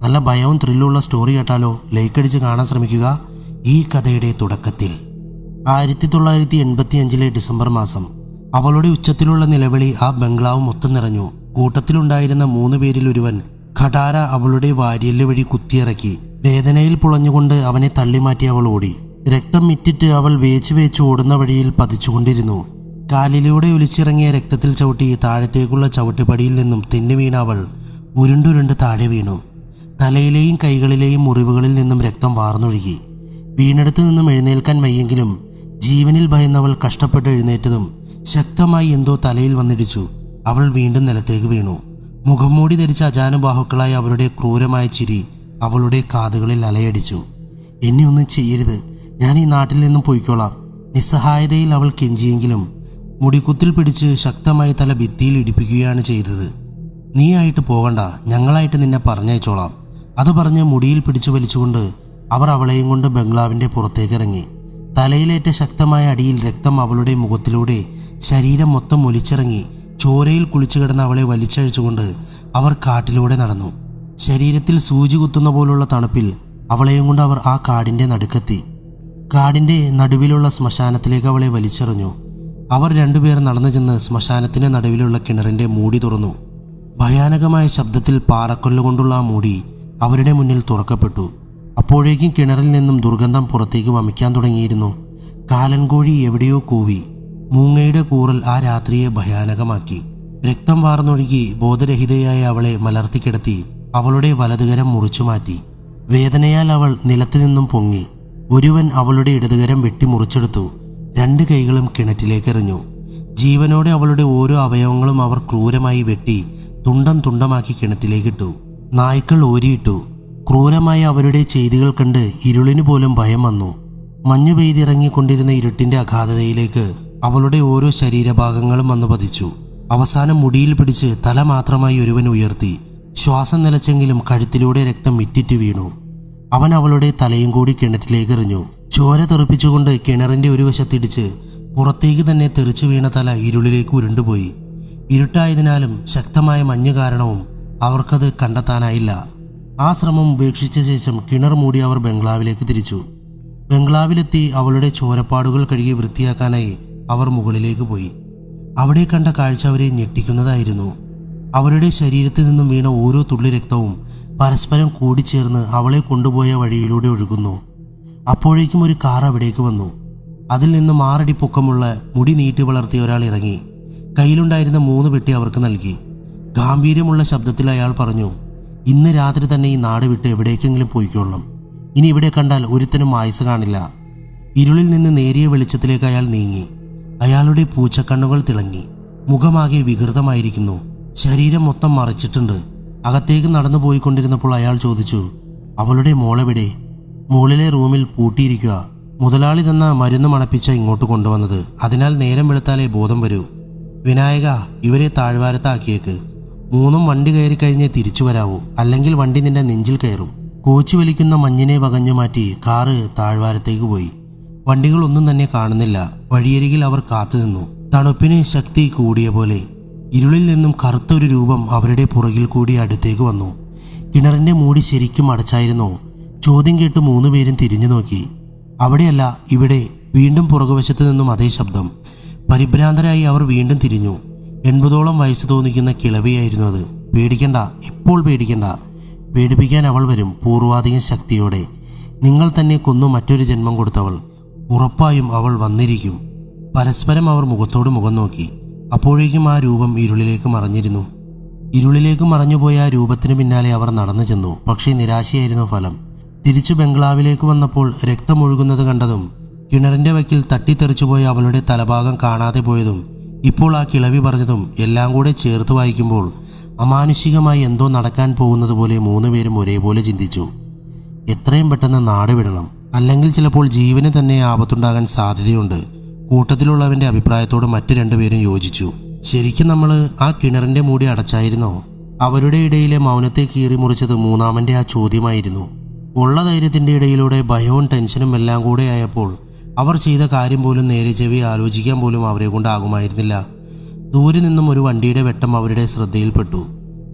നല്ല ഭയവും ത്രില്ലുള്ള സ്റ്റോറി കേട്ടാലോ ലൈക്ക് അടിച്ച് കാണാൻ ശ്രമിക്കുക ഈ കഥയുടെ തുടക്കത്തിൽ ആയിരത്തി തൊള്ളായിരത്തി എൺപത്തി അഞ്ചിലെ ഡിസംബർ മാസം അവളുടെ ഉച്ചത്തിലുള്ള നിലവിളി ആ ബംഗ്ലാവ് മൊത്തം നിറഞ്ഞു കൂട്ടത്തിലുണ്ടായിരുന്ന മൂന്ന് പേരിൽ ഒരുവൻ ഖടാര അവളുടെ വാര്യല് വഴി കുത്തിയിറക്കി വേദനയിൽ പുളഞ്ഞുകൊണ്ട് അവനെ തള്ളിമാറ്റി അവൾ ഓടി രക്തം മിറ്റിട്ട് അവൾ വേച്ച് വേച്ച് ഓടുന്ന വഴിയിൽ പതിച്ചുകൊണ്ടിരുന്നു കാലിലൂടെ ഒലിച്ചിറങ്ങിയ രക്തത്തിൽ ചവിട്ടി താഴത്തേക്കുള്ള ചവിട്ടുപടിയിൽ നിന്നും തെന്നി വീണ അവൾ ഉരുണ്ടുരുണ്ട് താഴെ വീണു തലയിലെയും കൈകളിലെയും മുറിവുകളിൽ നിന്നും രക്തം വാർന്നൊഴുകി വീണെടുത്ത് നിന്നും എഴുന്നേൽക്കാൻ വയ്യെങ്കിലും ജീവനിൽ ഭയന്നവൾ കഷ്ടപ്പെട്ട് എഴുന്നേറ്റതും ശക്തമായി എന്തോ തലയിൽ വന്നിടിച്ചു അവൾ വീണ്ടും നിലത്തേക്ക് വീണു മുഖം മൂടി ധരിച്ച അജാനുബാഹുക്കളായ അവരുടെ ക്രൂരമായ ചിരി അവളുടെ കാതുകളിൽ അലയടിച്ചു എന്നെ ഒന്നും ചെയ്യരുത് ഞാൻ ഈ നാട്ടിൽ നിന്നും പോയിക്കോളാം നിസ്സഹായതയിൽ അവൾ കെഞ്ചിയെങ്കിലും മുടിക്കുത്തിൽ പിടിച്ച് ശക്തമായി തല ഭിത്തിയിൽ ഇടിപ്പിക്കുകയാണ് ചെയ്തത് നീ ആയിട്ട് പോകണ്ട ഞങ്ങളായിട്ട് നിന്നെ പറഞ്ഞയച്ചോളാം അത് പറഞ്ഞ് മുടിയിൽ പിടിച്ചു വലിച്ചുകൊണ്ട് അവർ അവളെയും കൊണ്ട് ബംഗ്ലാവിന്റെ പുറത്തേക്കിറങ്ങി തലയിലേറ്റ ശക്തമായ അടിയിൽ രക്തം അവളുടെ മുഖത്തിലൂടെ ശരീരം മൊത്തം ഒലിച്ചിറങ്ങി ചോരയിൽ കുളിച്ചു കിടന്ന അവളെ വലിച്ചഴിച്ചുകൊണ്ട് അവർ കാട്ടിലൂടെ നടന്നു ശരീരത്തിൽ സൂചി കുത്തുന്ന പോലുള്ള തണുപ്പിൽ അവളെയും കൊണ്ട് അവർ ആ കാടിന്റെ നടുക്കെത്തി കാടിന്റെ നടുവിലുള്ള ശ്മശാനത്തിലേക്ക് അവളെ വലിച്ചെറിഞ്ഞു അവർ രണ്ടുപേർ നടന്നു ചെന്ന് ശ്മശാനത്തിന്റെ നടുവിലുള്ള കിണറിന്റെ മൂടി തുറന്നു ഭയാനകമായ ശബ്ദത്തിൽ പാറക്കൊല്ല് കൊണ്ടുള്ള ആ മൂടി അവരുടെ മുന്നിൽ തുറക്കപ്പെട്ടു അപ്പോഴേക്കും കിണറിൽ നിന്നും ദുർഗന്ധം പുറത്തേക്ക് വമിക്കാൻ തുടങ്ങിയിരുന്നു കാലൻകോഴി എവിടെയോ കൂവി മൂങ്ങയുടെ കൂറൽ ആ രാത്രിയെ ഭയാനകമാക്കി രക്തം വാർന്നൊഴുകി ബോധരഹിതയായ അവളെ മലർത്തിക്കിടത്തി അവളുടെ വലതുകരം മുറിച്ചു മാറ്റി വേദനയാൽ അവൾ നിലത്തു നിന്നും പൊങ്ങി ഒരുവൻ അവളുടെ ഇടതുകരം വെട്ടി മുറിച്ചെടുത്തു രണ്ട് കൈകളും കിണറ്റിലേക്കെറിഞ്ഞു ജീവനോടെ അവളുടെ ഓരോ അവയവങ്ങളും അവർ ക്രൂരമായി വെട്ടി തുണ്ടം തുണ്ടമാക്കി കിണറ്റിലേക്കിട്ടു നായ്ക്കൾ ഓരിയിട്ടു ക്രൂരമായ അവരുടെ ചെയ്തികൾ കണ്ട് ഇരുളിന് പോലും ഭയം വന്നു മഞ്ഞു പെയ്തിറങ്ങിക്കൊണ്ടിരുന്ന ഇരുട്ടിന്റെ അഗാധതയിലേക്ക് അവളുടെ ഓരോ ശരീരഭാഗങ്ങളും വന്നു പതിച്ചു അവസാനം മുടിയിൽ പിടിച്ച് തല മാത്രമായി ഒരുവൻ ഉയർത്തി ശ്വാസം നിലച്ചെങ്കിലും കഴുത്തിലൂടെ രക്തം മിറ്റിറ്റ് വീണു അവൻ അവളുടെ തലയും കൂടി കിണറ്റിലേക്ക് എറിഞ്ഞു ചോര തെറിപ്പിച്ചുകൊണ്ട് കിണറിന്റെ ഒരു വശത്തിടിച്ച് പുറത്തേക്ക് തന്നെ തെറിച്ചു വീണ തല ഇരുളിലേക്ക് ഉരുണ്ടുപോയി ഇരുട്ടായതിനാലും ശക്തമായ മഞ്ഞ് കാരണവും അവർക്കത് കണ്ടെത്താനായില്ല ആ ശ്രമം ഉപേക്ഷിച്ച ശേഷം കിണർ മൂടി അവർ ബംഗ്ലാവിലേക്ക് തിരിച്ചു ബംഗ്ലാവിലെത്തി അവളുടെ ചോരപ്പാടുകൾ കഴുകി വൃത്തിയാക്കാനായി അവർ മുകളിലേക്ക് പോയി അവിടെ കണ്ട കാഴ്ച അവരെ ഞെട്ടിക്കുന്നതായിരുന്നു അവരുടെ ശരീരത്തിൽ നിന്നും വീണ ഓരോ തുള്ളി രക്തവും പരസ്പരം കൂടിച്ചേർന്ന് അവളെ കൊണ്ടുപോയ വഴിയിലൂടെ ഒഴുകുന്നു അപ്പോഴേക്കും ഒരു കാർ അവിടേക്ക് വന്നു അതിൽ നിന്ന് മാറടി പൊക്കമുള്ള മുടി നീട്ടി വളർത്തിയ ഒരാൾ ഇറങ്ങി കയ്യിലുണ്ടായിരുന്ന മൂന്ന് പെട്ടി അവർക്ക് നൽകി ഗാംഭീര്യമുള്ള ശബ്ദത്തിൽ അയാൾ പറഞ്ഞു ഇന്ന് രാത്രി തന്നെ ഈ നാട് വിട്ട് എവിടേക്കെങ്കിലും പോയിക്കൊള്ളണം ഇനി ഇവിടെ കണ്ടാൽ ഒരുത്തനും ആയുസ് കാണില്ല ഇരുളിൽ നിന്ന് നേരിയ വെളിച്ചത്തിലേക്ക് അയാൾ നീങ്ങി അയാളുടെ പൂച്ചക്കണ്ണുകൾ തിളങ്ങി മുഖമാകെ വികൃതമായിരിക്കുന്നു ശരീരം മൊത്തം മറച്ചിട്ടുണ്ട് അകത്തേക്ക് നടന്നു പോയിക്കൊണ്ടിരുന്നപ്പോൾ അയാൾ ചോദിച്ചു അവളുടെ മോളെവിടെ മുകളിലെ റൂമിൽ പൂട്ടിയിരിക്കുക മുതലാളി തന്ന മരുന്ന് മണപ്പിച്ച ഇങ്ങോട്ട് കൊണ്ടുവന്നത് അതിനാൽ നേരം വെളുത്താലേ ബോധം വരൂ വിനായക ഇവരെ താഴ്വാരത്താക്കിയേക്ക് മൂന്നും വണ്ടി കയറി കഴിഞ്ഞേ തിരിച്ചു വരാവൂ അല്ലെങ്കിൽ വണ്ടി നിന്റെ നെഞ്ചിൽ കയറും കോച്ചി വലിക്കുന്ന മഞ്ഞിനെ വകഞ്ഞു മാറ്റി കാറ് താഴ്വാരത്തേക്ക് പോയി വണ്ടികളൊന്നും തന്നെ കാണുന്നില്ല വഴിയരികിൽ അവർ കാത്തുനിന്നു തണുപ്പിന് ശക്തി കൂടിയ പോലെ ഇരുളിൽ നിന്നും കറുത്ത ഒരു രൂപം അവരുടെ പുറകിൽ കൂടി അടുത്തേക്ക് വന്നു കിണറിന്റെ മൂടി ശരിക്കും അടച്ചായിരുന്നോ ചോദ്യം കേട്ട് മൂന്നുപേരും തിരിഞ്ഞു നോക്കി അവിടെയല്ല ഇവിടെ വീണ്ടും പുറകുവശത്ത് നിന്നും അതേ ശബ്ദം പരിഭ്രാന്തരായി അവർ വീണ്ടും തിരിഞ്ഞു എൺപതോളം വയസ്സ് തോന്നിക്കുന്ന കിളവിയായിരുന്നു അത് പേടിക്കണ്ട ഇപ്പോൾ പേടിക്കണ്ട പേടിപ്പിക്കാൻ അവൾ വരും പൂർവാധികം ശക്തിയോടെ നിങ്ങൾ തന്നെ കൊന്നു മറ്റൊരു ജന്മം കൊടുത്തവൾ ഉറപ്പായും അവൾ വന്നിരിക്കും പരസ്പരം അവർ മുഖത്തോട് മുഖം നോക്കി അപ്പോഴേക്കും ആ രൂപം ഇരുളിലേക്ക് മറഞ്ഞിരുന്നു ഇരുളിലേക്ക് മറഞ്ഞുപോയ ആ രൂപത്തിന് പിന്നാലെ അവർ നടന്നു ചെന്നു പക്ഷേ നിരാശയായിരുന്നു ഫലം തിരിച്ചു ബംഗ്ലാവിലേക്ക് വന്നപ്പോൾ രക്തമൊഴുകുന്നത് കണ്ടതും കിണറിന്റെ വക്കിൽ തട്ടിത്തെറിച്ചുപോയ അവളുടെ തലഭാഗം കാണാതെ പോയതും ഇപ്പോൾ ആ കിളവി പറഞ്ഞതും എല്ലാം കൂടെ ചേർത്ത് വായിക്കുമ്പോൾ അമാനുഷികമായി എന്തോ നടക്കാൻ പോകുന്നത് പോലെ മൂന്നുപേരും ഒരേപോലെ ചിന്തിച്ചു എത്രയും പെട്ടെന്ന് നാട് വിടണം അല്ലെങ്കിൽ ചിലപ്പോൾ ജീവന് തന്നെ ആപത്തുണ്ടാകാൻ സാധ്യതയുണ്ട് കൂട്ടത്തിലുള്ളവന്റെ അഭിപ്രായത്തോട് മറ്റു രണ്ടുപേരും യോജിച്ചു ശരിക്കും നമ്മൾ ആ കിണറിന്റെ മൂടി അടച്ചായിരുന്നോ അവരുടെ ഇടയിലെ മൗനത്തെ കീറി മുറിച്ചത് മൂന്നാമന്റെ ആ ചോദ്യമായിരുന്നു ഉള്ള ധൈര്യത്തിന്റെ ഇടയിലൂടെ ഭയവും ടെൻഷനും എല്ലാം കൂടെ ആയപ്പോൾ അവർ ചെയ്ത കാര്യം പോലും നേരെ ചെവി ആലോചിക്കാൻ പോലും അവരെ കൊണ്ടാകുമായിരുന്നില്ല ദൂരെ നിന്നും ഒരു വണ്ടിയുടെ വെട്ടം അവരുടെ ശ്രദ്ധയിൽപ്പെട്ടു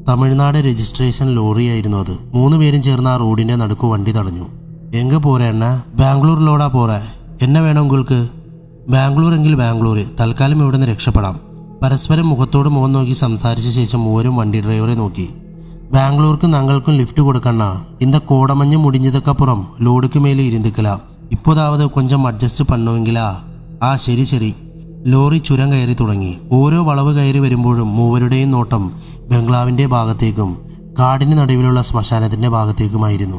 തമിഴ്നാട് രജിസ്ട്രേഷൻ ലോറിയായിരുന്നു അത് മൂന്ന് പേരും ചേർന്ന് ആ റോഡിന്റെ നടുക്ക് വണ്ടി തടഞ്ഞു എങ്ക പോരാ എണ്ണ ബാംഗ്ലൂരിലോടാ പോരാ എന്നെ വേണം ഉങ്ങൾക്ക് ബാംഗ്ലൂർ എങ്കിൽ ബാംഗ്ലൂർ തൽക്കാലം ഇവിടെ നിന്ന് രക്ഷപ്പെടാം പരസ്പരം മുഖത്തോട് മുഖം നോക്കി സംസാരിച്ച ശേഷം മൂവരും വണ്ടി ഡ്രൈവറെ നോക്കി ബാംഗ്ലൂർക്ക് ഞങ്ങൾക്കും ലിഫ്റ്റ് കൊടുക്കണ്ണ இந்த കോടമഞ്ഞ് മുടിഞ്ഞതൊക്കപ്പുറം ലോഡുക്ക് മേലെ ഇരുന്നിക്കലാം ഇപ്പോഴാവത് കൊഞ്ചം അഡ്ജസ്റ്റ് പണ്ണുവെങ്കിലാ ആ ശരി ശരി ലോറി ചുരം കയറി തുടങ്ങി ഓരോ വളവ് കയറി വരുമ്പോഴും മൂവരുടെയും നോട്ടം ബംഗ്ലാവിന്റെ ഭാഗത്തേക്കും കാടിന് നടുവിലുള്ള ശ്മശാനത്തിന്റെ ഭാഗത്തേക്കുമായിരുന്നു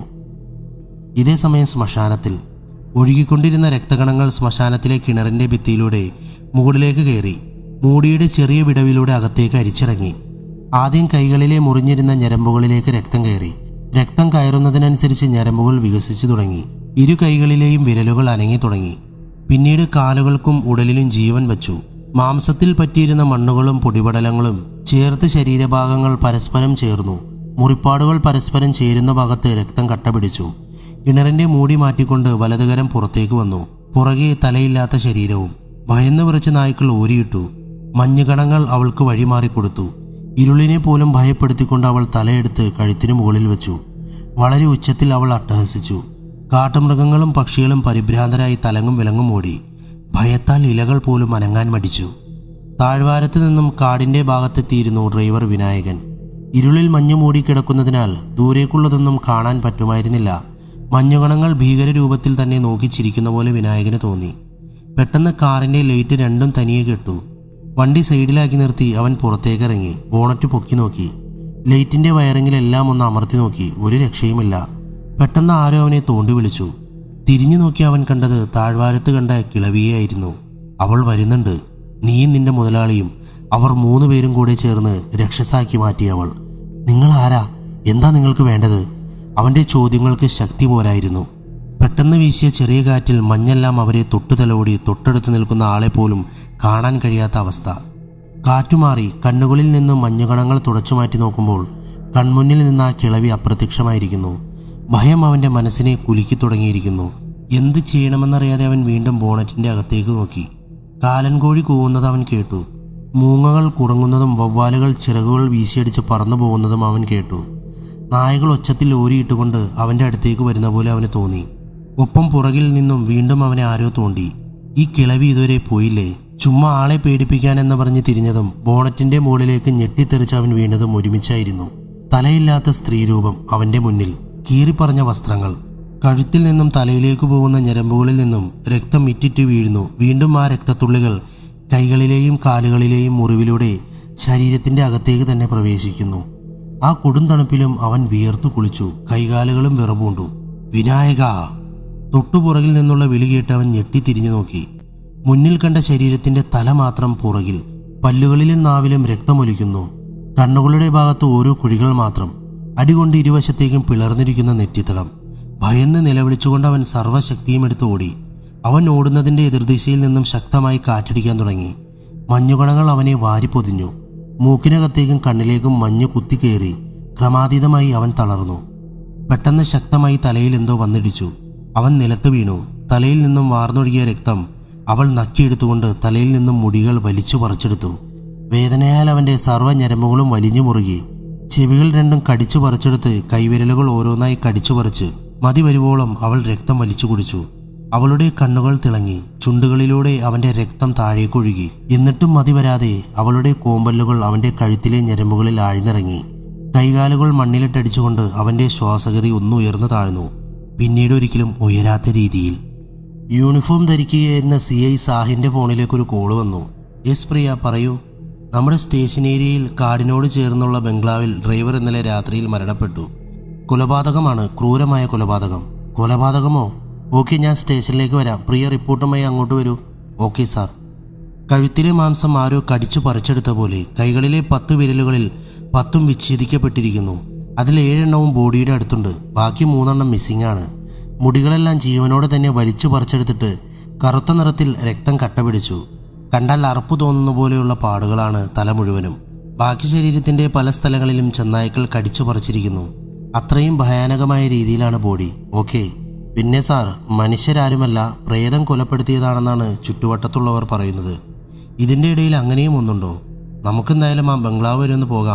ഇതേ സമയം ശ്മശാനത്തിൽ ഒഴുകിക്കൊണ്ടിരുന്ന രക്തകണങ്ങൾ ശ്മശാനത്തിലെ കിണറിന്റെ ഭിത്തിയിലൂടെ മുകളിലേക്ക് കയറി മൂടിയുടെ ചെറിയ വിടവിലൂടെ അകത്തേക്ക് അരിച്ചിറങ്ങി ആദ്യം കൈകളിലെ മുറിഞ്ഞിരുന്ന ഞരമ്പുകളിലേക്ക് രക്തം കയറി രക്തം കയറുന്നതിനനുസരിച്ച് ഞരമ്പുകൾ വികസിച്ചു തുടങ്ങി ഇരു കൈകളിലെയും വിരലുകൾ അനങ്ങി തുടങ്ങി പിന്നീട് കാലുകൾക്കും ഉടലിലും ജീവൻ വച്ചു മാംസത്തിൽ പറ്റിയിരുന്ന മണ്ണുകളും പൊടിപടലങ്ങളും ചേർത്ത് ശരീരഭാഗങ്ങൾ പരസ്പരം ചേർന്നു മുറിപ്പാടുകൾ പരസ്പരം ചേരുന്ന ഭാഗത്ത് രക്തം കട്ടപിടിച്ചു കിണറിന്റെ മൂടി മാറ്റിക്കൊണ്ട് വലതുകരം പുറത്തേക്ക് വന്നു പുറകെ തലയില്ലാത്ത ശരീരവും ഭയന്ന് വിറച്ച നായ്ക്കൾ ഓരിയിട്ടു മഞ്ഞുകണങ്ങൾ അവൾക്ക് വഴിമാറിക്കൊടുത്തു ഇരുളിനെ പോലും ഭയപ്പെടുത്തിക്കൊണ്ട് അവൾ തലയെടുത്ത് കഴുത്തിനു മുകളിൽ വെച്ചു വളരെ ഉച്ചത്തിൽ അവൾ അട്ടഹസിച്ചു കാട്ടുമൃഗങ്ങളും പക്ഷികളും പരിഭ്രാന്തരായി തലങ്ങും വിലങ്ങും ഓടി ഭയത്താൽ ഇലകൾ പോലും അനങ്ങാൻ മടിച്ചു താഴ്വാരത്ത് നിന്നും കാടിന്റെ ഭാഗത്തെത്തിയിരുന്നു ഡ്രൈവർ വിനായകൻ ഇരുളിൽ മഞ്ഞു മൂടിക്കിടക്കുന്നതിനാൽ ദൂരേക്കുള്ളതൊന്നും കാണാൻ പറ്റുമായിരുന്നില്ല മഞ്ഞുകണങ്ങൾ ഭീകര രൂപത്തിൽ തന്നെ നോക്കി ചിരിക്കുന്ന പോലെ വിനായകന് തോന്നി പെട്ടെന്ന് കാറിന്റെ ലൈറ്റ് രണ്ടും തനിയെ കെട്ടു വണ്ടി സൈഡിലാക്കി നിർത്തി അവൻ പുറത്തേക്കിറങ്ങി ബോണറ്റ് പൊക്കി നോക്കി ലൈറ്റിന്റെ വയറിങ്ങിലെല്ലാം ഒന്ന് അമർത്തി നോക്കി ഒരു രക്ഷയുമില്ല പെട്ടെന്ന് ആരോ അവനെ തോണ്ടി വിളിച്ചു തിരിഞ്ഞു നോക്കി അവൻ കണ്ടത് താഴ്വാരത്ത് കണ്ട കിളവിയായിരുന്നു അവൾ വരുന്നുണ്ട് നീയും നിന്റെ മുതലാളിയും അവർ മൂന്ന് പേരും കൂടെ ചേർന്ന് രക്ഷസാക്കി മാറ്റി അവൾ നിങ്ങൾ ആരാ എന്താ നിങ്ങൾക്ക് വേണ്ടത് അവന്റെ ചോദ്യങ്ങൾക്ക് ശക്തി പോരായിരുന്നു പെട്ടെന്ന് വീശിയ ചെറിയ കാറ്റിൽ മഞ്ഞെല്ലാം അവരെ തൊട്ടു തലോടി തൊട്ടടുത്ത് നിൽക്കുന്ന ആളെ പോലും കാണാൻ കഴിയാത്ത അവസ്ഥ കാറ്റുമാറി കണ്ണുകളിൽ നിന്നും മഞ്ഞുകണങ്ങൾ തുടച്ചു മാറ്റി നോക്കുമ്പോൾ കൺമുന്നിൽ നിന്ന് ആ കിളവി അപ്രത്യക്ഷമായിരിക്കുന്നു ഭയം അവന്റെ മനസ്സിനെ കുലുക്കി തുടങ്ങിയിരിക്കുന്നു എന്ത് ചെയ്യണമെന്നറിയാതെ അവൻ വീണ്ടും ബോണറ്റിന്റെ അകത്തേക്ക് നോക്കി കാലൻകോഴി കൂവുന്നത് അവൻ കേട്ടു മൂങ്ങകൾ കുറങ്ങുന്നതും വവ്വാലുകൾ ചിറകുകൾ വീശിയടിച്ച് പറന്നു പോകുന്നതും അവൻ കേട്ടു നായകൾ ഒച്ചത്തിൽ ഓരിയിട്ടുകൊണ്ട് അവന്റെ അടുത്തേക്ക് വരുന്ന പോലെ അവന് തോന്നി ഒപ്പം പുറകിൽ നിന്നും വീണ്ടും അവനെ ആരോ തോണ്ടി ഈ കിളവി ഇതുവരെ പോയില്ലേ ചുമ്മാ ആളെ പേടിപ്പിക്കാൻ എന്ന് പറഞ്ഞ് തിരിഞ്ഞതും ബോണറ്റിന്റെ മുകളിലേക്ക് ഞെട്ടിത്തെറിച്ച് അവൻ വീണതും ഒരുമിച്ചായിരുന്നു തലയില്ലാത്ത സ്ത്രീരൂപം അവന്റെ മുന്നിൽ കീറിപ്പറഞ്ഞ വസ്ത്രങ്ങൾ കഴുത്തിൽ നിന്നും തലയിലേക്ക് പോകുന്ന ഞരമ്പുകളിൽ നിന്നും രക്തം ഇറ്റിറ്റ് വീഴുന്നു വീണ്ടും ആ രക്തത്തുള്ളികൾ കൈകളിലെയും കാലുകളിലെയും മുറിവിലൂടെ ശരീരത്തിന്റെ അകത്തേക്ക് തന്നെ പ്രവേശിക്കുന്നു ആ കൊടും തണുപ്പിലും അവൻ വിയർത്തു കുളിച്ചു കൈകാലുകളും വിറപൂണ്ടു വിനായക തൊട്ടുപുറകിൽ നിന്നുള്ള വിളി കേട്ട് അവൻ ഞെട്ടിത്തിരിഞ്ഞു നോക്കി മുന്നിൽ കണ്ട ശരീരത്തിന്റെ തല മാത്രം പുറകിൽ പല്ലുകളിലും നാവിലും രക്തമൊലിക്കുന്നു കണ്ണുകളുടെ ഭാഗത്ത് ഓരോ കുഴികൾ മാത്രം അടികൊണ്ട് ഇരുവശത്തേക്കും പിളർന്നിരിക്കുന്ന നെറ്റിത്തടം ഭയന്ന് നിലവിളിച്ചുകൊണ്ട് അവൻ സർവ്വശക്തിയും എടുത്ത് ഓടി അവൻ ഓടുന്നതിന്റെ എതിർദിശയിൽ നിന്നും ശക്തമായി കാറ്റടിക്കാൻ തുടങ്ങി മഞ്ഞുകണങ്ങൾ അവനെ വാരിപ്പൊതിഞ്ഞു മൂക്കിനകത്തേക്കും കണ്ണിലേക്കും മഞ്ഞ് കുത്തിക്കയറി ക്രമാതീതമായി അവൻ തളർന്നു പെട്ടെന്ന് ശക്തമായി തലയിൽ എന്തോ വന്നിടിച്ചു അവൻ നിലത്ത് വീണു തലയിൽ നിന്നും വാർന്നൊഴുകിയ രക്തം അവൾ നക്കിയെടുത്തുകൊണ്ട് തലയിൽ നിന്നും മുടികൾ വലിച്ചു പറിച്ചെടുത്തു വേദനയാൽ അവന്റെ സർവ്വ ഞരമ്പുകളും വലിഞ്ഞു മുറുകി ചെവികൾ രണ്ടും കടിച്ചു പറിച്ചെടുത്ത് കൈവിരലുകൾ ഓരോന്നായി കടിച്ചു പറിച്ച് മതി വരുവോളം അവൾ രക്തം വലിച്ചു കുടിച്ചു അവളുടെ കണ്ണുകൾ തിളങ്ങി ചുണ്ടുകളിലൂടെ അവന്റെ രക്തം താഴേക്കൊഴുകി എന്നിട്ടും മതി വരാതെ അവളുടെ കോമ്പല്ലുകൾ അവന്റെ കഴുത്തിലെ ഞരമ്പുകളിൽ ആഴ്ന്നിറങ്ങി കൈകാലുകൾ മണ്ണിലിട്ടടിച്ചുകൊണ്ട് അവന്റെ ശ്വാസഗതി ഒന്ന് ഉയർന്നു താഴ്ന്നു പിന്നീട് ഒരിക്കലും ഉയരാത്ത രീതിയിൽ യൂണിഫോം ധരിക്കുകയെന്ന സി ഐ സാഹിന്റെ ഫോണിലേക്ക് ഒരു കോള് വന്നു യെസ് പ്രിയ പറയൂ നമ്മുടെ സ്റ്റേഷൻ ഏരിയയിൽ കാടിനോട് ചേർന്നുള്ള ബംഗ്ലാവിൽ ഡ്രൈവർ ഇന്നലെ രാത്രിയിൽ മരണപ്പെട്ടു കൊലപാതകമാണ് ക്രൂരമായ കൊലപാതകം കൊലപാതകമോ ഓക്കെ ഞാൻ സ്റ്റേഷനിലേക്ക് വരാം പ്രിയ റിപ്പോർട്ടുമായി അങ്ങോട്ട് വരൂ ഓക്കെ സാർ കഴുത്തിലെ മാംസം ആരോ കടിച്ചു പറിച്ചെടുത്ത പോലെ കൈകളിലെ പത്ത് വിരലുകളിൽ പത്തും വിച്ഛേദിക്കപ്പെട്ടിരിക്കുന്നു അതിൽ ഏഴെണ്ണവും ബോഡിയുടെ അടുത്തുണ്ട് ബാക്കി മൂന്നെണ്ണം മിസ്സിംഗ് ആണ് മുടികളെല്ലാം ജീവനോടെ തന്നെ വലിച്ചു പറിച്ചെടുത്തിട്ട് കറുത്ത നിറത്തിൽ രക്തം കട്ടപിടിച്ചു കണ്ടാൽ അറപ്പ് തോന്നുന്ന പോലെയുള്ള പാടുകളാണ് തല മുഴുവനും ബാക്കി ശരീരത്തിന്റെ പല സ്ഥലങ്ങളിലും ചെന്നായ്ക്കൾ കടിച്ചു പറിച്ചിരിക്കുന്നു അത്രയും ഭയാനകമായ രീതിയിലാണ് ബോഡി ഓക്കെ പിന്നെ സാർ മനുഷ്യരാരുമല്ല പ്രേതം കൊലപ്പെടുത്തിയതാണെന്നാണ് ചുറ്റുവട്ടത്തുള്ളവർ പറയുന്നത് ഇതിൻ്റെ ഇടയിൽ അങ്ങനെയും ഒന്നുണ്ടോ നമുക്കെന്തായാലും ആ ബംഗ്ലാവ് വരെ ഒന്ന് പോകാം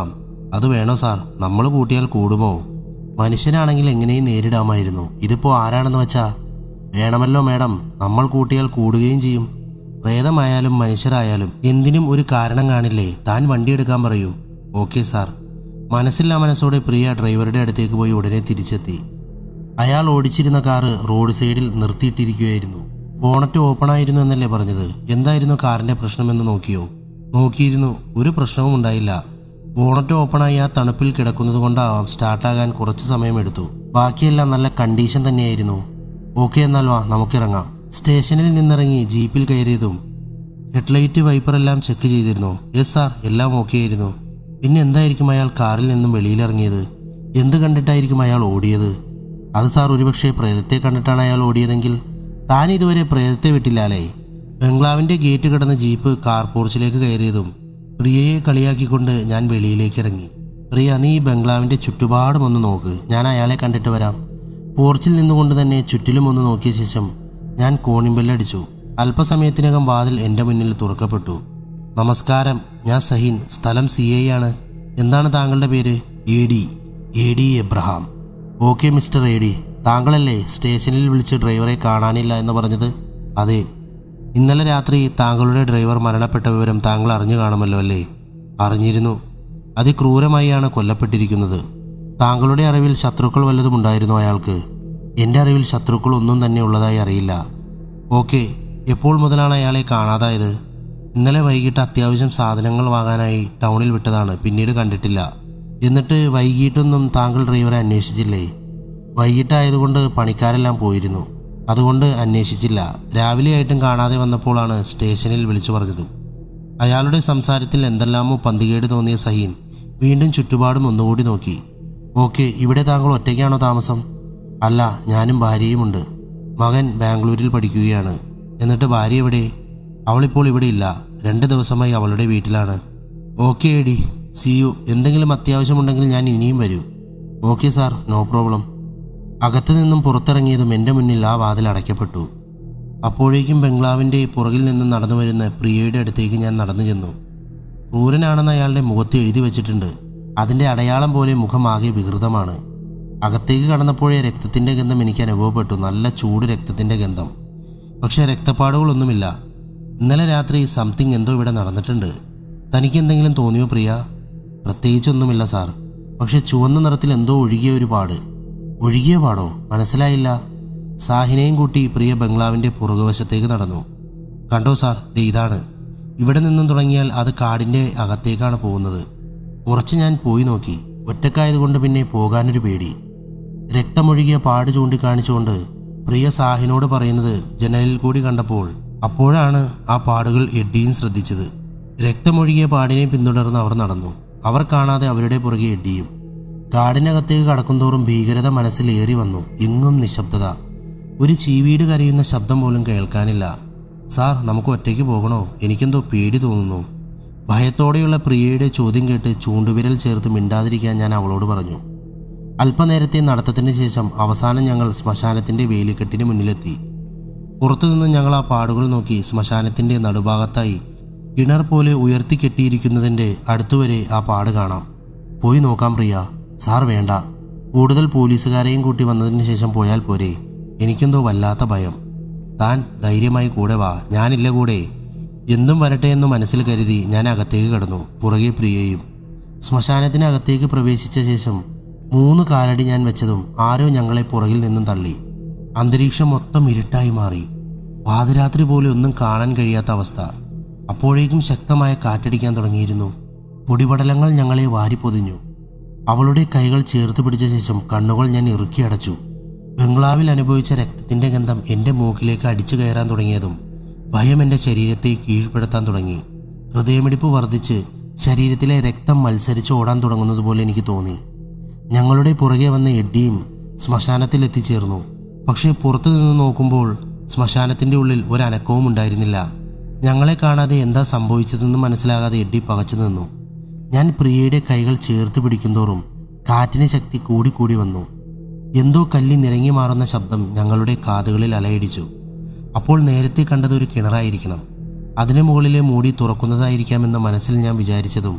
അത് വേണോ സാർ നമ്മൾ കൂട്ടിയാൽ കൂടുമോ മനുഷ്യനാണെങ്കിൽ എങ്ങനെയും നേരിടാമായിരുന്നു ഇതിപ്പോ ആരാണെന്ന് വെച്ചാ വേണമല്ലോ മേഡം നമ്മൾ കൂട്ടിയാൽ കൂടുകയും ചെയ്യും പ്രേതമായാലും മനുഷ്യരായാലും എന്തിനും ഒരു കാരണം കാണില്ലേ താൻ വണ്ടി എടുക്കാൻ പറയൂ ഓക്കെ സാർ മനസ്സില്ലാ മനസ്സോടെ പ്രിയ ഡ്രൈവറുടെ അടുത്തേക്ക് പോയി ഉടനെ തിരിച്ചെത്തി അയാൾ ഓടിച്ചിരുന്ന കാറ് റോഡ് സൈഡിൽ നിർത്തിയിട്ടിരിക്കുകയായിരുന്നു ബോണറ്റ് ഓപ്പൺ ആയിരുന്നു എന്നല്ലേ പറഞ്ഞത് എന്തായിരുന്നു കാറിന്റെ പ്രശ്നമെന്ന് നോക്കിയോ നോക്കിയിരുന്നു ഒരു പ്രശ്നവും ഉണ്ടായില്ല ബോണറ്റ് ഓപ്പണായി ആ തണുപ്പിൽ കിടക്കുന്നത് കൊണ്ടാവാം സ്റ്റാർട്ടാകാൻ കുറച്ച് സമയമെടുത്തു ബാക്കിയെല്ലാം നല്ല കണ്ടീഷൻ തന്നെയായിരുന്നു ഓക്കെ എന്നാൽ വാ നമുക്കിറങ്ങാം സ്റ്റേഷനിൽ നിന്നിറങ്ങി ജീപ്പിൽ കയറിയതും ഹെഡ്ലൈറ്റ് വൈപ്പറെല്ലാം ചെക്ക് ചെയ്തിരുന്നു യെസ് സാർ എല്ലാം ഓക്കെ ആയിരുന്നു പിന്നെ എന്തായിരിക്കും അയാൾ കാറിൽ നിന്നും വെളിയിലിറങ്ങിയത് എന്ത് കണ്ടിട്ടായിരിക്കും അയാൾ ഓടിയത് അത് സാർ ഒരുപക്ഷെ പ്രേതത്തെ കണ്ടിട്ടാണ് അയാൾ ഓടിയതെങ്കിൽ താൻ ഇതുവരെ പ്രേതത്തെ വിട്ടില്ലാലേ ബംഗ്ലാവിന്റെ ഗേറ്റ് കടന്ന ജീപ്പ് കാർ പോർച്ചിലേക്ക് കയറിയതും പ്രിയയെ കളിയാക്കിക്കൊണ്ട് ഞാൻ വെളിയിലേക്ക് ഇറങ്ങി പ്രിയ നീ ഈ ബംഗ്ലാവിന്റെ ചുറ്റുപാടും ഒന്ന് നോക്ക് ഞാൻ അയാളെ കണ്ടിട്ട് വരാം പോർച്ചിൽ നിന്നുകൊണ്ട് തന്നെ ചുറ്റിലും ഒന്ന് നോക്കിയ ശേഷം ഞാൻ കോണിമ്പല്ലടിച്ചു അല്പസമയത്തിനകം വാതിൽ എൻ്റെ മുന്നിൽ തുറക്കപ്പെട്ടു നമസ്കാരം ഞാൻ സഹീൻ സ്ഥലം സി ഐ ആണ് എന്താണ് താങ്കളുടെ പേര് A D A D Abraham okay mister A D താങ്കളല്ലേ സ്റ്റേഷനിൽ വിളിച്ച് ഡ്രൈവറെ കാണാനില്ല എന്ന് പറഞ്ഞത് അതെ ഇന്നലെ രാത്രി താങ്കളുടെ ഡ്രൈവർ മരണപ്പെട്ട വിവരം താങ്കൾ അറിഞ്ഞു കാണുമല്ലോ അല്ലേ അറിഞ്ഞിരുന്നു അതിക്രൂരമായാണ് കൊല്ലപ്പെട്ടിരിക്കുന്നത് താങ്കളുടെ അറിവിൽ ശത്രുക്കൾ വല്ലതും ഉണ്ടായിരുന്നോ അയാൾക്ക് എൻ്റെ അറിവിൽ ശത്രുക്കൾ ഒന്നും തന്നെ ഉള്ളതായി അറിയില്ല ഓക്കെ എപ്പോൾ മുതലാണ് അയാളെ കാണാതായത് ഇന്നലെ വൈകിട്ട് അത്യാവശ്യം സാധനങ്ങൾ വാങ്ങാനായി ടൗണിൽ വിട്ടതാണ് പിന്നീട് കണ്ടിട്ടില്ല എന്നിട്ട് വൈകിട്ടൊന്നും താങ്കൾ ഡ്രൈവറെ അന്വേഷിച്ചില്ലേ വൈകിട്ടായതുകൊണ്ട് പണിക്കാരെല്ലാം പോയിരുന്നു അതുകൊണ്ട് അന്വേഷിച്ചില്ല രാവിലെയായിട്ടും കാണാതെ വന്നപ്പോഴാണ് സ്റ്റേഷനിൽ വിളിച്ചു പറഞ്ഞതും അയാളുടെ സംസാരത്തിൽ എന്തെല്ലാമോ പന്തികേട് തോന്നിയ സഹീൻ വീണ്ടും ചുറ്റുപാടും ഒന്നുകൂടി നോക്കി ഓക്കെ ഇവിടെ താങ്കൾ ഒറ്റയ്ക്കാണോ താമസം അല്ല ഞാനും ഭാര്യയുമുണ്ട് മകൻ ബാംഗ്ലൂരിൽ പഠിക്കുകയാണ് എന്നിട്ട് ഭാര്യ എവിടെ അവളിപ്പോൾ ഇവിടെ ഇല്ല രണ്ട് ദിവസമായി അവളുടെ വീട്ടിലാണ് ഓക്കെ എടി സി യു എന്തെങ്കിലും അത്യാവശ്യമുണ്ടെങ്കിൽ ഞാൻ ഇനിയും വരും ഓക്കെ സാർ നോ പ്രോബ്ലം അകത്തു നിന്നും പുറത്തിറങ്ങിയതും എൻ്റെ മുന്നിൽ ആ വാതിൽ അടയ്ക്കപ്പെട്ടു അപ്പോഴേക്കും ബംഗ്ലാവിൻ്റെ പുറകിൽ നിന്നും നടന്നു വരുന്ന പ്രിയയുടെ അടുത്തേക്ക് ഞാൻ നടന്നു ചെന്നു ക്രൂരനാണെന്ന് അയാളുടെ മുഖത്ത് എഴുതി വെച്ചിട്ടുണ്ട് അതിൻ്റെ അടയാളം പോലെ മുഖമാകെ വികൃതമാണ് അകത്തേക്ക് കടന്നപ്പോഴേ രക്തത്തിൻ്റെ ഗന്ധം എനിക്ക് അനുഭവപ്പെട്ടു നല്ല ചൂട് രക്തത്തിൻ്റെ ഗന്ധം പക്ഷേ രക്തപ്പാടുകളൊന്നുമില്ല ഇന്നലെ രാത്രി സംതിങ് എന്തോ ഇവിടെ നടന്നിട്ടുണ്ട് തനിക്ക് എന്തെങ്കിലും തോന്നിയോ പ്രിയ പ്രത്യേകിച്ചൊന്നുമില്ല സാർ പക്ഷെ ചുവന്ന നിറത്തിൽ എന്തോ ഒഴുകിയ ഒരു പാട് ഒഴുകിയ പാടോ മനസ്സിലായില്ല സാഹിനെയും കൂട്ടി പ്രിയ ബംഗ്ലാവിന്റെ പുറകുവശത്തേക്ക് നടന്നു കണ്ടോ സാർ ദേ ഇതാണ് ഇവിടെ നിന്നും തുടങ്ങിയാൽ അത് കാടിന്റെ അകത്തേക്കാണ് പോകുന്നത് കുറച്ച് ഞാൻ പോയി നോക്കി ഒറ്റക്കായതുകൊണ്ട് പിന്നെ പോകാനൊരു പേടി രക്തമൊഴുകിയ പാട് ചൂണ്ടിക്കാണിച്ചുകൊണ്ട് പ്രിയ സാഹിനോട് പറയുന്നത് ജനലിൽ കൂടി കണ്ടപ്പോൾ അപ്പോഴാണ് ആ പാടുകൾ എഡ്ഡിയും ശ്രദ്ധിച്ചത് രക്തമൊഴുകിയ പാടിനെ പിന്തുടർന്ന് അവർ നടന്നു അവർ കാണാതെ അവരുടെ പുറകെ എഡ്ഡിയും കാടിനകത്തേക്ക് കടക്കുന്തോറും ഭീകരത മനസ്സിൽ ഏറി വന്നു എങ്ങും നിശബ്ദത ഒരു ചീവീട് കരയുന്ന ശബ്ദം പോലും കേൾക്കാനില്ല സാർ നമുക്ക് ഒറ്റയ്ക്ക് പോകണോ എനിക്കെന്തോ പേടി തോന്നുന്നു ഭയത്തോടെയുള്ള പ്രിയയുടെ ചോദ്യം കേട്ട് ചൂണ്ടുവിരൽ ചേർത്ത് മിണ്ടാതിരിക്കാൻ ഞാൻ അവളോട് പറഞ്ഞു അല്പനേരത്തെ നടത്തത്തിന് ശേഷം അവസാനം ഞങ്ങൾ ശ്മശാനത്തിന്റെ വേലിക്കെട്ടിന് മുന്നിലെത്തി പുറത്തുനിന്ന് ഞങ്ങൾ ആ പാടുകൾ നോക്കി ശ്മശാനത്തിന്റെ നടുഭാഗത്തായി കിണർ പോലെ ഉയർത്തി കെട്ടിയിരിക്കുന്നതിന്റെ അടുത്തുവരെ ആ പാട് കാണാം പോയി നോക്കാം പ്രിയ സാർ വേണ്ട കൂടുതൽ പോലീസുകാരെയും കൂട്ടി വന്നതിന് ശേഷം പോയാൽ പോരെ എനിക്കെന്തോ വല്ലാത്ത ഭയം താൻ ധൈര്യമായി കൂടെ വാ ഞാനില്ല കൂടെ എന്തും വരട്ടെ എന്ന് മനസ്സിൽ കരുതി ഞാൻ അകത്തേക്ക് കടന്നു പുറകെ പ്രിയയും ശ്മശാനത്തിനകത്തേക്ക് പ്രവേശിച്ച ശേഷം മൂന്ന് കാലടി ഞാൻ വെച്ചതും ആരോ ഞങ്ങളെ പുറകിൽ നിന്നും തള്ളി അന്തരീക്ഷം മൊത്തം ഇരുട്ടായി മാറി പാതിരാത്രി പോലെ ഒന്നും കാണാൻ കഴിയാത്ത അവസ്ഥ അപ്പോഴേക്കും ശക്തമായ കാറ്റടിക്കാൻ തുടങ്ങിയിരുന്നു പൊടിപടലങ്ങൾ ഞങ്ങളെ വാരിപ്പൊതിഞ്ഞു അവളുടെ കൈകൾ ചേർത്ത് പിടിച്ച ശേഷം കണ്ണുകൾ ഞാൻ ഇറുക്കി അടച്ചു ബംഗ്ലാവിൽ അനുഭവിച്ച രക്തത്തിന്റെ ഗന്ധം എൻ്റെ മൂക്കിലേക്ക് അടിച്ചു കയറാൻ തുടങ്ങിയതും ഭയം എൻ്റെ ശരീരത്തെ കീഴ്പ്പെടുത്താൻ തുടങ്ങി ഹൃദയമിടിപ്പ് വർദ്ധിച്ച് ശരീരത്തിലെ രക്തം മത്സരിച്ച് ഓടാൻ തുടങ്ങുന്നത് പോലെ എനിക്ക് തോന്നി ഞങ്ങളുടെ പുറകെ വന്ന എഡ്ഡിയും ശ്മശാനത്തിൽ എത്തിച്ചേർന്നു പക്ഷേ പുറത്തു നിന്ന് നോക്കുമ്പോൾ ശ്മശാനത്തിന്റെ ഉള്ളിൽ ഒരനക്കവും ഉണ്ടായിരുന്നില്ല ഞങ്ങളെ കാണാതെ എന്താ സംഭവിച്ചതെന്ന് മനസ്സിലാകാതെ എഡ്ഡി പകച്ചു നിന്നു ഞാൻ പ്രിയയുടെ കൈകൾ ചേർത്ത് പിടിക്കുന്തോറും കാറ്റിന് ശക്തി കൂടിക്കൂടി വന്നു എന്തോ കല്ലി നിരങ്ങി മാറുന്ന ശബ്ദം ഞങ്ങളുടെ കാതുകളിൽ അലയടിച്ചു അപ്പോൾ നേരത്തെ കണ്ടത് ഒരു കിണറായിരിക്കണം അതിനു മുകളിലെ മൂടി തുറക്കുന്നതായിരിക്കാമെന്ന മനസ്സിൽ ഞാൻ വിചാരിച്ചതും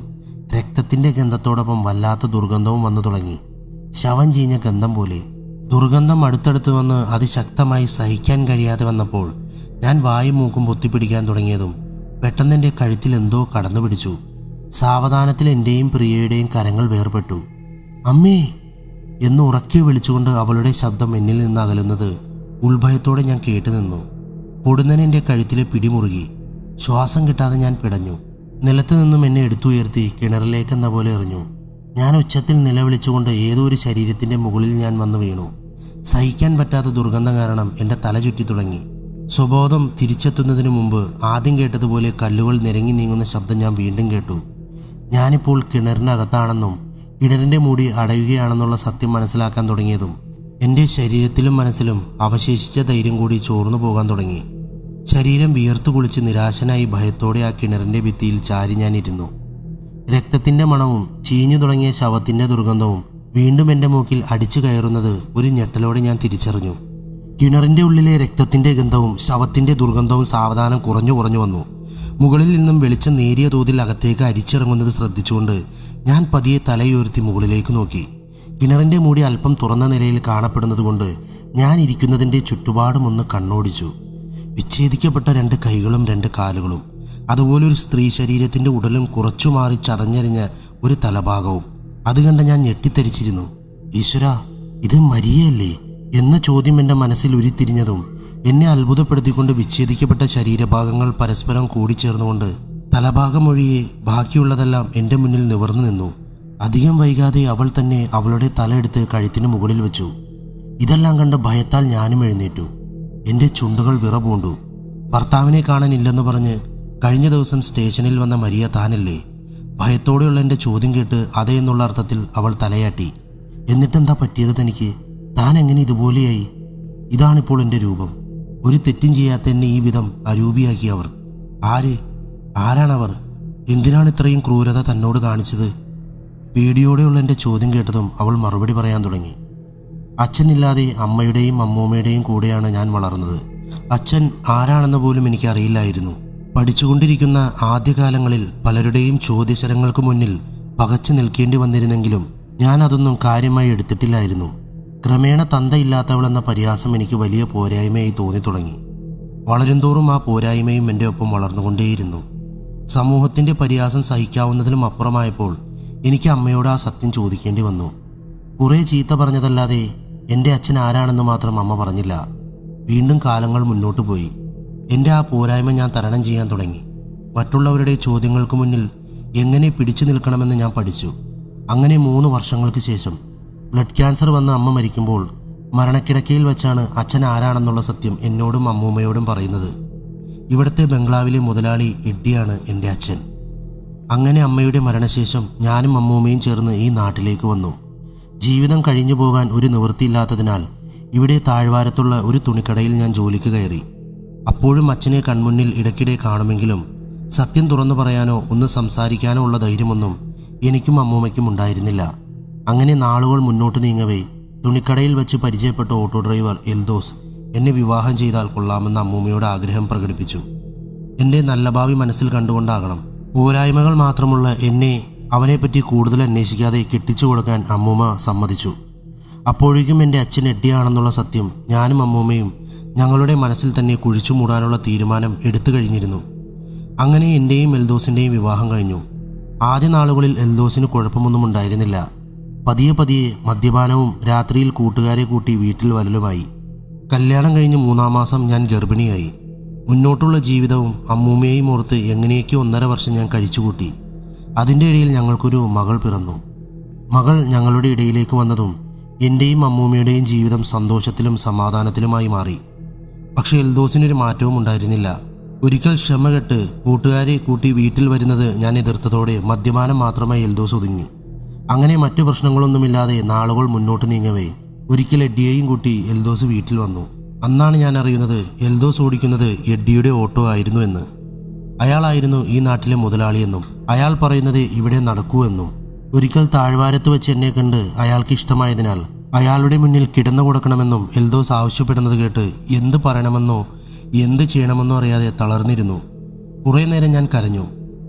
രക്തത്തിന്റെ ഗന്ധത്തോടൊപ്പം വല്ലാത്ത ദുർഗന്ധവും വന്നു തുടങ്ങി ശവം ചീഞ്ഞ ഗന്ധം പോലെ ദുർഗന്ധം അടുത്തടുത്ത് വന്ന് അതിശക്തമായി സഹിക്കാൻ കഴിയാതെ വന്നപ്പോൾ ഞാൻ വായും മൂക്കും പൊത്തിപ്പിടിക്കാൻ തുടങ്ങിയതും പെട്ടെന്ന് എൻ്റെ കഴുത്തിൽ എന്തോ കടന്നു പിടിച്ചു സാവധാനത്തിൽ എൻ്റെയും പ്രിയയുടെയും കരങ്ങൾ വേർപെട്ടു അമ്മേ എന്ന് ഉറക്കി വിളിച്ചുകൊണ്ട് അവളുടെ ശബ്ദം എന്നിൽ നിന്ന് അകലുന്നത് ഉൾഭയത്തോടെ ഞാൻ കേട്ടു നിന്നു പൊടുന്നനെ എൻ്റെ കഴുത്തിലെ പിടിമുറുകി ശ്വാസം കിട്ടാതെ ഞാൻ പിടഞ്ഞു നിലത്ത് നിന്നും എന്നെ എടുത്തുയർത്തി കിണറിലേക്കെന്ന പോലെ എറിഞ്ഞു ഞാൻ ഉച്ചത്തിൽ നിലവിളിച്ചുകൊണ്ട് ഏതോ ഒരു ശരീരത്തിന്റെ മുകളിൽ ഞാൻ വന്നു വീണു സഹിക്കാൻ പറ്റാത്ത ദുർഗന്ധം കാരണം എൻ്റെ തല ചുറ്റി തുടങ്ങി സ്വബോധം തിരിച്ചെത്തുന്നതിന് മുമ്പ് ആദ്യം കേട്ടതുപോലെ കല്ലുകൾ നിരങ്ങി നീങ്ങുന്ന ശബ്ദം ഞാൻ വീണ്ടും കേട്ടു ഞാനിപ്പോൾ കിണറിനകത്താണെന്നും കിണറിന്റെ മൂടി അടയുകയാണെന്നുള്ള സത്യം മനസ്സിലാക്കാൻ തുടങ്ങിയതും എൻ്റെ ശരീരത്തിലും മനസ്സിലും അവശേഷിച്ച ധൈര്യം കൂടി ചോർന്നു പോകാൻ തുടങ്ങി ശരീരം വിയർത്തു കുളിച്ച് നിരാശനായി ഭയത്തോടെ ആ കിണറിന്റെ ഭിത്തിയിൽ ചാരി ഞാനിരുന്നു രക്തത്തിന്റെ മണവും ചീഞ്ഞു തുടങ്ങിയ ശവത്തിന്റെ ദുർഗന്ധവും വീണ്ടും എൻ്റെ മൂക്കിൽ അടിച്ചു കയറുന്നത് ഒരു ഞെട്ടലോടെ ഞാൻ തിരിച്ചറിഞ്ഞു കിണറിന്റെ ഉള്ളിലെ രക്തത്തിന്റെ ഗന്ധവും ശവത്തിന്റെ ദുർഗന്ധവും സാവധാനം കുറഞ്ഞു കുറഞ്ഞു വന്നു മുകളിൽ നിന്നും വെളിച്ചം നേരിയ തോതിൽ അകത്തേക്ക് അരിച്ചിറങ്ങുന്നത് ശ്രദ്ധിച്ചുകൊണ്ട് ഞാൻ പതിയെ തലയുയർത്തി മുകളിലേക്ക് നോക്കി കിണറിന്റെ മൂടി അല്പം തുറന്ന നിലയിൽ കാണപ്പെടുന്നതുകൊണ്ട് ഞാൻ ഇരിക്കുന്നതിന്റെ ചുറ്റുപാടും ഒന്ന് കണ്ണോടിച്ചു വിച്ഛേദിക്കപ്പെട്ട രണ്ട് കൈകളും രണ്ട് കാലുകളും അതുപോലെ ഒരു സ്ത്രീ ശരീരത്തിന്റെ ഉടലും കുറച്ചു മാറി ചതഞ്ഞരിഞ്ഞ ഒരു തലഭാഗവും അത് കണ്ട് ഞാൻ ഞെട്ടിത്തരിച്ചിരുന്നു ഈശ്വര ഇത് മരിയല്ലേ എന്ന ചോദ്യം എൻ്റെ മനസ്സിൽ ഉരുത്തിരിഞ്ഞതും എന്നെ അത്ഭുതപ്പെടുത്തിക്കൊണ്ട് വിച്ഛേദിക്കപ്പെട്ട ശരീരഭാഗങ്ങൾ പരസ്പരം കൂടിച്ചേർന്നുകൊണ്ട് തലഭാഗം ഒഴിയെ ബാക്കിയുള്ളതെല്ലാം എൻ്റെ മുന്നിൽ നിവർന്നു നിന്നു അധികം വൈകാതെ അവൾ തന്നെ അവളുടെ തലയെടുത്ത് കഴുത്തിന് മുകളിൽ വെച്ചു ഇതെല്ലാം കണ്ട് ഭയത്താൽ ഞാനും എഴുന്നേറ്റു എൻ്റെ ചുണ്ടുകൾ വിറപൂണ്ടു ഭർത്താവിനെ കാണാനില്ലെന്ന് പറഞ്ഞ് കഴിഞ്ഞ ദിവസം സ്റ്റേഷനിൽ വന്ന മരിയ താനല്ലേ ഭയത്തോടെയുള്ള എൻ്റെ ചോദ്യം കേട്ട് അതേ എന്നുള്ള അർത്ഥത്തിൽ അവൾ തലയാട്ടി എന്നിട്ടെന്താ പറ്റിയത് തനിക്ക് താൻ എങ്ങനെ ഇതുപോലെയായി ഇതാണിപ്പോൾ എൻ്റെ രൂപം ഒരു തെറ്റും ചെയ്യാത്ത എന്നെ ഈ വിധം അരൂപിയാക്കി അവർ ആര് ആരാണവർ എന്തിനാണ് ഇത്രയും ക്രൂരത തന്നോട് കാണിച്ചത് പേടിയോടെയുള്ള എൻ്റെ ചോദ്യം കേട്ടതും അവൾ മറുപടി പറയാൻ തുടങ്ങി അച്ഛനില്ലാതെ അമ്മയുടെയും അമ്മൂമ്മയുടെയും കൂടെയാണ് ഞാൻ വളർന്നത് അച്ഛൻ ആരാണെന്ന് പോലും എനിക്ക് അറിയില്ലായിരുന്നു പഠിച്ചുകൊണ്ടിരിക്കുന്ന ആദ്യകാലങ്ങളിൽ പലരുടെയും ചോദ്യശരങ്ങൾക്ക് മുന്നിൽ പകച്ചു നിൽക്കേണ്ടി വന്നിരുന്നെങ്കിലും ഞാൻ അതൊന്നും കാര്യമായി എടുത്തിട്ടില്ലായിരുന്നു ക്രമേണ തന്തയില്ലാത്തവളെന്ന പരിഹാസം എനിക്ക് വലിയ പോരായ്മയായി തോന്നി തുടങ്ങി വളരുംതോറും ആ പോരായ്മയും എൻ്റെ ഒപ്പം വളർന്നുകൊണ്ടേയിരുന്നു സമൂഹത്തിൻ്റെ പരിഹാസം സഹിക്കാവുന്നതിലും അപ്പുറമായപ്പോൾ എനിക്ക് അമ്മയോട് ആ സത്യം ചോദിക്കേണ്ടി വന്നു കുറേ ചീത്ത പറഞ്ഞതല്ലാതെ എൻ്റെ അച്ഛൻ ആരാണെന്ന് മാത്രം അമ്മ പറഞ്ഞില്ല വീണ്ടും കാലങ്ങൾ മുന്നോട്ട് പോയി എൻ്റെ ആ പോരായ്മ ഞാൻ തരണം ചെയ്യാൻ തുടങ്ങി മറ്റുള്ളവരുടെ ചോദ്യങ്ങൾക്ക് മുന്നിൽ എങ്ങനെ പിടിച്ചു നിൽക്കണമെന്ന് ഞാൻ പഠിച്ചു അങ്ങനെ മൂന്ന് വർഷങ്ങൾക്ക് ശേഷം ബ്ലഡ് ക്യാൻസർ വന്ന അമ്മ മരിക്കുമ്പോൾ മരണക്കിടക്കയിൽ വെച്ചാണ് അച്ഛൻ ആരാണെന്നുള്ള സത്യം എന്നോടും അമ്മൂമ്മയോടും പറയുന്നത് ഇവിടുത്തെ ബംഗ്ലാവിലെ മുതലാളി എഡ്ഡിയാണ് എൻ്റെ അച്ഛൻ അങ്ങനെ അമ്മയുടെ മരണശേഷം ഞാനും അമ്മൂമ്മയും ചേർന്ന് ഈ നാട്ടിലേക്ക് വന്നു ജീവിതം കഴിഞ്ഞു പോകാൻ ഒരു നിവൃത്തിയില്ലാത്തതിനാൽ ഇവിടെ താഴ്വാരത്തുള്ള ഒരു തുണിക്കടയിൽ ഞാൻ ജോലിക്ക് കയറി അപ്പോഴും അച്ഛനെ കൺമുന്നിൽ ഇടയ്ക്കിടെ കാണുമെങ്കിലും സത്യം തുറന്നു പറയാനോ ഒന്ന് സംസാരിക്കാനോ ഉള്ള ധൈര്യമൊന്നും എനിക്കും അമ്മൂമ്മയ്ക്കും ഉണ്ടായിരുന്നില്ല അങ്ങനെ നാളുകൾ മുന്നോട്ട് നീങ്ങവേ തുണിക്കടയിൽ വെച്ച് പരിചയപ്പെട്ട ഓട്ടോ ഡ്രൈവർ എൽദോസ് എന്നെ വിവാഹം ചെയ്താൽ കൊള്ളാമെന്ന് അമ്മൂമ്മയോട് ആഗ്രഹം പ്രകടിപ്പിച്ചു എൻ്റെ നല്ല ഭാവി മനസ്സിൽ കണ്ടുകൊണ്ടാകണം പോരായ്മകൾ മാത്രമുള്ള എന്നെ അവനെപ്പറ്റി കൂടുതൽ അന്വേഷിക്കാതെ കെട്ടിച്ചു കൊടുക്കാൻ അമ്മൂമ്മ സമ്മതിച്ചു അപ്പോഴേക്കും എൻ്റെ അച്ഛൻ എഡ്ഡിയാണെന്നുള്ള സത്യം ഞാനും അമ്മൂമ്മയും ഞങ്ങളുടെ മനസ്സിൽ തന്നെ കുഴിച്ചു മൂടാനുള്ള തീരുമാനം എടുത്തു കഴിഞ്ഞിരുന്നു അങ്ങനെ എൻ്റെയും എൽദോസിൻ്റെയും വിവാഹം കഴിഞ്ഞു ആദ്യ നാളുകളിൽ എൽദോസിന് കുഴപ്പമൊന്നും ഉണ്ടായിരുന്നില്ല പതിയെ പതിയെ മദ്യപാനവും രാത്രിയിൽ കൂട്ടുകാരെ കൂട്ടി വീട്ടിൽ വരലുമായി കല്യാണം കഴിഞ്ഞ് മൂന്നാം മാസം ഞാൻ ഗർഭിണിയായി മുന്നോട്ടുള്ള ജീവിതവും അമ്മൂമ്മയെയും ഓർത്ത് എങ്ങനെയൊക്കെ ഒന്നര വർഷം ഞാൻ കഴിച്ചുകൂട്ടി അതിൻ്റെ ഇടയിൽ ഞങ്ങൾക്കൊരു മകൾ പിറന്നു മകൾ ഞങ്ങളുടെ ഇടയിലേക്ക് വന്നതും എൻ്റെയും അമ്മൂമ്മയുടെയും ജീവിതം സന്തോഷത്തിലും സമാധാനത്തിലുമായി മാറി പക്ഷേ എൽദോസിനൊരു മാറ്റവും ഉണ്ടായിരുന്നില്ല ഒരിക്കൽ ക്ഷമകെട്ട് കൂട്ടുകാരെ കൂട്ടി വീട്ടിൽ വരുന്നത് ഞാൻ എതിർത്തതോടെ മദ്യപാനം മാത്രമായി എൽദോസ് ഒതുങ്ങി അങ്ങനെ മറ്റു പ്രശ്നങ്ങളൊന്നുമില്ലാതെ നാളുകൾ മുന്നോട്ട് നീങ്ങവേ ഒരിക്കൽ എഡ്ഡിയെയും കൂട്ടി എൽദോസ് വീട്ടിൽ വന്നു അന്നാണ് ഞാൻ അറിയുന്നത് എൽദോസ് ഓടിക്കുന്നത് എഡ്ഡിയുടെ ഓട്ടോ ആയിരുന്നു എന്ന് അയാളായിരുന്നു ഈ നാട്ടിലെ മുതലാളിയെന്നും അയാൾ പറയുന്നത് ഇവിടെ നടക്കൂ എന്നും ഒരിക്കൽ താഴ്വാരത്ത് വെച്ച് എന്നെ കണ്ട് അയാൾക്ക് ഇഷ്ടമായതിനാൽ അയാളുടെ മുന്നിൽ കിടന്നു കൊടുക്കണമെന്നും എൽദോസ് ആവശ്യപ്പെടുന്നത് കേട്ട് എന്ത് പറയണമെന്നോ എന്ത് ചെയ്യണമെന്നോ അറിയാതെ തളർന്നിരുന്നു കുറേ നേരം ഞാൻ കരഞ്ഞു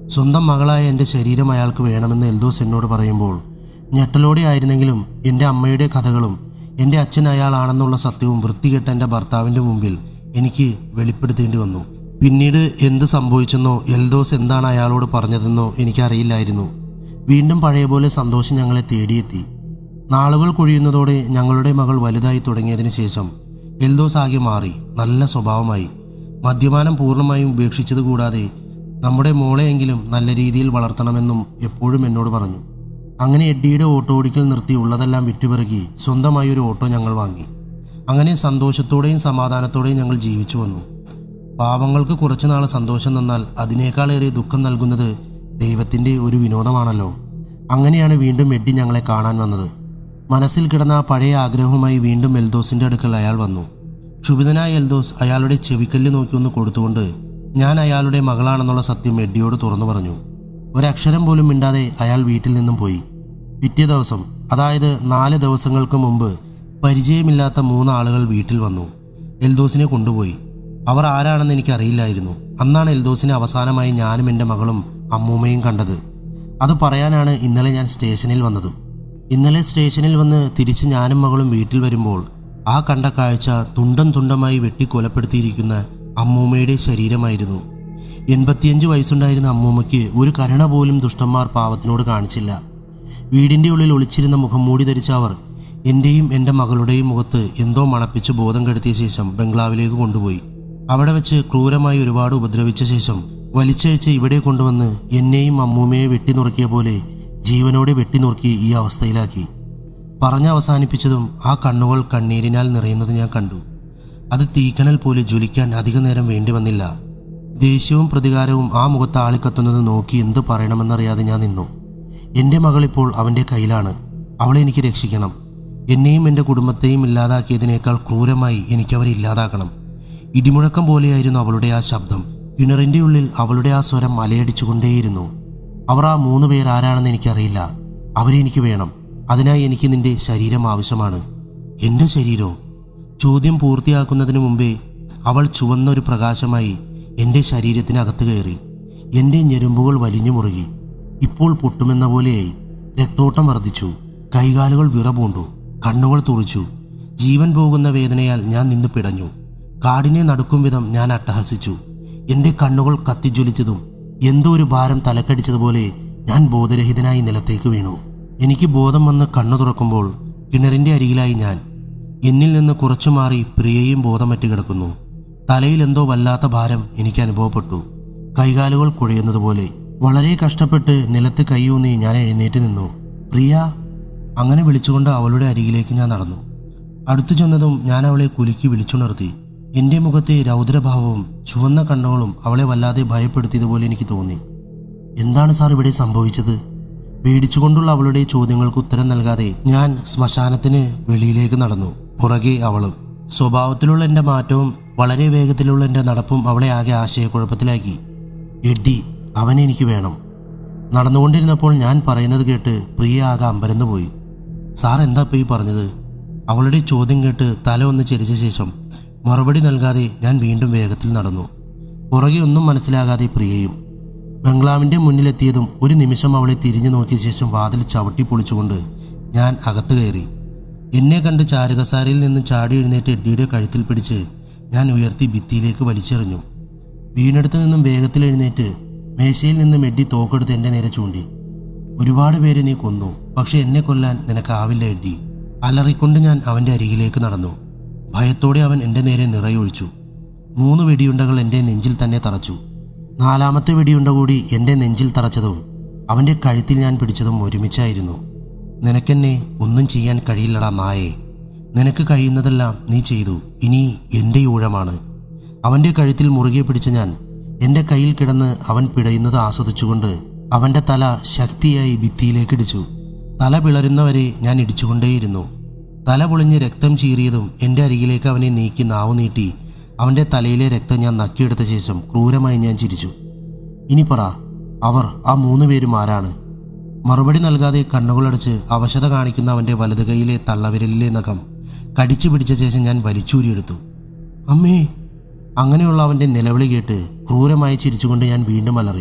സ്വന്തം മകളായ എൻ്റെ ശരീരം അയാൾക്ക് വേണമെന്ന് എൽദോസ് എന്നോട് പറയുമ്പോൾ ഞെട്ടലോടെ ആയിരുന്നെങ്കിലും എൻ്റെ അമ്മയുടെ കഥകളും എൻ്റെ അച്ഛൻ അയാളാണെന്നുള്ള സത്യവും വൃത്തികെട്ട എൻ്റെ ഭർത്താവിൻ്റെ മുമ്പിൽ എനിക്ക് വെളിപ്പെടുത്തേണ്ടി വന്നു പിന്നീട് എന്ത് സംഭവിച്ചെന്നോ എൽദോസ് എന്താണ് അയാളോട് പറഞ്ഞതെന്നോ എനിക്കറിയില്ലായിരുന്നു വീണ്ടും പഴയ പോലെ സന്തോഷം ഞങ്ങളെ തേടിയെത്തി നാളുകൾ കൊഴിയുന്നതോടെ ഞങ്ങളുടെ മകൾ വലുതായി തുടങ്ങിയതിന് ശേഷം എൽദോസ് ആകെ മാറി നല്ല സ്വഭാവമായി മദ്യപാനം പൂർണ്ണമായും ഉപേക്ഷിച്ചത് കൂടാതെ നമ്മുടെ മോളെയെങ്കിലും നല്ല രീതിയിൽ വളർത്തണമെന്നും എപ്പോഴും എന്നോട് പറഞ്ഞു അങ്ങനെ എഡ്ഡിയുടെ ഓട്ടോ ഓടിക്കൽ നിർത്തി ഉള്ളതെല്ലാം വിറ്റുപിറക്കി സ്വന്തമായി ഒരു ഓട്ടോ ഞങ്ങൾ വാങ്ങി അങ്ങനെ സന്തോഷത്തോടെയും സമാധാനത്തോടെയും ഞങ്ങൾ ജീവിച്ചു വന്നു പാവങ്ങൾക്ക് കുറച്ചുനാൾ സന്തോഷം തന്നാൽ അതിനേക്കാളേറെ ദുഃഖം നൽകുന്നത് ദൈവത്തിൻ്റെ ഒരു വിനോദമാണല്ലോ അങ്ങനെയാണ് വീണ്ടും എഡ്ഡി ഞങ്ങളെ കാണാൻ വന്നത് മനസ്സിൽ കിടന്ന ആ പഴയ ആഗ്രഹവുമായി വീണ്ടും എൽദോസിന്റെ അടുക്കൽ അയാൾ വന്നു ക്ഷുഭിതനായ എൽദോസ് അയാളുടെ ചെവിക്കല്ല് നോക്കി ഒന്ന് കൊടുത്തുകൊണ്ട് ഞാൻ അയാളുടെ മകളാണെന്നുള്ള സത്യം എഡ്ഡിയോട് തുറന്നു പറഞ്ഞു ഒരക്ഷരം പോലും മിണ്ടാതെ അയാൾ വീട്ടിൽ നിന്നും പോയി പിറ്റേ ദിവസം അതായത് നാല് ദിവസങ്ങൾക്ക് മുമ്പ് പരിചയമില്ലാത്ത മൂന്ന് ആളുകൾ വീട്ടിൽ വന്നു എൽദോസിനെ കൊണ്ടുപോയി അവർ ആരാണെന്ന് എനിക്കറിയില്ലായിരുന്നു അന്നാണ് എൽദോസിനെ അവസാനമായി ഞാനും എൻ്റെ മകളും അമ്മൂമ്മയും കണ്ടത് അത് പറയാനാണ് ഇന്നലെ ഞാൻ സ്റ്റേഷനിൽ വന്നത് ഇന്നലെ സ്റ്റേഷനിൽ വന്ന് തിരിച്ച് ഞാനും മകളും വീട്ടിൽ വരുമ്പോൾ ആ കണ്ട കാഴ്ച തുണ്ടം തുണ്ടമായി വെട്ടി കൊലപ്പെടുത്തിയിരിക്കുന്ന അമ്മൂമ്മയുടെ ശരീരമായിരുന്നു എൺപത്തിയഞ്ച് വയസ്സുണ്ടായിരുന്ന അമ്മൂമ്മയ്ക്ക് ഒരു കരുണ പോലും ദുഷ്ടന്മാർ പാവത്തിനോട് കാണിച്ചില്ല വീടിൻ്റെ ഉള്ളിൽ ഒളിച്ചിരുന്ന മുഖം മൂടി ധരിച്ച അവർ എൻ്റെയും എൻ്റെ മകളുടെയും മുഖത്ത് എന്തോ മണപ്പിച്ച് ബോധം കെടുത്തിയ ശേഷം ബംഗ്ലാവിലേക്ക് കൊണ്ടുപോയി അവിടെ വെച്ച് ക്രൂരമായി ഒരുപാട് ഉപദ്രവിച്ച ശേഷം വലിച്ചഴിച്ച് ഇവിടെ കൊണ്ടുവന്ന് എന്നെയും അമ്മൂമ്മയെ വെട്ടിനുറുക്കിയ പോലെ ജീവനോടെ വെട്ടിനുറുക്കി ഈ അവസ്ഥയിലാക്കി പറഞ്ഞ് അവസാനിപ്പിച്ചതും ആ കണ്ണുകൾ കണ്ണീരിനാൽ നിറയുന്നത് ഞാൻ കണ്ടു അത് തീക്കനൽ പോലെ ജ്വലിക്കാൻ അധിക നേരം വേണ്ടി വന്നില്ല ദേഷ്യവും പ്രതികാരവും ആ മുഖത്ത് ആളിക്കത്തുന്നത് നോക്കി എന്ത് പറയണമെന്നറിയാതെ ഞാൻ നിന്നു എൻ്റെ മകളിപ്പോൾ അവൻ്റെ കയ്യിലാണ് അവളെ എനിക്ക് രക്ഷിക്കണം എന്നെയും എൻ്റെ കുടുംബത്തെയും ഇല്ലാതാക്കിയതിനേക്കാൾ ക്രൂരമായി എനിക്കവരെ ഇല്ലാതാക്കണം ഇടിമുഴക്കം പോലെയായിരുന്നു അവളുടെ ആ ശബ്ദം കിണറിൻ്റെ ഉള്ളിൽ അവളുടെ ആ സ്വരം അലയടിച്ചുകൊണ്ടേയിരുന്നു അവർ ആ മൂന്ന് പേർ ആരാണെന്ന് എനിക്കറിയില്ല അവരെ എനിക്ക് വേണം അതിനായി എനിക്ക് നിന്റെ ശരീരം ആവശ്യമാണ് എൻ്റെ ശരീരോ ചോദ്യം പൂർത്തിയാക്കുന്നതിന് മുമ്പേ അവൾ ചുവന്നൊരു പ്രകാശമായി എൻ്റെ ശരീരത്തിനകത്ത് കയറി എൻ്റെ ഞെരുമ്പുകൾ വലിഞ്ഞു മുറുകി ഇപ്പോൾ പൊട്ടുമെന്ന പോലെയായി രക്തോട്ടം വർദ്ധിച്ചു കൈകാലുകൾ വിറപൂണ്ടു കണ്ണുകൾ തുറിച്ചു ജീവൻ പോകുന്ന വേദനയാൽ ഞാൻ നിന്ന് പിടഞ്ഞു കാടിനെ നടുക്കും വിധം ഞാൻ അട്ടഹസിച്ചു എൻ്റെ കണ്ണുകൾ കത്തിജ്വലിച്ചതും എന്തോ ഒരു ഭാരം തലക്കടിച്ചതുപോലെ ഞാൻ ബോധരഹിതനായി നിലത്തേക്ക് വീണു എനിക്ക് ബോധം വന്ന് കണ്ണു തുറക്കുമ്പോൾ കിണറിൻ്റെ അരികിലായി ഞാൻ എന്നിൽ നിന്ന് കുറച്ചു മാറി പ്രിയയും ബോധമറ്റ് കിടക്കുന്നു തലയിൽ എന്തോ വല്ലാത്ത ഭാരം എനിക്ക് അനുഭവപ്പെട്ടു കൈകാലുകൾ കുഴയുന്നതുപോലെ വളരെ കഷ്ടപ്പെട്ട് നിലത്ത് കൈയൂന്നി ഞാൻ എഴുന്നേറ്റ് നിന്നു പ്രിയ അങ്ങനെ വിളിച്ചുകൊണ്ട് അവളുടെ അരികിലേക്ക് ഞാൻ നടന്നു അടുത്തു ചെന്നതും ഞാൻ അവളെ കുലുക്കി വിളിച്ചുണർത്തി എൻ്റെ മുഖത്തെ രൗദ്രഭാവവും ചുവന്ന കണ്ണുകളും അവളെ വല്ലാതെ ഭയപ്പെടുത്തിയതുപോലെ എനിക്ക് തോന്നി എന്താണ് സാർ ഇവിടെ സംഭവിച്ചത് പേടിച്ചുകൊണ്ടുള്ള അവളുടെ ചോദ്യങ്ങൾക്ക് ഉത്തരം നൽകാതെ ഞാൻ ശ്മശാനത്തിന് വെളിയിലേക്ക് നടന്നു പുറകെ അവളും സ്വഭാവത്തിലുള്ള എൻ്റെ മാറ്റവും വളരെ വേഗത്തിലുള്ള എൻ്റെ നടപ്പും അവളെ ആകെ ആശയക്കുഴപ്പത്തിലാക്കി എഡ്ഡി അവനെ എനിക്ക് വേണം നടന്നുകൊണ്ടിരുന്നപ്പോൾ ഞാൻ പറയുന്നത് കേട്ട് പ്രിയ ആകെ അമ്പരന്ന് പോയി സാർ എന്താ ഇപ്പോൾ ഈ പറഞ്ഞത് അവളുടെ ചോദ്യം കേട്ട് തല ഒന്ന് ചെരിച്ച ശേഷം മറുപടി നൽകാതെ ഞാൻ വീണ്ടും വേഗത്തിൽ നടന്നു പുറകെ ഒന്നും മനസ്സിലാകാതെ പ്രിയയും ബംഗ്ലാവിൻ്റെ മുന്നിലെത്തിയതും ഒരു നിമിഷം അവളെ തിരിഞ്ഞു നോക്കിയ ശേഷം വാതിൽ ചവിട്ടി പൊളിച്ചുകൊണ്ട് ഞാൻ അകത്ത് കയറി എന്നെ കണ്ട് ചാരുകസാരയിൽ നിന്ന് ചാടി എഴുന്നേറ്റ് എഡ്ഡിയുടെ കഴുത്തിൽ പിടിച്ച് ഞാൻ ഉയർത്തി ഭിത്തിയിലേക്ക് വലിച്ചെറിഞ്ഞു വീണെടുത്ത് നിന്നും വേഗത്തിൽ എഴുന്നേറ്റ് മേശയിൽ നിന്നും എഡ്ഡി തോക്കെടുത്ത് എൻ്റെ നേരെ ചൂണ്ടി ഒരുപാട് പേരെ നീ കൊന്നു പക്ഷെ എന്നെ കൊല്ലാൻ നിനക്കാവില്ല എഡ്ഡി അലറിക്കൊണ്ട് ഞാൻ അവൻ്റെ അരികിലേക്ക് നടന്നു ഭയത്തോടെ അവൻ എൻ്റെ നേരെ നിറയൊഴിച്ചു മൂന്ന് വെടിയുണ്ടകൾ എൻ്റെ നെഞ്ചിൽ തന്നെ തറച്ചു നാലാമത്തെ വെടിയുണ്ട കൂടി എൻ്റെ നെഞ്ചിൽ തറച്ചതും അവൻ്റെ കഴുത്തിൽ ഞാൻ പിടിച്ചതും ഒരുമിച്ചായിരുന്നു നിനക്കെന്നെ ഒന്നും ചെയ്യാൻ കഴിയില്ലടാ നായേ നിനക്ക് കഴിയുന്നതെല്ലാം നീ ചെയ്തു ഇനി എൻ്റെ ഊഴമാണ് അവൻ്റെ കഴുത്തിൽ മുറുകെ പിടിച്ച ഞാൻ എൻ്റെ കയ്യിൽ കിടന്ന് അവൻ പിടയുന്നത് ആസ്വദിച്ചുകൊണ്ട് അവൻ്റെ തല ശക്തിയായി ഭിത്തിയിലേക്ക് ഇടിച്ചു തല പിളരുന്നവരെ ഞാൻ ഇടിച്ചുകൊണ്ടേയിരുന്നു തല പൊളിഞ്ഞ് രക്തം ചീറിയതും എൻ്റെ അരികിലേക്ക് അവനെ നീക്കി നാവ് നീട്ടി അവൻ്റെ തലയിലെ രക്തം ഞാൻ നക്കിയെടുത്ത ശേഷം ക്രൂരമായി ഞാൻ ചിരിച്ചു ഇനി പറ അവർ ആ മൂന്ന് പേരും ആരാണ് മറുപടി നൽകാതെ കണ്ണുകളടച്ച് അവശത കാണിക്കുന്ന അവൻ്റെ വലത് കൈയിലെ തള്ളവിരലിലെ നഖം കടിച്ചു പിടിച്ച ശേഷം ഞാൻ വലിച്ചൂരിയെടുത്തു അമ്മേ അങ്ങനെയുള്ള അവൻ്റെ നിലവിളി കേട്ട് ക്രൂരമായി ചിരിച്ചുകൊണ്ട് ഞാൻ വീണ്ടും അലറി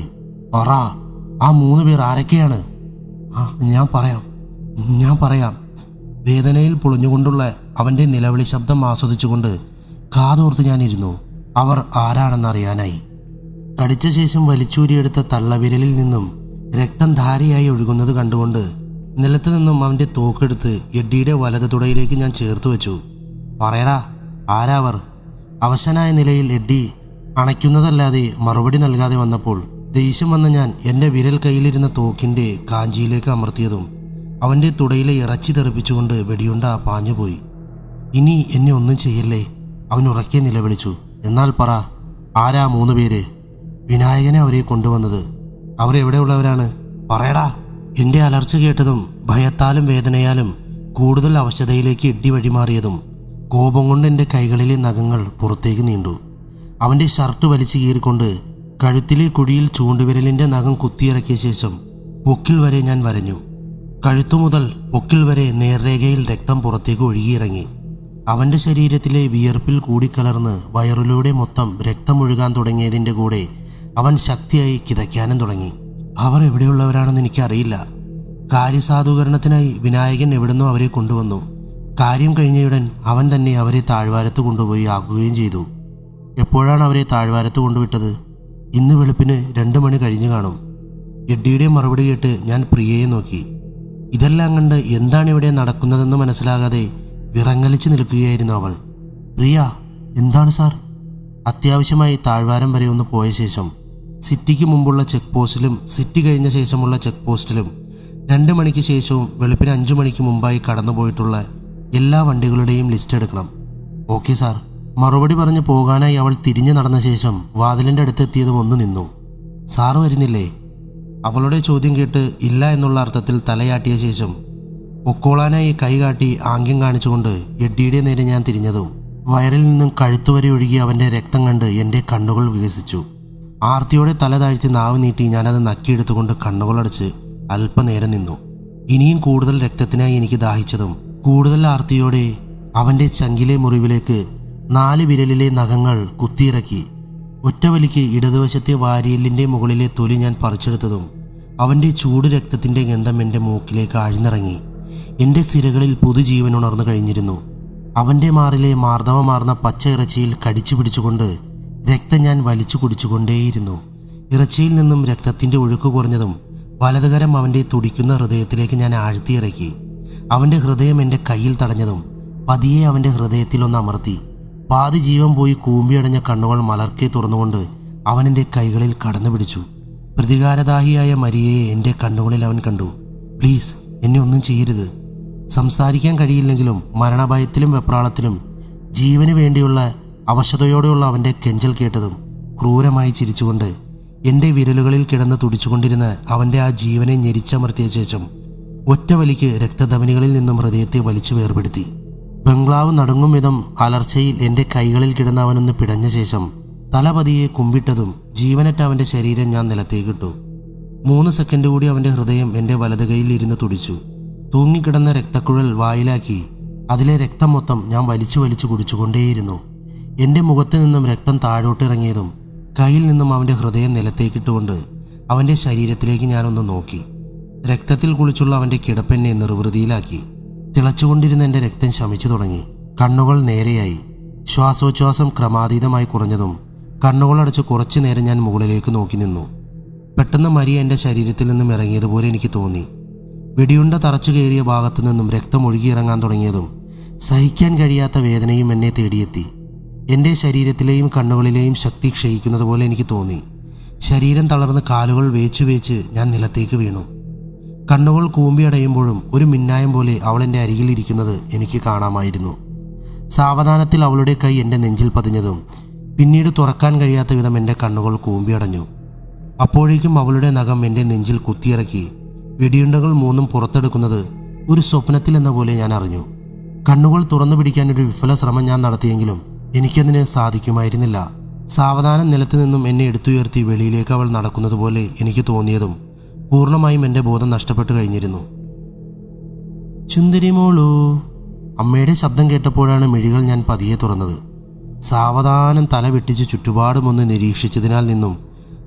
പറ ആ മൂന്ന് പേർ ആരൊക്കെയാണ് ആ ഞാൻ പറയാം ഞാൻ പറയാം വേദനയിൽ പൊളിഞ്ഞുകൊണ്ടുള്ള അവൻ്റെ നിലവിളി ശബ്ദം ആസ്വദിച്ചുകൊണ്ട് കാതോർത്ത് ഞാനിരുന്നു അവർ ആരാണെന്നറിയാനായി കടിച്ച ശേഷം വലിച്ചൂരിയെടുത്ത തള്ളവിരലിൽ നിന്നും രക്തം ധാരയായി ഒഴുകുന്നത് കണ്ടുകൊണ്ട് നിലത്ത് നിന്നും അവൻ്റെ തോക്കെടുത്ത് എഡ്ഡിയുടെ വലത് തുടയിലേക്ക് ഞാൻ ചേർത്ത് വെച്ചു പറയടാ ആരാവർ അവശനായ നിലയിൽ എഡ്ഡി അണയ്ക്കുന്നതല്ലാതെ മറുപടി നൽകാതെ വന്നപ്പോൾ ദേഷ്യം വന്ന ഞാൻ എൻ്റെ വിരൽ കയ്യിലിരുന്ന തോക്കിൻ്റെ കാഞ്ചിയിലേക്ക് അമർത്തിയതും അവൻ്റെ തുടയിലെ ഇറച്ചി തെറിപ്പിച്ചുകൊണ്ട് വെടിയുണ്ട പാഞ്ഞുപോയി ഇനി എന്നെ ഒന്നും ചെയ്യല്ലേ അവൻ ഉറക്കെ നിലവിളിച്ചു എന്നാൽ പറ ആരാ മൂന്ന് പേര് വിനായകനെ അവരെ കൊണ്ടുവന്നത് അവർ എവിടെയുള്ളവരാണ് പറയടാ എൻ്റെ അലർച്ച കേട്ടതും ഭയത്താലും വേദനയാലും കൂടുതൽ അവശതയിലേക്ക് ഇടി വഴിമാറിയതും കോപം കൊണ്ട് എൻ്റെ കൈകളിലെ നഖങ്ങൾ പുറത്തേക്ക് നീണ്ടു അവൻ്റെ ഷർട്ട് വലിച്ചു കീറിക്കൊണ്ട് കഴുത്തിലെ കുഴിയിൽ ചൂണ്ടുവിരലിൻ്റെ നഖം കുത്തിയിറക്കിയ ശേഷം പൊക്കിൽ വരെ ഞാൻ വരഞ്ഞു കഴുത്തു മുതൽ പൊക്കിൽ വരെ നേർരേഖയിൽ രക്തം പുറത്തേക്ക് ഒഴുകിയിറങ്ങി അവന്റെ ശരീരത്തിലെ വിയർപ്പിൽ കൂടിക്കലർന്ന് വയറിലൂടെ മൊത്തം രക്തമൊഴുകാൻ തുടങ്ങിയതിൻ്റെ കൂടെ അവൻ ശക്തിയായി കിതയ്ക്കാനും തുടങ്ങി അവർ എവിടെയുള്ളവരാണെന്ന് എനിക്കറിയില്ല കാര്യസാധൂകരണത്തിനായി വിനായകൻ എവിടുന്നോ അവരെ കൊണ്ടുവന്നു കാര്യം കഴിഞ്ഞയുടൻ അവൻ തന്നെ അവരെ താഴ്വാരത്ത് കൊണ്ടുപോയി ആക്കുകയും ചെയ്തു എപ്പോഴാണ് അവരെ താഴ്വാരത്ത് കൊണ്ടുവിട്ടത് ഇന്ന് വെളുപ്പിന് രണ്ടു മണി കഴിഞ്ഞു കാണും എഡ്ഡിയുടെ മറുപടി കേട്ട് ഞാൻ പ്രിയയെ നോക്കി ഇതെല്ലാം കണ്ട് എന്താണ് ഇവിടെ നടക്കുന്നതെന്ന് മനസ്സിലാകാതെ വിറങ്ങലിച്ചു നിൽക്കുകയായിരുന്നു അവൾ പ്രിയ എന്താണ് സാർ അത്യാവശ്യമായി താഴ്വാരം വരെ ഒന്ന് പോയ ശേഷം സിറ്റിക്ക് മുമ്പുള്ള ചെക്ക് പോസ്റ്റിലും സിറ്റി കഴിഞ്ഞ ശേഷമുള്ള ചെക്ക് പോസ്റ്റിലും രണ്ട് മണിക്ക് ശേഷവും വെളുപ്പിന് അഞ്ചു മണിക്ക് മുമ്പായി കടന്നുപോയിട്ടുള്ള എല്ലാ വണ്ടികളുടെയും ലിസ്റ്റ് എടുക്കണം ഓക്കെ സാർ മറുപടി പറഞ്ഞ് പോകാനായി അവൾ തിരിഞ്ഞു നടന്ന ശേഷം വാതിലിൻ്റെ അടുത്തെത്തിയതും ഒന്ന് നിന്നു സാറ് വരുന്നില്ലേ അവളുടെ ചോദ്യം കേട്ട് ഇല്ല എന്നുള്ള അർത്ഥത്തിൽ തലയാട്ടിയ ശേഷം പൊക്കോളാനായി കൈ കാട്ടി ആംഗ്യം കാണിച്ചുകൊണ്ട് എഡ്ഡിയുടെ നേരെ ഞാൻ തിരിഞ്ഞതും വയറിൽ നിന്നും കഴുത്തുവരെ ഒഴുകി അവൻ്റെ രക്തം കണ്ട് എൻ്റെ കണ്ണുകൾ വികസിച്ചു ആർത്തിയോടെ തല താഴ്ത്തി നാവ് നീട്ടി ഞാനത് നക്കിയെടുത്തുകൊണ്ട് കണ്ണുകളടച്ച് അല്പനേരം നിന്നു ഇനിയും കൂടുതൽ രക്തത്തിനായി എനിക്ക് ദാഹിച്ചതും കൂടുതൽ ആർത്തിയോടെ അവൻ്റെ ചങ്കിലെ മുറിവിലേക്ക് നാല് വിരലിലെ നഖങ്ങൾ കുത്തിയിറക്കി ഒറ്റവലിക്ക് ഇടതുവശത്തെ വാരിയലിൻ്റെ മുകളിലെ തൊലി ഞാൻ പറിച്ചെടുത്തതും അവൻ്റെ ചൂട് രക്തത്തിൻ്റെ ഗന്ധം എൻ്റെ മൂക്കിലേക്ക് ആഴ്ന്നിറങ്ങി എൻ്റെ സിരകളിൽ പുതുജീവൻ ഉണർന്നു കഴിഞ്ഞിരുന്നു അവൻ്റെ മാറിലെ മാർദ്ദവമാർന്ന പച്ച ഇറച്ചിയിൽ കടിച്ചു പിടിച്ചുകൊണ്ട് രക്തം ഞാൻ വലിച്ചു കുടിച്ചുകൊണ്ടേയിരുന്നു ഇറച്ചിയിൽ നിന്നും രക്തത്തിൻ്റെ ഒഴുക്ക് കുറഞ്ഞതും വലതുകരം അവൻ്റെ തുടിക്കുന്ന ഹൃദയത്തിലേക്ക് ഞാൻ ആഴ്ത്തിയിറക്കി അവൻ്റെ ഹൃദയം എൻ്റെ കയ്യിൽ തടഞ്ഞതും പതിയെ അവൻ്റെ ഹൃദയത്തിൽ ഒന്ന് അമർത്തി പാതി ജീവൻ പോയി കൂമ്പിയടഞ്ഞ കണ്ണുകൾ മലർക്കെ തുറന്നുകൊണ്ട് അവൻ എൻ്റെ കൈകളിൽ കടന്നു പിടിച്ചു പ്രതികാരദാഹിയായ മരിയയെ എൻ്റെ കണ്ണുകളിൽ അവൻ കണ്ടു പ്ലീസ് എന്നെ ഒന്നും ചെയ്യരുത് സംസാരിക്കാൻ കഴിയില്ലെങ്കിലും മരണഭയത്തിലും വെപ്രാളത്തിലും ജീവന് വേണ്ടിയുള്ള അവശതയോടെയുള്ള അവൻ്റെ കെഞ്ചൽ കേട്ടതും ക്രൂരമായി ചിരിച്ചുകൊണ്ട് എൻ്റെ വിരലുകളിൽ കിടന്ന് തുടിച്ചുകൊണ്ടിരുന്ന അവൻ്റെ ആ ജീവനെ ഞെരിച്ചമർത്തിയ ശേഷം ഒറ്റ വലിക്ക് രക്തധമനികളിൽ നിന്നും ഹൃദയത്തെ വലിച്ചു വേർപെടുത്തി ബംഗ്ലാവ് നടുങ്ങും വിധം അലർച്ചയിൽ എൻ്റെ കൈകളിൽ കിടന്ന അവനൊന്ന് പിടഞ്ഞ ശേഷം തല പതിയെ കുമ്പിട്ടതും ജീവനറ്റ അവൻ്റെ ശരീരം ഞാൻ നിലത്തേക്കിട്ടു മൂന്ന് സെക്കൻഡ് കൂടി അവൻ്റെ ഹൃദയം എൻ്റെ വലത് കൈയിൽ ഇരുന്ന് തുടിച്ചു തൂങ്ങിക്കിടന്ന രക്തക്കുഴൽ വായിലാക്കി അതിലെ രക്തം മൊത്തം ഞാൻ വലിച്ചു വലിച്ചു കുടിച്ചുകൊണ്ടേയിരുന്നു എൻ്റെ മുഖത്ത് നിന്നും രക്തം താഴോട്ടിറങ്ങിയതും കയ്യിൽ നിന്നും അവൻ്റെ ഹൃദയം നിലത്തേക്കിട്ടുകൊണ്ട് അവൻ്റെ ശരീരത്തിലേക്ക് ഞാനൊന്ന് നോക്കി രക്തത്തിൽ കുളിച്ചുള്ള അവൻ്റെ കിടപ്പെന്നെ നിർവൃതിയിലാക്കി തിളച്ചുകൊണ്ടിരുന്ന എൻ്റെ രക്തം ശമിച്ചു തുടങ്ങി കണ്ണുകൾ നേരെയായി ശ്വാസോച്ഛ്വാസം ക്രമാതീതമായി കുറഞ്ഞതും കണ്ണുകളടച്ച് കുറച്ചു നേരം ഞാൻ മുകളിലേക്ക് നോക്കി നിന്നു പെട്ടെന്ന് മരിയ എൻ്റെ ശരീരത്തിൽ നിന്നും ഇറങ്ങിയതുപോലെ എനിക്ക് തോന്നി വെടിയുണ്ട തറച്ചു കയറിയ ഭാഗത്തു നിന്നും രക്തം ഒഴുകിയിറങ്ങാൻ തുടങ്ങിയതും സഹിക്കാൻ കഴിയാത്ത വേദനയും എന്നെ തേടിയെത്തി എൻ്റെ ശരീരത്തിലെയും കണ്ണുകളിലെയും ശക്തി ക്ഷയിക്കുന്നത് പോലെ എനിക്ക് തോന്നി ശരീരം തളർന്ന് കാലുകൾ വേച്ചു വേച്ച് ഞാൻ നിലത്തേക്ക് വീണു കണ്ണുകൾ കൂമ്പിയടയുമ്പോഴും ഒരു മിന്നായം പോലെ അവൾ എൻ്റെ അരികിൽ ഇരിക്കുന്നത് എനിക്ക് കാണാമായിരുന്നു സാവധാനത്തിൽ അവളുടെ കൈ എൻ്റെ നെഞ്ചിൽ പതിഞ്ഞതും പിന്നീട് തുറക്കാൻ കഴിയാത്ത വിധം എൻ്റെ കണ്ണുകൾ കൂമ്പിയടഞ്ഞു അപ്പോഴേക്കും അവളുടെ നഖം എൻ്റെ നെഞ്ചിൽ കുത്തിയിറക്കി വെടിയുണ്ടകൾ മൂന്നും പുറത്തെടുക്കുന്നത് ഒരു സ്വപ്നത്തിൽ എന്ന പോലെ ഞാൻ അറിഞ്ഞു കണ്ണുകൾ തുറന്നു പിടിക്കാൻ ഒരു വിഫല ശ്രമം ഞാൻ നടത്തിയെങ്കിലും എനിക്കതിന് സാധിക്കുമായിരുന്നില്ല സാവധാനം നിലത്ത് നിന്നും എന്നെ എടുത്തുയർത്തി വെളിയിലേക്ക് അവൾ നടക്കുന്നത് പോലെ എനിക്ക് തോന്നിയതും പൂർണ്ണമായും എൻ്റെ ബോധം നഷ്ടപ്പെട്ടു കഴിഞ്ഞിരുന്നു ചുന്ദരി മോളൂ അമ്മയുടെ ശബ്ദം കേട്ടപ്പോഴാണ് മിഴികൾ ഞാൻ പതിയെ തുറന്നത് സാവധാനം തല വെട്ടിച്ച് ചുറ്റുപാടുമൊന്ന് നിരീക്ഷിച്ചതിനാൽ നിന്നും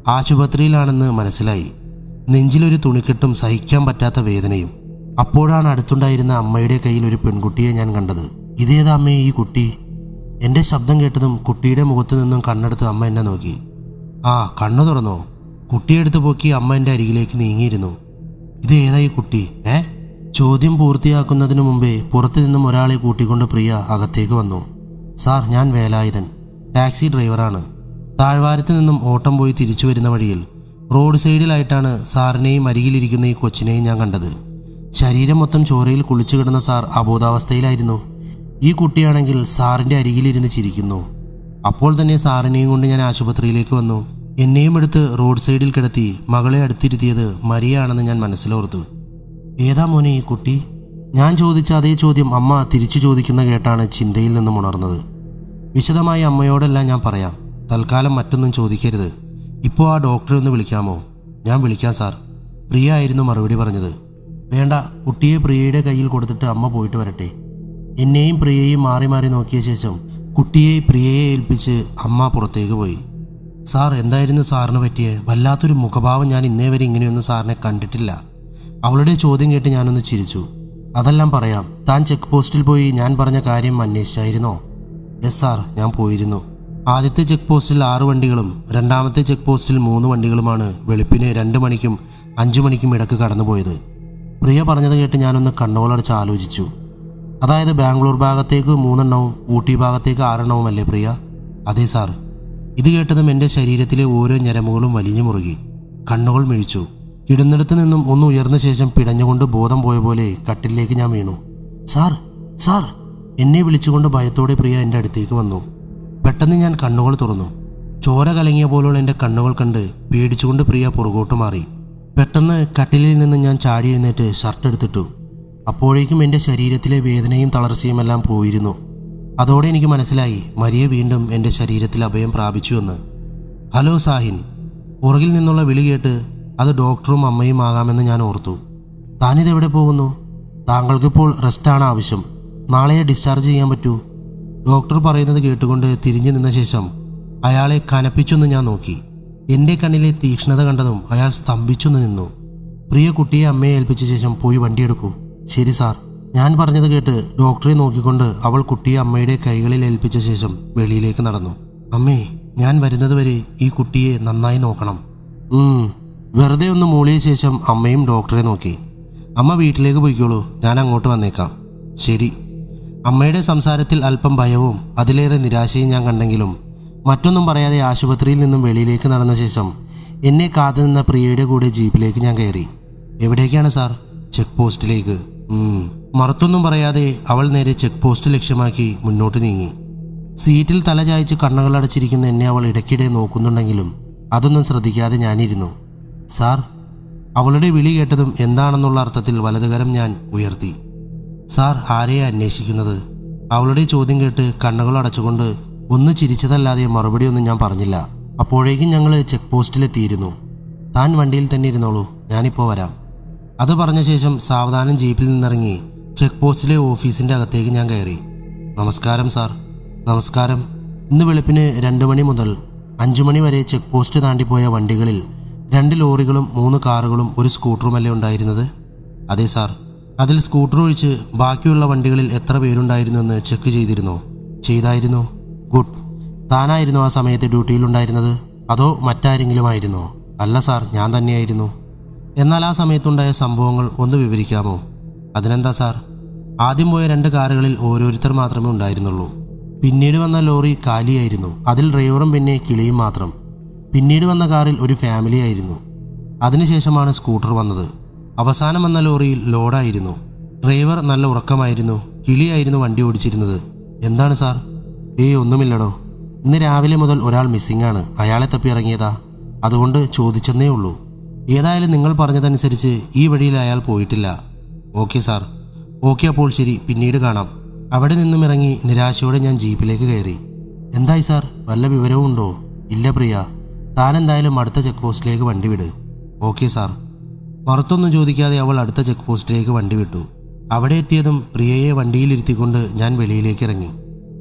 ആശുപത്രിയിലാണെന്ന് മനസ്സിലായി നെഞ്ചിലൊരു തുണിക്കെട്ടും സഹിക്കാൻ പറ്റാത്ത വേദനയും അപ്പോഴാണ് അടുത്തുണ്ടായിരുന്ന അമ്മയുടെ കയ്യിൽ ഒരു പെൺകുട്ടിയെ ഞാൻ കണ്ടത് ഇതേതാ അമ്മേ ഈ കുട്ടി എൻ്റെ ശബ്ദം കേട്ടതും കുട്ടിയുടെ മുഖത്തു നിന്നും കണ്ണെടുത്ത് അമ്മ എന്നെ നോക്കി ആ കണ്ണു തുറന്നോ കുട്ടിയെടുത്ത് പോക്കി അമ്മ എൻ്റെ അരികിലേക്ക് നീങ്ങിയിരുന്നു ഇത് ഏതാ ഈ കുട്ടി ഏ ചോദ്യം പൂർത്തിയാക്കുന്നതിനു മുമ്പേ പുറത്തു നിന്നും ഒരാളെ കൂട്ടിക്കൊണ്ട് പ്രിയ അകത്തേക്ക് വന്നു സാർ ഞാൻ വേലായുധൻ ടാക്സി ഡ്രൈവറാണ് താഴ്വാരത്ത് നിന്നും ഓട്ടം പോയി തിരിച്ചു വരുന്ന വഴിയിൽ റോഡ് സൈഡിലായിട്ടാണ് സാറിനെയും അരികിലിരിക്കുന്ന ഈ കൊച്ചിനെയും ഞാൻ കണ്ടത് ശരീരം മൊത്തം ചോരയിൽ കുളിച്ചു കിടന്ന സാർ അബോധാവസ്ഥയിലായിരുന്നു ഈ കുട്ടിയാണെങ്കിൽ സാറിൻ്റെ അരികിലിരുന്ന് ചിരിക്കുന്നു അപ്പോൾ തന്നെ സാറിനെയും കൊണ്ട് ഞാൻ ആശുപത്രിയിലേക്ക് വന്നു എന്നെയും എടുത്ത് റോഡ് സൈഡിൽ കിടത്തി മകളെ അടുത്തിരുത്തിയത് മരിയാണെന്ന് ഞാൻ മനസ്സിലോർത്തു ഏതാ മോനെ ഈ കുട്ടി ഞാൻ ചോദിച്ച അതേ ചോദ്യം അമ്മ തിരിച്ചു ചോദിക്കുന്ന കേട്ടാണ് ചിന്തയിൽ നിന്നും ഉണർന്നത് വിശദമായി അമ്മയോടെല്ലാം ഞാൻ പറയാം തൽക്കാലം മറ്റൊന്നും ചോദിക്കരുത് ഇപ്പോൾ ആ ഡോക്ടറെ ഒന്ന് വിളിക്കാമോ ഞാൻ വിളിക്കാം സാർ പ്രിയ ആയിരുന്നു മറുപടി പറഞ്ഞത് വേണ്ട കുട്ടിയെ പ്രിയയുടെ കയ്യിൽ കൊടുത്തിട്ട് അമ്മ പോയിട്ട് വരട്ടെ എന്നെയും പ്രിയയെയും മാറി മാറി നോക്കിയ ശേഷം കുട്ടിയെ പ്രിയയെ ഏൽപ്പിച്ച് അമ്മ പുറത്തേക്ക് പോയി സാർ എന്തായിരുന്നു സാറിന് പറ്റിയ വല്ലാത്തൊരു മുഖഭാവം ഞാൻ ഇന്നേ വരെ ഇങ്ങനെയൊന്നും സാറിനെ കണ്ടിട്ടില്ല അവളുടെ ചോദ്യം കേട്ട് ഞാനൊന്ന് ചിരിച്ചു അതെല്ലാം പറയാം താൻ ചെക്ക് പോസ്റ്റിൽ പോയി ഞാൻ പറഞ്ഞ കാര്യം അന്വേഷിച്ചായിരുന്നോ യെസ് സാർ ഞാൻ പോയിരുന്നു ആദ്യത്തെ ചെക്ക് പോസ്റ്റിൽ ആറ് വണ്ടികളും രണ്ടാമത്തെ ചെക്ക് പോസ്റ്റിൽ മൂന്ന് വണ്ടികളുമാണ് വെളുപ്പിന് രണ്ട് മണിക്കും അഞ്ചു മണിക്കും ഇടക്ക് കടന്നുപോയത് പ്രിയ പറഞ്ഞത് കേട്ട് ഞാനൊന്ന് കണ്ണുകളടച്ച് ആലോചിച്ചു അതായത് ബാംഗ്ലൂർ ഭാഗത്തേക്ക് മൂന്നെണ്ണവും ഊട്ടി ഭാഗത്തേക്ക് ആറെണ്ണവും അല്ലേ പ്രിയ അതെ സാർ ഇത് കേട്ടതും എൻ്റെ ശരീരത്തിലെ ഓരോ ഞരമ്പുകളും വലിഞ്ഞു മുറുകി കണ്ണുകൾ മിഴിച്ചു കിടന്നിടത്ത് നിന്നും ഒന്ന് ഉയർന്ന ശേഷം പിടഞ്ഞുകൊണ്ട് ബോധം പോയ പോലെ കട്ടിലേക്ക് ഞാൻ വീണു സാർ സാർ എന്നെ വിളിച്ചുകൊണ്ട് ഭയത്തോടെ പ്രിയ എൻ്റെ അടുത്തേക്ക് വന്നു പെട്ടെന്ന് ഞാൻ കണ്ണുകൾ തുറന്നു ചോര കലങ്ങിയ പോലുള്ള എൻ്റെ കണ്ണുകൾ കണ്ട് പേടിച്ചുകൊണ്ട് പ്രിയ പുറകോട്ട് മാറി പെട്ടെന്ന് കട്ടിലിൽ നിന്ന് ഞാൻ ചാടി എഴുന്നേറ്റ് ഷർട്ട് എടുത്തിട്ടു അപ്പോഴേക്കും എൻ്റെ ശരീരത്തിലെ വേദനയും തളർച്ചയും എല്ലാം പോയിരുന്നു അതോടെ എനിക്ക് മനസ്സിലായി മരിയ വീണ്ടും എൻ്റെ ശരീരത്തിൽ അഭയം പ്രാപിച്ചുവെന്ന് ഹലോ സാഹിൻ പുറകിൽ നിന്നുള്ള വിളി കേട്ട് അത് ഡോക്ടറും അമ്മയും ആകാമെന്ന് ഞാൻ ഓർത്തു താനിതെവിടെ പോകുന്നു താങ്കൾക്കിപ്പോൾ റെസ്റ്റാണ് ആവശ്യം നാളെ ഡിസ്ചാർജ് ചെയ്യാൻ പറ്റൂ ഡോക്ടർ പറയുന്നത് കേട്ടുകൊണ്ട് തിരിഞ്ഞു നിന്ന ശേഷം അയാളെ കനപ്പിച്ചൊന്ന് ഞാൻ നോക്കി എൻ്റെ കണ്ണിലെ തീക്ഷ്ണത കണ്ടതും അയാൾ സ്തംഭിച്ചൊന്ന് നിന്നു പ്രിയ കുട്ടിയെ അമ്മയെ ഏൽപ്പിച്ച ശേഷം പോയി വണ്ടിയെടുക്കൂ ശരി സാർ ഞാൻ പറഞ്ഞത് കേട്ട് ഡോക്ടറെ നോക്കിക്കൊണ്ട് അവൾ കുട്ടിയെ അമ്മയുടെ കൈകളിൽ ഏൽപ്പിച്ച ശേഷം വെളിയിലേക്ക് നടന്നു അമ്മേ ഞാൻ വരുന്നതുവരെ ഈ കുട്ടിയെ നന്നായി നോക്കണം ഉം. വെറുതെ ഒന്ന് മൂളിയ ശേഷം അമ്മയും ഡോക്ടറെ നോക്കി അമ്മ വീട്ടിലേക്ക് പോയിക്കോളൂ ഞാൻ അങ്ങോട്ട് വന്നേക്കാം ശരി അമ്മയുടെ സംസാരത്തിൽ അല്പം ഭയവും അതിലേറെ നിരാശയും ഞാൻ കണ്ടെങ്കിലും മറ്റൊന്നും പറയാതെ ആശുപത്രിയിൽ നിന്നും വെളിയിലേക്ക് നടന്ന ശേഷം എന്നെ കാത്തു നിന്ന പ്രിയയുടെ കൂടെ ജീപ്പിലേക്ക് ഞാൻ കയറി എവിടേക്കാണ് സാർ ചെക്ക് പോസ്റ്റിലേക്ക് ഉം. മറുത്തൊന്നും പറയാതെ അവൾ നേരെ ചെക്ക് പോസ്റ്റ് ലക്ഷ്യമാക്കി മുന്നോട്ട് നീങ്ങി സീറ്റിൽ തല ചായച്ച് കണ്ണുകൾ അടച്ചിരിക്കുന്ന എന്നെ അവൾ ഇടയ്ക്കിടെ നോക്കുന്നുണ്ടെങ്കിലും അതൊന്നും ശ്രദ്ധിക്കാതെ ഞാനിരുന്നു സാർ അവളുടെ വിളി കേട്ടതും എന്താണെന്നുള്ള അർത്ഥത്തിൽ വലതുകരം ഞാൻ ഉയർത്തി സാർ ആരെയാ അന്വേഷിക്കുന്നത് അവളുടെ ചോദ്യം കേട്ട് കണ്ണുകൾ അടച്ചുകൊണ്ട് ഒന്ന് ചിരിച്ചതല്ലാതെ മറുപടിയൊന്നും ഞാൻ പറഞ്ഞില്ല അപ്പോഴേക്കും ഞങ്ങൾ ചെക്ക് പോസ്റ്റിലെത്തിയിരുന്നു താൻ വണ്ടിയിൽ തന്നെ ഇരുന്നോളൂ ഞാനിപ്പോൾ വരാം അത് പറഞ്ഞ ശേഷം സാവധാനം ജീപ്പിൽ നിന്നിറങ്ങി ചെക്ക് പോസ്റ്റിലെ ഓഫീസിൻ്റെ അകത്തേക്ക് ഞാൻ കയറി നമസ്കാരം സാർ നമസ്കാരം ഇന്ന് വെളുപ്പിന് രണ്ട് മണി മുതൽ അഞ്ചു മണി വരെ ചെക്ക് പോസ്റ്റ് താണ്ടിപ്പോയ വണ്ടികളിൽ രണ്ട് ലോറികളും മൂന്ന് കാറുകളും ഒരു സ്കൂട്ടറുമല്ലേ ഉണ്ടായിരുന്നത് അതെ സാർ അതിൽ സ്കൂട്ടർ ഒഴിച്ച് ബാക്കിയുള്ള വണ്ടികളിൽ എത്ര പേരുണ്ടായിരുന്നുവെന്ന് ചെക്ക് ചെയ്തിരുന്നോ ചെയ്തായിരുന്നു ഗുഡ് താനായിരുന്നു ആ സമയത്ത് ഡ്യൂട്ടിയിലുണ്ടായിരുന്നത് അതോ മറ്റാരെങ്കിലും ആയിരുന്നോ അല്ല സാർ ഞാൻ തന്നെയായിരുന്നു എന്നാൽ ആ സമയത്തുണ്ടായ സംഭവങ്ങൾ ഒന്ന് വിവരിക്കാമോ അതിനെന്താ സാർ ആദ്യം പോയ രണ്ട് കാറുകളിൽ ഓരോരുത്തർ മാത്രമേ ഉണ്ടായിരുന്നുള്ളൂ പിന്നീട് വന്ന ലോറി കാലിയായിരുന്നു അതിൽ ഡ്രൈവറും പിന്നെ കിളിയും മാത്രം പിന്നീട് വന്ന കാറിൽ ഒരു ഫാമിലി ആയിരുന്നു അതിനുശേഷമാണ് സ്കൂട്ടർ വന്നത് അവസാനം വന്ന ലോറിയിൽ ലോഡായിരുന്നു ഡ്രൈവർ നല്ല ഉറക്കമായിരുന്നു കിളിയായിരുന്നു വണ്ടി ഓടിച്ചിരുന്നത് എന്താണ് സാർ ഏയ് ഒന്നുമില്ലടോ ഇന്ന് രാവിലെ മുതൽ ഒരാൾ മിസ്സിംഗ് ആണ് അയാളെ തപ്പി ഇറങ്ങിയതാ അതുകൊണ്ട് ചോദിച്ചെന്നേ ഉള്ളൂ ഏതായാലും നിങ്ങൾ പറഞ്ഞതനുസരിച്ച് ഈ വഴിയിൽ അയാൾ പോയിട്ടില്ല ഓക്കെ സാർ ഓക്കെ അപ്പോൾ ശരി പിന്നീട് കാണാം അവിടെ നിന്നും ഇറങ്ങി നിരാശയോടെ ഞാൻ ജീപ്പിലേക്ക് കയറി എന്തായി സാർ വല്ല വിവരവും ഉണ്ടോ ഇല്ല പ്രിയ താൻ എന്തായാലും അടുത്ത ചെക്ക് പോസ്റ്റിലേക്ക് വണ്ടി വിട് ഓക്കെ സാർ മറുത്തൊന്നും ചോദിക്കാതെ അവൾ അടുത്ത ചെക്ക് പോസ്റ്റിലേക്ക് വണ്ടി വിട്ടു അവിടെ എത്തിയതും പ്രിയയെ വണ്ടിയിലിരുത്തിക്കൊണ്ട് ഞാൻ വെളിയിലേക്ക് ഇറങ്ങി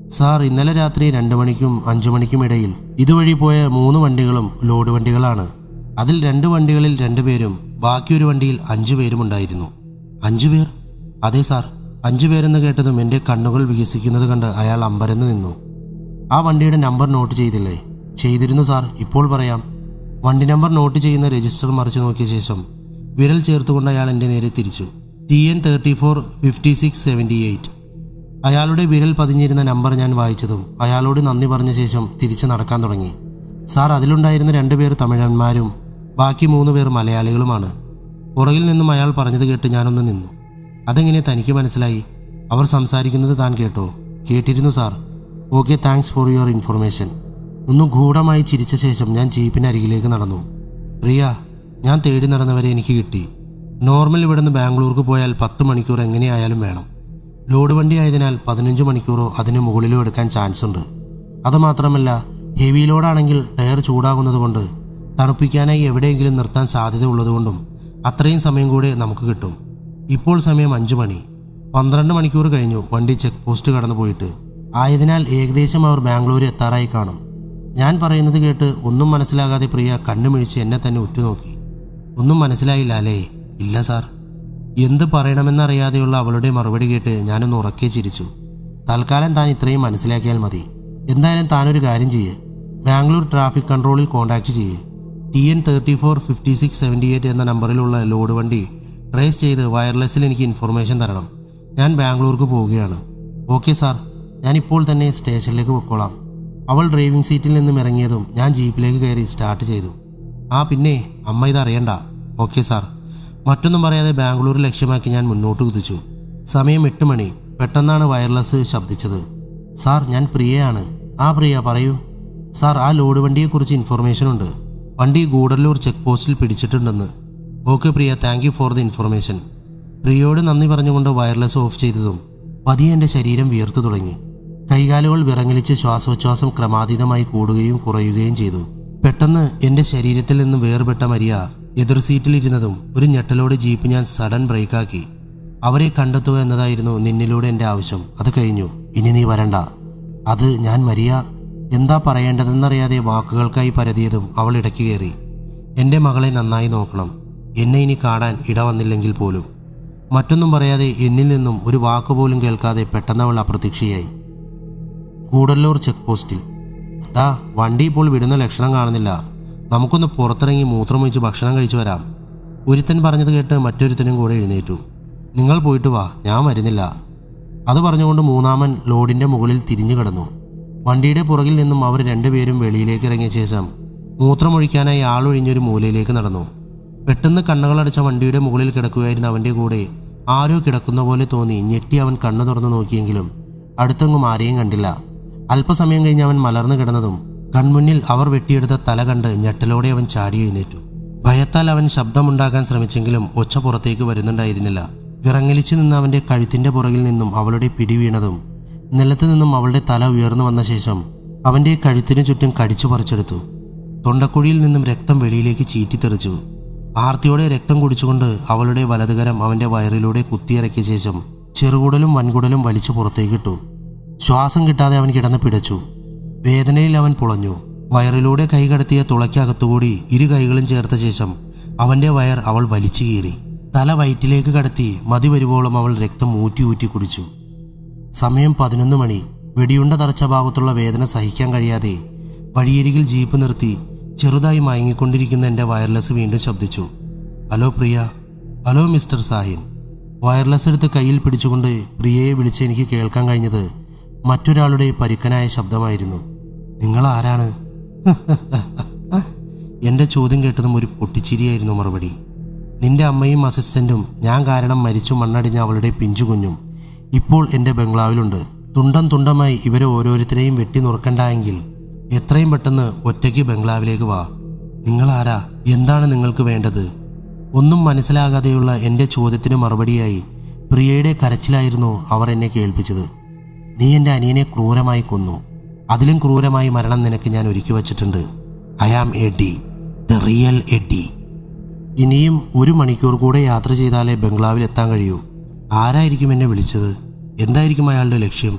സാർ ഇന്നലെ രാത്രി രണ്ട് മണിക്കും അഞ്ചു മണിക്കും ഇടയിൽ ഇതുവഴി പോയ മൂന്ന് വണ്ടികളും ലോഡ് വണ്ടികളാണ് അതിൽ രണ്ട് വണ്ടികളിൽ രണ്ടുപേരും ബാക്കി ഒരു വണ്ടിയിൽ അഞ്ചു പേരും ഉണ്ടായിരുന്നു അഞ്ചു പേർ അതെ സാർ അഞ്ചു പേരെന്ന് കേട്ടതും എൻ്റെ കണ്ണുകൾ വികസിക്കുന്നത് കണ്ട് അയാൾ അമ്പരന്ന് നിന്നു ആ വണ്ടിയുടെ നമ്പർ നോട്ട് ചെയ്തില്ലേ ചെയ്തിരുന്നു സാർ ഇപ്പോൾ പറയാം വണ്ടി നമ്പർ നോട്ട് ചെയ്യുന്ന രജിസ്റ്റർ മറിച്ചു നോക്കിയ ശേഷം വിരൽ ചേർത്തുകൊണ്ട് അയാൾ എൻ്റെ നേരെ തിരിച്ചു T N thirty four fifty six seventy eight അയാളുടെ വിരൽ പതിഞ്ഞിരുന്ന നമ്പർ ഞാൻ വായിച്ചതും അയാളോട് നന്ദി പറഞ്ഞ ശേഷം തിരിച്ചു നടക്കാൻ തുടങ്ങി സാർ അതിലുണ്ടായിരുന്ന രണ്ടുപേർ തമിഴന്മാരും ബാക്കി മൂന്ന് പേർ മലയാളികളുമാണ് പുറകിൽ നിന്നും അയാൾ പറഞ്ഞത് കേട്ട് ഞാനൊന്ന് നിന്നു അതെങ്ങനെ തനിക്ക് മനസ്സിലായി അവർ സംസാരിക്കുന്നത് താൻ കേട്ടോ കേട്ടിരുന്നു sir okay thanks for your information ഒന്ന് ഗൂഢമായി ചിരിച്ച ശേഷം ഞാൻ ജീപ്പിന് അരികിലേക്ക് നടന്നു പ്രിയ ഞാൻ തേടി നടന്നവരെ എനിക്ക് കിട്ടി നോർമൽ ഇവിടുന്ന് ബാംഗ്ലൂർക്ക് പോയാൽ പത്ത് മണിക്കൂർ എങ്ങനെയായാലും വേണം ലോഡ് വണ്ടി ആയതിനാൽ പതിനഞ്ച് മണിക്കൂറോ അതിന് മുകളിലോ എടുക്കാൻ ചാൻസ് ഉണ്ട് അതുമാത്രമല്ല ഹെവി ലോഡാണെങ്കിൽ ടയർ ചൂടാകുന്നതുകൊണ്ട് തണുപ്പിക്കാനായി എവിടെയെങ്കിലും നിർത്താൻ സാധ്യത ഉള്ളതുകൊണ്ടും അത്രയും സമയം കൂടെ നമുക്ക് കിട്ടും ഇപ്പോൾ സമയം അഞ്ചു മണി പന്ത്രണ്ട് മണിക്കൂർ കഴിഞ്ഞു വണ്ടി ചെക്ക് പോസ്റ്റ് കടന്നു പോയിട്ട് ആയതിനാൽ ഏകദേശം അവർ ബാംഗ്ലൂർ എത്താറായി കാണും ഞാൻ പറയുന്നത് കേട്ട് ഒന്നും മനസ്സിലാകാതെ പ്രിയ കണ്ണുമിഴിച്ച് എന്നെ തന്നെ ഉറ്റുനോക്കി ഒന്നും മനസ്സിലായില്ല അല്ലേ ഇല്ല സാർ എന്ത് പറയണമെന്നറിയാതെയുള്ള അവളുടെ മറുപടി കേട്ട് ഞാനൊന്ന് ഉറക്കെ ചിരിച്ചു തൽക്കാലം താൻ ഇത്രയും മനസ്സിലാക്കിയാൽ മതി എന്തായാലും താനൊരു കാര്യം ചെയ്യ് ബാംഗ്ലൂർ ട്രാഫിക് കൺട്രോളിൽ കോൺടാക്ട് ചെയ്യ് T N thirty four fifty six seventy eight എന്ന നമ്പറിലുള്ള ലോഡ് വണ്ടി ട്രേസ് ചെയ്ത് വയർലെസ്സിൽ എനിക്ക് ഇൻഫർമേഷൻ തരണം ഞാൻ ബാംഗ്ലൂർക്ക് പോവുകയാണ് ഓക്കെ സാർ ഞാൻ ഇപ്പോൾ തന്നെ സ്റ്റേഷനിലേക്ക് പൊക്കോളാം അവൾ ഡ്രൈവിംഗ് സീറ്റിൽ നിന്നും ഇറങ്ങിയതും ഞാൻ ജീപ്പിലേക്ക് കയറി സ്റ്റാർട്ട് ചെയ്തു ആ പിന്നെ അമ്മ ഇത് അറിയണ്ട ഓക്കെ സാർ മറ്റൊന്നും പറയാതെ ബാംഗ്ലൂർ ലക്ഷ്യമാക്കി ഞാൻ മുന്നോട്ട് കുതിച്ചു സമയം എട്ട് മണി പെട്ടെന്നാണ് വയർലെസ് ശബ്ദിച്ചത് സാർ ഞാൻ പ്രിയയാണ് ആ പ്രിയ പറയൂ സാർ ആ ലോഡ് വണ്ടിയെക്കുറിച്ച് ഇൻഫർമേഷൻ ഉണ്ട് വണ്ടി ഗൂഡല്ലൂർ ചെക്ക് പോസ്റ്റിൽ പിടിച്ചിട്ടുണ്ടെന്ന് okay Priya thank you for the information പ്രിയയോട് നന്ദി പറഞ്ഞുകൊണ്ട് വയർലെസ് ഓഫ് ചെയ്തതും പതിയെ എൻ്റെ ശരീരം വിയർത്തു തുടങ്ങി കൈകാലുകൾ വിറങ്ങലിച്ച് ശ്വാസോച്ഛ്വാസം ക്രമാതീതമായി കൂടുകയും കുറയുകയും ചെയ്തു പെട്ടെന്ന് എൻ്റെ ശരീരത്തിൽ നിന്ന് വേർപെട്ട മരിയ എതിർ സീറ്റിലിരുന്നതും ഒരു ഞെട്ടലോടെ ജീപ്പ് ഞാൻ സഡൻ ബ്രേക്കാക്കി അവരെ കണ്ടെത്തുക എന്നതായിരുന്നു നിന്നിലൂടെ എൻ്റെ ആവശ്യം അത് കഴിഞ്ഞു ഇനി നീ വരണ്ട അത് ഞാൻ മരിയ എന്താ പറയേണ്ടതെന്നറിയാതെ വാക്കുകൾക്കായി പരതിയതും അവൾ ഇടയ്ക്ക് കയറി എൻ്റെ മകളെ നന്നായി നോക്കണം എന്നെ ഇനി കാണാൻ ഇടവന്നില്ലെങ്കിൽ പോലും മറ്റൊന്നും പറയാതെ എന്നിൽ നിന്നും ഒരു വാക്കുപോലും കേൾക്കാതെ പെട്ടെന്ന് അവൾ അപ്രതീക്ഷയായി കൂടല്ലൂർ ചെക്ക് പോസ്റ്റിൽ ഡാ വണ്ടി ഇപ്പോൾ വിടുന്ന ലക്ഷണം കാണുന്നില്ല നമുക്കൊന്ന് പുറത്തിറങ്ങി മൂത്രമൊഴിച്ച് ഭക്ഷണം കഴിച്ചു വരാം ഒരുത്തൻ പറഞ്ഞത് കേട്ട് മറ്റൊരുത്തനും കൂടെ എഴുന്നേറ്റു നിങ്ങൾ പോയിട്ട് വാ ഞാൻ വരുന്നില്ല അത് പറഞ്ഞുകൊണ്ട് മൂന്നാമൻ ലോഡിൻ്റെ മുകളിൽ തിരിഞ്ഞു കിടന്നു വണ്ടിയുടെ പുറകിൽ നിന്നും അവർ രണ്ടുപേരും വെളിയിലേക്ക് ഇറങ്ങിയ ശേഷം മൂത്രമൊഴിക്കാനായി ആളൊഴിഞ്ഞൊരു മൂലയിലേക്ക് നടന്നു പെട്ടെന്ന് കണ്ണുകളടച്ച വണ്ടിയുടെ മുകളിൽ കിടക്കുകയായിരുന്ന അവൻ്റെ കൂടെ ആരോ കിടക്കുന്ന പോലെ തോന്നി ഞെട്ടി അവൻ കണ്ണു തുറന്നു നോക്കിയെങ്കിലും അടുത്തെങ്ങും ആരെയും കണ്ടില്ല അല്പസമയം കഴിഞ്ഞ് അവൻ മലർന്നു കിടന്നതും കൺമുന്നിൽ അവർ വെട്ടിയെടുത്ത തല കണ്ട് ഞെട്ടലോടെ അവൻ ചാടി എഴുന്നേറ്റു ഭയത്താൽ അവൻ ശബ്ദമുണ്ടാക്കാൻ ശ്രമിച്ചെങ്കിലും ഒച്ച പുറത്തേക്ക് വരുന്നുണ്ടായിരുന്നില്ല വിറങ്ങലിച്ചു നിന്ന് അവന്റെ കഴുത്തിന്റെ പുറകിൽ നിന്നും അവളുടെ പിടി വീണതും നിലത്ത് നിന്നും അവളുടെ തല ഉയർന്നു വന്ന ശേഷം അവന്റെ കഴുത്തിനു ചുറ്റും കടിച്ചു പറിച്ചെടുത്തു തൊണ്ടക്കുഴിയിൽ നിന്നും രക്തം വെളിയിലേക്ക് ചീറ്റിത്തെറിച്ചു ആർത്തിയോടെ രക്തം കുടിച്ചുകൊണ്ട് അവളുടെ വലതുകരം അവന്റെ വയറിലൂടെ കുത്തിയിറക്കിയ ശേഷം ചെറുകുടലും വൻകുടലും വലിച്ചു പുറത്തേക്കിട്ടു ശ്വാസം കിട്ടാതെ അവൻ കിടന്ന് പിടച്ചു വേദനയിൽ അവൻ പുളഞ്ഞു വയറിലൂടെ കൈ കടത്തിയ തുളയ്ക്കകത്തുകൂടി ഇരു കൈകളും ചേർത്ത ശേഷം അവന്റെ വയർ അവൾ വലിച്ചു കീറി തല വയറ്റിലേക്ക് കടത്തി മതി വരുവോളം അവൾ രക്തം ഊറ്റി ഊറ്റി കുടിച്ചു സമയം പതിനൊന്ന് മണി വെടിയുണ്ട തറച്ച ഭാഗത്തുള്ള വേദന സഹിക്കാൻ കഴിയാതെ വഴിയരികിൽ ജീപ്പ് നിർത്തി ചെറുതായി മയങ്ങിക്കൊണ്ടിരിക്കുന്ന എൻ്റെ വയർലെസ് വീണ്ടും ശബ്ദിച്ചു hello Priya hello mister Shahin wireless എടുത്ത് കയ്യിൽ പിടിച്ചുകൊണ്ട് പ്രിയയെ വിളിച്ച് എനിക്ക് കേൾക്കാൻ കഴിഞ്ഞത് മറ്റൊരാളുടെ പരുക്കനായ ശബ്ദമായിരുന്നു നിങ്ങൾ ആരാണ് എൻ്റെ ചോദ്യം കേട്ടതും ഒരു പൊട്ടിച്ചിരിയായിരുന്നു മറുപടി നിന്റെ അമ്മയും അസിസ്റ്റന്റും ഞാൻ കാരണം മരിച്ചു മണ്ണടിഞ്ഞ അവളുടെ പിഞ്ചു കുഞ്ഞും ഇപ്പോൾ എൻ്റെ ബംഗ്ലാവിലുണ്ട് തുണ്ടം തുണ്ടമായി ഇവരെ ഓരോരുത്തരെയും വെട്ടി നുറുക്കണ്ടായെങ്കിൽ എത്രയും പെട്ടെന്ന് ഒറ്റയ്ക്ക് ബംഗ്ലാവിലേക്ക് വാ നിങ്ങൾ ആരാ എന്താണ് നിങ്ങൾക്ക് വേണ്ടത് ഒന്നും മനസ്സിലാകാതെയുള്ള എൻ്റെ ചോദ്യത്തിന് മറുപടിയായി പ്രിയയുടെ കരച്ചിലായിരുന്നു അവർ എന്നെ കേൾപ്പിച്ചത് നീ എൻ്റെ അനിയനെ ക്രൂരമായി കൊന്നു അതിലും ക്രൂരമായി മരണം നിനക്ക് ഞാൻ ഒരുക്കി വച്ചിട്ടുണ്ട് I am Eddie the real Eddie ഇനിയും ഒരു മണിക്കൂർ കൂടെ യാത്ര ചെയ്താലേ ബംഗ്ലാവിൽ എത്താൻ കഴിയൂ ആരായിരിക്കും എന്നെ വിളിച്ചത് എന്തായിരിക്കും അയാളുടെ ലക്ഷ്യം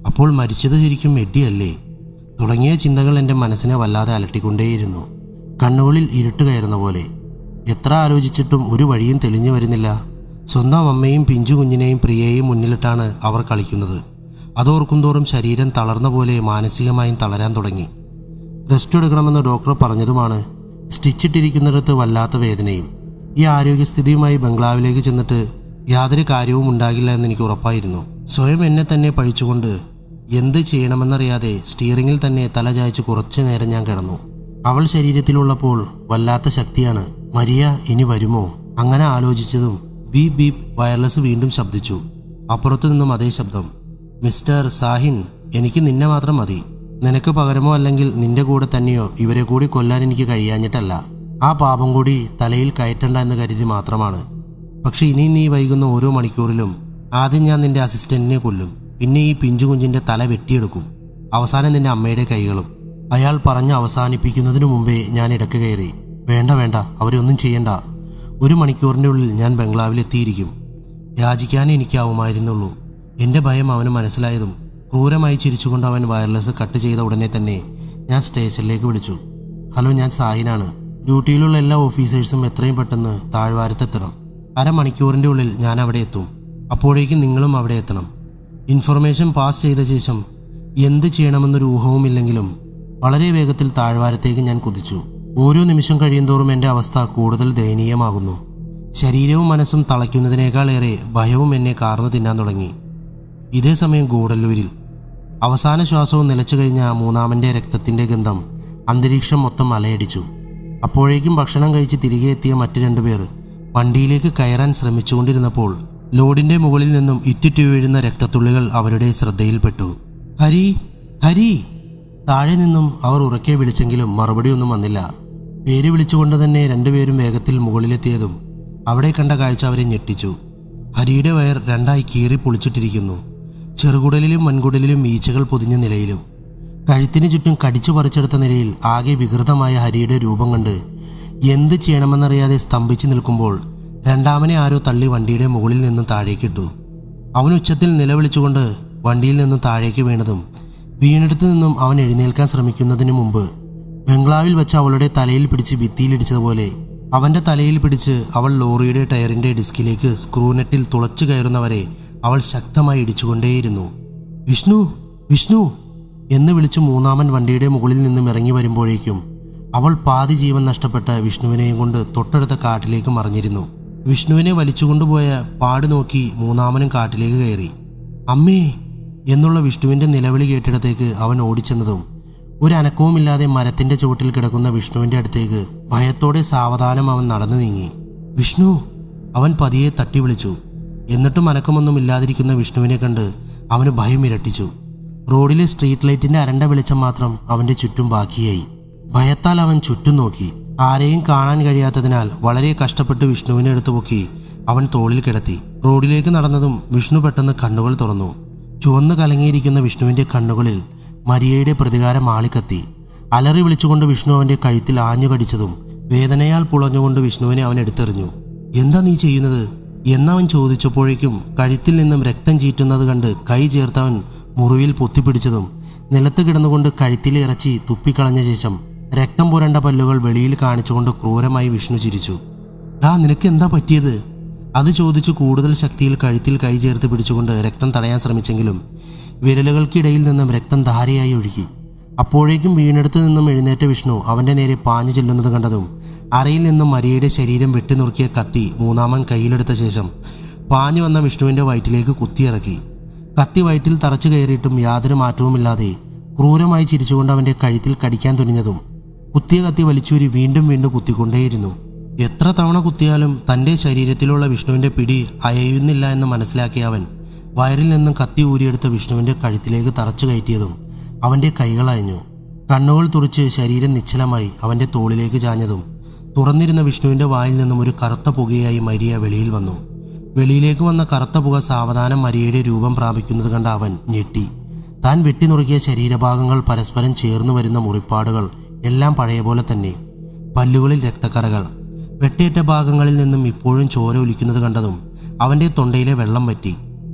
അപ്പോൾ മരിച്ചത് ശരിക്കും എഡ്ഡിയല്ലേ തുടങ്ങിയ ചിന്തകൾ എൻ്റെ മനസ്സിനെ വല്ലാതെ അലട്ടിക്കൊണ്ടേയിരുന്നു കണ്ണുകളിൽ ഇരുട്ട് കയറുന്ന പോലെ എത്ര ആലോചിച്ചിട്ടും ഒരു വഴിയും തെളിഞ്ഞു വരുന്നില്ല സ്വന്തം അമ്മയും പിഞ്ചു കുഞ്ഞിനെയും പ്രിയയെയും മുന്നിലിട്ടാണ് അവർ കളിക്കുന്നത് അതോർക്കുന്തോറും ശരീരം തളർന്ന പോലെ മാനസികമായും തളരാൻ തുടങ്ങി റെസ്റ്റ് എടുക്കണമെന്ന് ഡോക്ടർ പറഞ്ഞതുമാണ് സ്റ്റിച്ചിട്ടിരിക്കുന്നിടത്ത് വല്ലാത്ത വേദനയും ഈ ആരോഗ്യസ്ഥിതിയുമായി ബംഗ്ലാവിലേക്ക് ചെന്നിട്ട് യാതൊരു കാര്യവും ഉണ്ടാകില്ല എന്ന് എനിക്ക് ഉറപ്പായിരുന്നു സ്വയം എന്നെ തന്നെ പഴിച്ചുകൊണ്ട് എന്ത് ചെയ്യണമെന്നറിയാതെ സ്റ്റിയറിങ്ങിൽ തന്നെ തല ചായച്ച് കുറച്ചു നേരം ഞാൻ കിടന്നു അവൾ ശരീരത്തിലുള്ളപ്പോൾ വല്ലാത്ത ശക്തിയാണ് മരിയ ഇനി വരുമോ അങ്ങനെ ആലോചിച്ചതും ബീപ് ബീപ് വയർലെസ് വീണ്ടും ശബ്ദിച്ചു അപ്പുറത്തു നിന്നും അതേ ശബ്ദം മിസ്റ്റർ സാഹിൻ എനിക്ക് നിന്നെ മാത്രം മതി നിനക്ക് പകരമോ അല്ലെങ്കിൽ നിന്റെ കൂടെ തന്നെയോ ഇവരെ കൂടി കൊല്ലാൻ എനിക്ക് കഴിയാഞ്ഞിട്ടല്ല ആ പാപം കൂടി തലയിൽ കയറ്റണ്ട എന്ന് കരുതി മാത്രമാണ് പക്ഷെ ഇനി നീ വൈകുന്ന ഓരോ മണിക്കൂറിലും ആദ്യം ഞാൻ നിന്റെ അസിസ്റ്റന്റിനെ കൊല്ലും പിന്നെ ഈ പിഞ്ചു കുഞ്ഞിന്റെ തല വെട്ടിയെടുക്കും അവസാനം നിന്റെ അമ്മയുടെ കൈകളും അയാൾ പറഞ്ഞ് അവസാനിപ്പിക്കുന്നതിനു മുമ്പേ ഞാൻ ഇടക്ക് കയറി വേണ്ട വേണ്ട അവരൊന്നും ചെയ്യണ്ട ഒരു മണിക്കൂറിൻ്റെ ഉള്ളിൽ ഞാൻ ബംഗ്ലാവിൽ എത്തിയിരിക്കും യാചിക്കാനേ എനിക്കാവുമായിരുന്നുള്ളൂ എൻ്റെ ഭയം അവന് മനസ്സിലായതും ക്രൂരമായി ചിരിച്ചുകൊണ്ട് അവൻ വയർലെസ് കട്ട് ചെയ്ത ഉടനെ തന്നെ ഞാൻ സ്റ്റേഷനിലേക്ക് വിളിച്ചു ഹലോ ഞാൻ സായിനാണ് ഡ്യൂട്ടിയിലുള്ള എല്ലാ ഓഫീസേഴ്സും എത്രയും പെട്ടെന്ന് താഴ്വാരത്തെത്തണം അരമണിക്കൂറിൻ്റെ ഉള്ളിൽ ഞാൻ അവിടെ എത്തും അപ്പോഴേക്കും നിങ്ങളും അവിടെ എത്തണം ഇൻഫർമേഷൻ പാസ് ചെയ്ത ശേഷം എന്ത് ചെയ്യണമെന്നൊരു ഊഹവുമില്ലെങ്കിലും വളരെ വേഗത്തിൽ താഴ്വാരത്തേക്ക് ഞാൻ കുതിച്ചു ഓരോ നിമിഷം കഴിയുന്തോറും എൻ്റെ അവസ്ഥ കൂടുതൽ ദയനീയമാകുന്നു ശരീരവും മനസ്സും തളയ്ക്കുന്നതിനേക്കാളേറെ ഭയവും എന്നെ കാർന്നു തിന്നാൻ തുടങ്ങി ഇതേ സമയം ഗൂഡല്ലൂരിൽ അവസാന ശ്വാസവും നിലച്ചു കഴിഞ്ഞ മൂന്നാമൻ്റെ രക്തത്തിൻ്റെ ഗന്ധം അന്തരീക്ഷം മൊത്തം അലയടിച്ചു അപ്പോഴേക്കും ഭക്ഷണം കഴിച്ച് തിരികെ എത്തിയ മറ്റു രണ്ടുപേർ വണ്ടിയിലേക്ക് കയറാൻ ശ്രമിച്ചുകൊണ്ടിരുന്നപ്പോൾ ലോഡിന്റെ മുകളിൽ നിന്നും ഇറ്റിറ്റു വീഴുന്ന രക്തത്തുള്ളികൾ അവരുടെ ശ്രദ്ധയിൽപ്പെട്ടു ഹരി ഹരി താഴെ നിന്നും അവർ ഉറക്കെ വിളിച്ചെങ്കിലും മറുപടിയൊന്നും വന്നില്ല പേര് വിളിച്ചുകൊണ്ട് തന്നെ രണ്ടുപേരും വേഗത്തിൽ മുകളിലെത്തിയതും അവിടെ കണ്ട കാഴ്ച അവരെ ഞെട്ടിച്ചു ഹരിയുടെ വയർ രണ്ടായി കീറി പൊളിച്ചിട്ടിരിക്കുന്നു ചെറുകുടലിലും വൻകുടലിലും ഈച്ചകൾ പൊതിഞ്ഞ നിലയിലും കഴുത്തിന് ചുറ്റും കടിച്ചു പറിച്ചെടുത്ത നിലയിൽ ആകെ വികൃതമായ ഹരിയുടെ രൂപം കണ്ട് എന്ത് ചെയ്യണമെന്നറിയാതെ സ്തംഭിച്ചു നിൽക്കുമ്പോൾ രണ്ടാമനെ ആരോ തള്ളി വണ്ടിയുടെ മുകളിൽ നിന്നും താഴേക്കിട്ടു അവൻ ഉച്ചത്തിൽ നിലവിളിച്ചുകൊണ്ട് വണ്ടിയിൽ നിന്നും താഴേക്ക് വീണതും വീണെടുത്തു നിന്നും അവൻ എഴുന്നേൽക്കാൻ ശ്രമിക്കുന്നതിന് മുമ്പ് ബംഗ്ലാവിൽ വെച്ച് അവളുടെ തലയിൽ പിടിച്ച് ഭിത്തിയിലിടിച്ചതുപോലെ അവന്റെ തലയിൽ പിടിച്ച് അവൾ ലോറിയുടെ ടയറിന്റെ ഡിസ്കിലേക്ക് സ്ക്രൂനെറ്റിൽ തുളച്ചു കയറുന്നവരെ അവൾ ശക്തമായി ഇടിച്ചുകൊണ്ടേയിരുന്നു വിഷ്ണു വിഷ്ണു എന്ന് വിളിച്ച് മൂന്നാമൻ വണ്ടിയുടെ മുകളിൽ നിന്നും ഇറങ്ങി വരുമ്പോഴേക്കും അവൾ പാതി ജീവൻ നഷ്ടപ്പെട്ട വിഷ്ണുവിനെയും കൊണ്ട് തൊട്ടടുത്ത കാട്ടിലേക്ക് മറിഞ്ഞിരുന്നു വിഷ്ണുവിനെ വലിച്ചുകൊണ്ടുപോയ പാട് നോക്കി മൂന്നാമനും കാട്ടിലേക്ക് കയറി അമ്മേ എന്നുള്ള വിഷ്ണുവിന്റെ നിലവിളി കേട്ടിടത്തേക്ക് അവൻ ഓടിച്ചെന്നതും ഒരു അനക്കവുമില്ലാതെ മരത്തിന്റെ ചുവട്ടിൽ കിടക്കുന്ന വിഷ്ണുവിന്റെ അടുത്തേക്ക് ഭയത്തോടെ സാവധാനം അവൻ നടന്നു നീങ്ങി വിഷ്ണു അവൻ പതിയെ തട്ടി വിളിച്ചു എന്നിട്ടും അനക്കമൊന്നും ഇല്ലാതിരിക്കുന്ന വിഷ്ണുവിനെ കണ്ട് അവന് ഭയം ഇരട്ടിച്ചു റോഡിലെ സ്ട്രീറ്റ് ലൈറ്റിന്റെ അരണ്ട വെളിച്ചം മാത്രം അവന്റെ ചുറ്റും ബാക്കിയായി ഭയത്താൽ അവൻ ചുറ്റും നോക്കി ആരെയും കാണാൻ കഴിയാത്തതിനാൽ വളരെ കഷ്ടപ്പെട്ട് വിഷ്ണുവിനെ എടുത്തു പൊക്കി അവൻ തോളിൽ കിടത്തി റോഡിലേക്ക് നടന്നതും വിഷ്ണു പെട്ടെന്ന് കണ്ണുകൾ തുറന്നു ചുവന്നു കലങ്ങിയിരിക്കുന്ന വിഷ്ണുവിന്റെ കണ്ണുകളിൽ മരിയയുടെ പ്രതികാരം ആളിക്കത്തി അലറി വിളിച്ചുകൊണ്ട് വിഷ്ണു അവന്റെ കഴുത്തിൽ ആഞ്ഞു കടിച്ചതും വേദനയാൽ പുളഞ്ഞുകൊണ്ട് വിഷ്ണുവിനെ അവൻ എടുത്തെറിഞ്ഞു എന്താ നീ ചെയ്യുന്നത് എന്നവൻ ചോദിച്ചപ്പോഴേക്കും കഴുത്തിൽ നിന്നും രക്തം ചീറ്റുന്നത് കണ്ട് കൈ ചേർത്തവൻ മുറിവിൽ പൊത്തിപ്പിടിച്ചതും നിലത്ത് കിടന്നുകൊണ്ട് കഴുത്തിലെ ഇറച്ചി തുപ്പിക്കളഞ്ഞ ശേഷം രക്തം പുരണ്ട പല്ലുകൾ വെളിയിൽ കാണിച്ചുകൊണ്ട് ക്രൂരമായി വിഷ്ണു ചിരിച്ചു ഡാ നിനക്ക് എന്താ പറ്റിയത് അത് ചോദിച്ചു കൂടുതൽ ശക്തിയിൽ കഴുത്തിൽ കൈ ചേർത്ത് പിടിച്ചുകൊണ്ട് രക്തം തടയാൻ ശ്രമിച്ചെങ്കിലും വിരലുകൾക്കിടയിൽ നിന്നും രക്തം ധാരയായി ഒഴുകി അപ്പോഴേക്കും വീണെടുത്ത് നിന്നും എഴുന്നേറ്റ വിഷ്ണു അവന്റെ നേരെ പാഞ്ഞു ചെല്ലുന്നത് കണ്ടതും അറയിൽ നിന്നും മരിയയുടെ ശരീരം വെട്ടിനുറുക്കിയ കത്തി മൂന്നാമൻ കയ്യിലെടുത്ത ശേഷം പാഞ്ഞു വന്ന വിഷ്ണുവിന്റെ വയറ്റിലേക്ക് കുത്തിയിറക്കി കത്തി വയറ്റിൽ തറച്ചു കയറിയിട്ടും യാതൊരു മാറ്റവുമില്ലാതെ ക്രൂരമായി ചിരിച്ചുകൊണ്ട് അവന്റെ കഴുത്തിൽ കടിക്കാൻ തുനിഞ്ഞതും കുത്തിയ കത്തി വലിച്ചൂരി വീണ്ടും വീണ്ടും കുത്തിക്കൊണ്ടേയിരുന്നു എത്ര തവണ കുത്തിയാലും തന്റെ ശരീരത്തിലുള്ള വിഷ്ണുവിന്റെ പിടി അയയുന്നില്ല എന്ന് മനസ്സിലാക്കിയ അവൻ വയറിൽ നിന്നും കത്തി ഊരിയെടുത്ത വിഷ്ണുവിന്റെ കഴുത്തിലേക്ക് തറച്ചു കയറ്റിയതും അവന്റെ കൈകൾ അയഞ്ഞു കണ്ണുകൾ തുറിച്ച് ശരീരം നിശ്ചലമായി അവന്റെ തോളിലേക്ക് ചാഞ്ഞതും തുറന്നിരുന്ന വിഷ്ണുവിന്റെ വായിൽ നിന്നും ഒരു കറുത്ത പുകയായി മരിയ വെളിയിൽ വന്നു വെളിയിലേക്ക് വന്ന കറുത്ത പുക സാവധാനം മരിയയുടെ രൂപം പ്രാപിക്കുന്നത് കണ്ട അവൻ ഞെട്ടി താൻ വെട്ടിനുറുക്കിയ ശരീരഭാഗങ്ങൾ പരസ്പരം ചേർന്നു വരുന്ന മുറിപ്പാടുകൾ എല്ലാം പഴയ പോലെ തന്നെ പല്ലുകളിൽ രക്തക്കറകൾ വെട്ടേറ്റ ഭാഗങ്ങളിൽ നിന്നും ഇപ്പോഴും ചോര ഒലിക്കുന്നത് കണ്ടതും അവന്റെ തൊണ്ടയിലെ വെള്ളം വറ്റി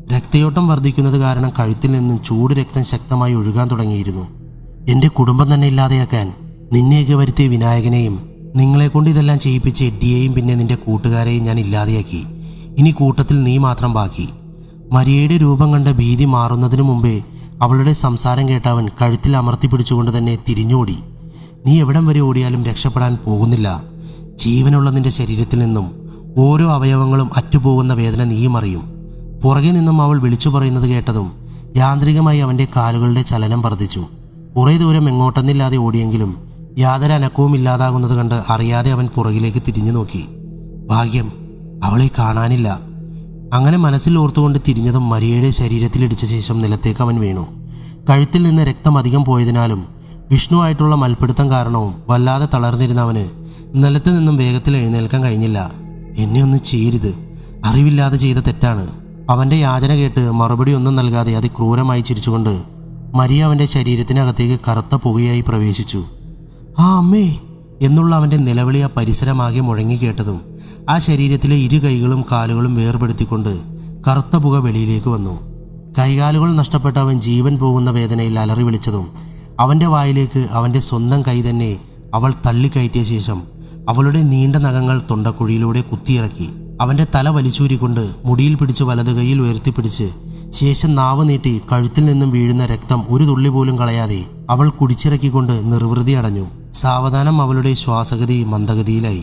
രക്തയോട്ടം വർദ്ധിക്കുന്നത് കാരണം കഴുത്തിൽ നിന്നും ചൂട് രക്തം ശക്തമായി ഒഴുകാൻ തുടങ്ങിയിരുന്നു എൻ്റെ കുടുംബം തന്നെ ഇല്ലാതെയാക്കാൻ നിന്നെയൊക്കെ വരുത്തിയ വിനായകനെയും നിങ്ങളെ കൊണ്ട് ഇതെല്ലാം ചെയ്യിപ്പിച്ച എഡ്ഡിയെയും പിന്നെ നിന്റെ കൂട്ടുകാരെയും ഞാൻ ഇല്ലാതെയാക്കി ഇനി കൂട്ടത്തിൽ നീ മാത്രം ബാക്കി മരിയയുടെ രൂപം കണ്ട ഭീതി മാറുന്നതിനു മുമ്പേ അവളുടെ സംസാരം കേട്ട അവൻ കഴുത്തിൽ അമർത്തി പിടിച്ചുകൊണ്ട് തന്നെ തിരിഞ്ഞോടി നീ എവിടം വരെ ഓടിയാലും രക്ഷപ്പെടാൻ പോകുന്നില്ല ജീവനുള്ള നിന്റെ ശരീരത്തിൽ നിന്നും ഓരോ അവയവങ്ങളും അറ്റുപോകുന്ന വേദന നീയും അറിയും പുറകെ നിന്നും അവൾ വിളിച്ചു പറയുന്നത് കേട്ടതും യാന്ത്രികമായി അവന്റെ കാലുകളുടെ ചലനം വർദ്ധിച്ചു കുറേ ദൂരം എങ്ങോട്ടെന്നില്ലാതെ ഓടിയെങ്കിലും യാതൊരു അനക്കവും ഇല്ലാതാകുന്നത് കണ്ട് അറിയാതെ അവൻ പുറകിലേക്ക് തിരിഞ്ഞു നോക്കി ഭാഗ്യം അവളെ കാണാനില്ല അങ്ങനെ മനസ്സിൽ ഓർത്തുകൊണ്ട് തിരിഞ്ഞതും മരിയയുടെ ശരീരത്തിലിടിച്ച ശേഷം നിലത്തേക്ക് അവൻ വീണു കഴുത്തിൽ നിന്ന് രക്തം അധികം പോയതിനാലും വിഷ്ണുവായിട്ടുള്ള മൽപ്പിടുത്തം കാരണവും വല്ലാതെ തളർന്നിരുന്ന അവന് നിലത്ത് നിന്നും വേഗത്തിൽ എഴുന്നേൽക്കാൻ കഴിഞ്ഞില്ല എന്നെ ഒന്നും ചെയ്യരുത് അറിവില്ലാതെ ചെയ്ത തെറ്റാണ് അവന്റെ യാചന കേട്ട് മറുപടി ഒന്നും നൽകാതെ അതിക്രൂരമായി ചിരിച്ചുകൊണ്ട് മരിയ അവന്റെ ശരീരത്തിനകത്തേക്ക് കറുത്ത പുകയായി പ്രവേശിച്ചു ആ അമ്മേ എന്നുള്ള അവന്റെ നിലവിളി ആ പരിസരമാകെ മുഴങ്ങി കേട്ടതും ആ ശരീരത്തിലെ ഇരു കൈകളും കാലുകളും വേർപെടുത്തിക്കൊണ്ട് കറുത്ത പുക വെളിയിലേക്ക് വന്നു കൈകാലുകൾ നഷ്ടപ്പെട്ട അവൻ ജീവൻ പോകുന്ന വേദനയിൽ അലറി വിളിച്ചതും അവന്റെ വായിലേക്ക് അവന്റെ സ്വന്തം കൈ തന്നെ അവൾ തള്ളിക്കയറ്റിയ ശേഷം അവളുടെ നീണ്ട നഖങ്ങൾ തൊണ്ടക്കുഴിയിലൂടെ കുത്തിയിറക്കി അവന്റെ തല വലിച്ചൂരിക്കൊണ്ട് മുടിയിൽ പിടിച്ച് വലത് കൈയിൽ ഉയർത്തിപ്പിടിച്ച് ശേഷം നാവ് നീട്ടി കഴുത്തിൽ നിന്നും വീഴുന്ന രക്തം ഒരു തുള്ളി പോലും കളയാതെ അവൾ കുടിച്ചിറക്കിക്കൊണ്ട് നിർവൃതി അടഞ്ഞു സാവധാനം അവളുടെ ശ്വാസഗതി മന്ദഗതിയിലായി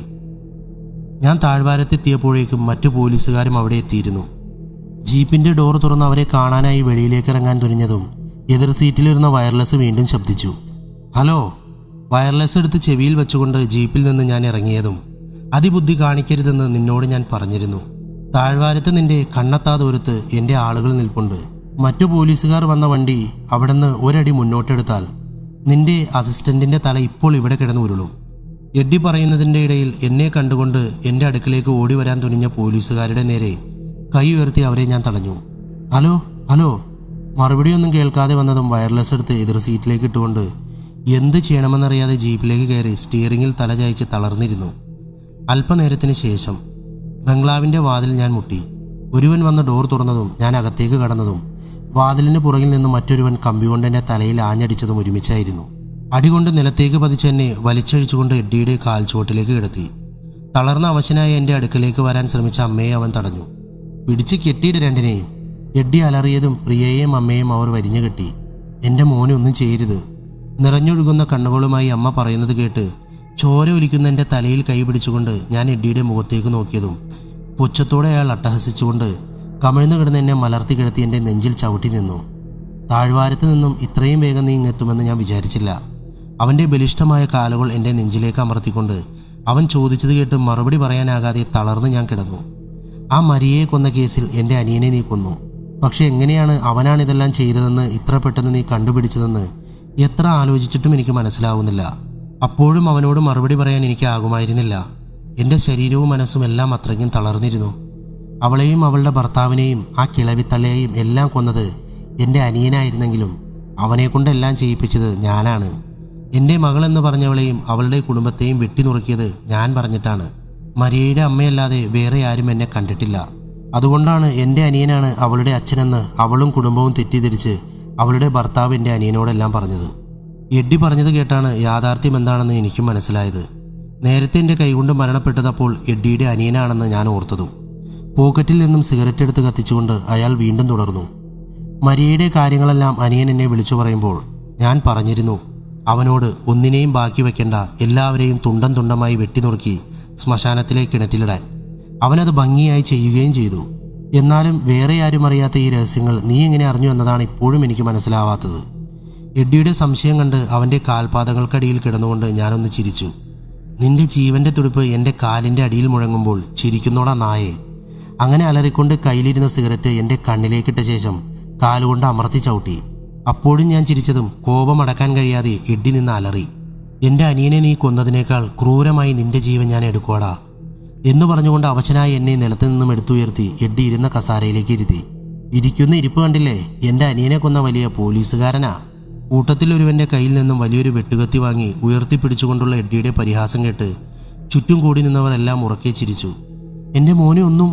ഞാൻ താഴ്വാരത്തെത്തിയപ്പോഴേക്കും മറ്റു പോലീസുകാരും അവിടെ എത്തിയിരുന്നു ജീപ്പിന്റെ ഡോർ തുറന്ന് അവരെ കാണാനായി വെളിയിലേക്ക് ഇറങ്ങാൻ തുനിഞ്ഞതും എതിർ സീറ്റിലിരുന്ന വയർലെസ് വീണ്ടും ശബ്ദിച്ചു ഹലോ വയർലെസ് എടുത്ത് ചെവിയിൽ വെച്ചുകൊണ്ട് ജീപ്പിൽ നിന്ന് ഞാൻ ഇറങ്ങിയതും അതിബുദ്ധി കാണിക്കരുതെന്ന് നിന്നോട് ഞാൻ പറഞ്ഞിരുന്നു താഴ്വാരത്ത് നിന്റെ കണ്ണെത്താ ദൂരത്ത് എൻ്റെ ആളുകൾ നിൽപ്പുണ്ട് മറ്റു പോലീസുകാർ വന്ന വണ്ടി അവിടുന്ന് ഒരടി മുന്നോട്ടെടുത്താൽ നിന്റെ അസിസ്റ്റന്റിന്റെ തല ഇപ്പോൾ ഇവിടെ കിടന്ന് ഉരുളും എഡ്ഡി പറയുന്നതിൻ്റെ ഇടയിൽ എന്നെ കണ്ടുകൊണ്ട് എൻ്റെ അടുക്കിലേക്ക് ഓടി വരാൻ തുനിഞ്ഞ പോലീസുകാരുടെ നേരെ കൈ ഉയർത്തി അവരെ ഞാൻ തടഞ്ഞു ഹലോ ഹലോ മറുപടിയൊന്നും കേൾക്കാതെ വന്നതും വയർലെസ് എടുത്ത് എതിർ സീറ്റിലേക്ക് ഇട്ടുകൊണ്ട് എന്ത് ചെയ്യണമെന്നറിയാതെ ജീപ്പിലേക്ക് കയറി സ്റ്റിയറിങ്ങിൽ തല ചായച്ച് തളർന്നിരുന്നു അല്പനേരത്തിന് ശേഷം ബംഗ്ലാവിൻ്റെ വാതിൽ ഞാൻ മുട്ടി ഒരുവൻ വന്ന് ഡോർ തുറന്നതും ഞാൻ അകത്തേക്ക് കടന്നതും വാതിലിന് പുറകിൽ നിന്ന് മറ്റൊരുവൻ കമ്പി കൊണ്ട് എന്നെ തലയിൽ ആഞ്ഞടിച്ചതും ഒരുമിച്ചായിരുന്നു അടികൊണ്ട് നിലത്തേക്ക് പതിച്ച് എന്നെ വലിച്ചഴിച്ചുകൊണ്ട് എഡ്ഡിയുടെ കാൽച്ചുവട്ടിലേക്ക് കിടത്തി തളർന്ന അവശനായ എൻ്റെ അടുക്കലേക്ക് വരാൻ ശ്രമിച്ച അമ്മയെ അവൻ തടഞ്ഞു പിടിച്ച് കെട്ടിയിട്ട് രണ്ടിനെയും എഡ്ഡി അലറിയതും പ്രിയയെയും അമ്മയും അവർ വരിഞ്ഞു കെട്ടി എൻ്റെ മോനെ ഒന്നും ചെയ്യരുത് നിറഞ്ഞൊഴുകുന്ന കണ്ണുകളുമായി അമ്മ പറയുന്നത് കേട്ട് ചോര ഒലിക്കുന്ന എൻ്റെ തലയിൽ കൈ പിടിച്ചുകൊണ്ട് ഞാൻ എഡ്ഡിയുടെ മുഖത്തേക്ക് നോക്കിയതും പുച്ഛത്തോടെ അയാൾ അട്ടഹസിച്ചുകൊണ്ട് കമിഴ്ന്നു കിടന്ന് എന്നെ മലർത്തി കിടത്തി എൻ്റെ നെഞ്ചിൽ ചവിട്ടി നിന്നു താഴ്വാരത്ത് നിന്നും ഇത്രയും വേഗം നീ ഇങ്ങെത്തുമെന്ന് ഞാൻ വിചാരിച്ചില്ല അവൻ്റെ ബലിഷ്ഠമായ കാലുകൾ എൻ്റെ നെഞ്ചിലേക്ക് അമർത്തിക്കൊണ്ട് അവൻ ചോദിച്ചത് കേട്ട് മറുപടി പറയാനാകാതെ തളർന്ന് ഞാൻ കിടന്നു ആ മരിയയെ കൊന്ന കേസിൽ എൻ്റെ അനിയനെ നീ കൊന്നു പക്ഷെ എങ്ങനെയാണ് അവനാണ് ഇതെല്ലാം ചെയ്തതെന്ന് ഇത്ര പെട്ടെന്ന് നീ കണ്ടുപിടിച്ചതെന്ന് എത്ര ആലോചിച്ചിട്ടും എനിക്ക് മനസ്സിലാവുന്നില്ല അപ്പോഴും അവനോട് മറുപടി പറയാൻ എനിക്ക് ആകുമായിരുന്നില്ല എൻ്റെ ശരീരവും മനസ്സും എല്ലാം അത്രയ്ക്കും തളർന്നിരുന്നു അവളെയും അവളുടെ ഭർത്താവിനെയും ആ കിളവിത്തള്ളയെയും എല്ലാം കൊന്നത് എൻ്റെ അനിയനായിരുന്നെങ്കിലും അവനെ കൊണ്ടെല്ലാം ചെയ്യിപ്പിച്ചത് ഞാനാണ് എൻ്റെ മകളെന്ന് പറഞ്ഞവളെയും അവളുടെ കുടുംബത്തെയും വെട്ടിനുറുക്കിയത് ഞാൻ പറഞ്ഞിട്ടാണ് മരിയയുടെ അമ്മയല്ലാതെ വേറെ ആരും എന്നെ കണ്ടിട്ടില്ല അതുകൊണ്ടാണ് എൻ്റെ അനിയനാണ് അവളുടെ അച്ഛനെന്ന് അവളും കുടുംബവും തെറ്റിദ്ധരിച്ച് അവളുടെ ഭർത്താവ് എൻ്റെ അനിയനോടെല്ലാം പറഞ്ഞത് എഡ്ഡി പറഞ്ഞത് കേട്ടാണ് യാഥാർത്ഥ്യം എന്താണെന്ന് എനിക്കും മനസ്സിലായത് നേരത്തെ എൻ്റെ കൈകൊണ്ട് മരണപ്പെട്ടതപ്പോൾ എഡ്ഡിയുടെ അനിയനാണെന്ന് ഞാൻ ഓർത്തതും പോക്കറ്റിൽ നിന്നും സിഗരറ്റ് എടുത്ത് കത്തിച്ചുകൊണ്ട് അയാൾ വീണ്ടും തുടർന്നു മരിയയുടെ കാര്യങ്ങളെല്ലാം അനിയൻ എന്നെ വിളിച്ചു പറയുമ്പോൾ ഞാൻ പറഞ്ഞിരുന്നു അവനോട് ഒന്നിനെയും ബാക്കി വെക്കേണ്ട എല്ലാവരെയും തുണ്ടം തുണ്ടമായി വെട്ടിനുറുക്കി ശ്മശാനത്തിലെ കിണറ്റിലിടാൻ അവനത് ഭംഗിയായി ചെയ്യുകയും ചെയ്തു എന്നാലും വേറെ ആരും അറിയാത്ത ഈ രഹസ്യങ്ങൾ നീ എങ്ങനെ അറിഞ്ഞു എന്നതാണ് ഇപ്പോഴും എനിക്ക് മനസ്സിലാവാത്തത് എഡ്ഡിയുടെ സംശയം കണ്ട് അവൻ്റെ കാൽപാദങ്ങൾക്കടിയിൽ കിടന്നുകൊണ്ട് ഞാനൊന്ന് ചിരിച്ചു നിന്റെ ജീവന്റെ തുടിപ്പ് എൻ്റെ കാലിൻ്റെ അടിയിൽ മുഴങ്ങുമ്പോൾ ചിരിക്കുന്നോടാ നായേ അങ്ങനെ അലറിക്കൊണ്ട് കയ്യിലിരുന്ന സിഗരറ്റ് എൻ്റെ കണ്ണിലേക്കിട്ട ശേഷം കാലുകൊണ്ട് അമർത്തി ചവിട്ടി അപ്പോഴും ഞാൻ ചിരിച്ചതും കോപമടക്കാൻ കഴിയാതെ എഡ്ഡി നിന്ന് അലറി എൻ്റെ അനിയനെ നീ കൊന്നതിനേക്കാൾ ക്രൂരമായി നിന്റെ ജീവൻ ഞാൻ എടുക്കോടാ എന്ന് പറഞ്ഞുകൊണ്ട് അവശനായി എന്നെ നിലത്തു നിന്നും എടുത്തുയർത്തി എഡ്ഡി ഇരുന്ന കസാരയിലേക്ക് ഇരുത്തി ഇരിക്കുന്ന ഇരിപ്പ് കണ്ടില്ലേ എൻ്റെ അനിയനെ കൊന്ന വലിയ പോലീസുകാരനാ കൂട്ടത്തിൽ ഒരുവന്റെ കയ്യിൽ നിന്നും വലിയൊരു വെട്ടുകത്തി വാങ്ങി ഉയർത്തിപ്പിടിച്ചുകൊണ്ടുള്ള എഡ്ഡിയുടെ പരിഹാസം കേട്ട് ചുറ്റും കൂടി നിന്നവരെല്ലാം ഉറക്കെ ചിരിച്ചു എൻ്റെ മോനെ ഒന്നും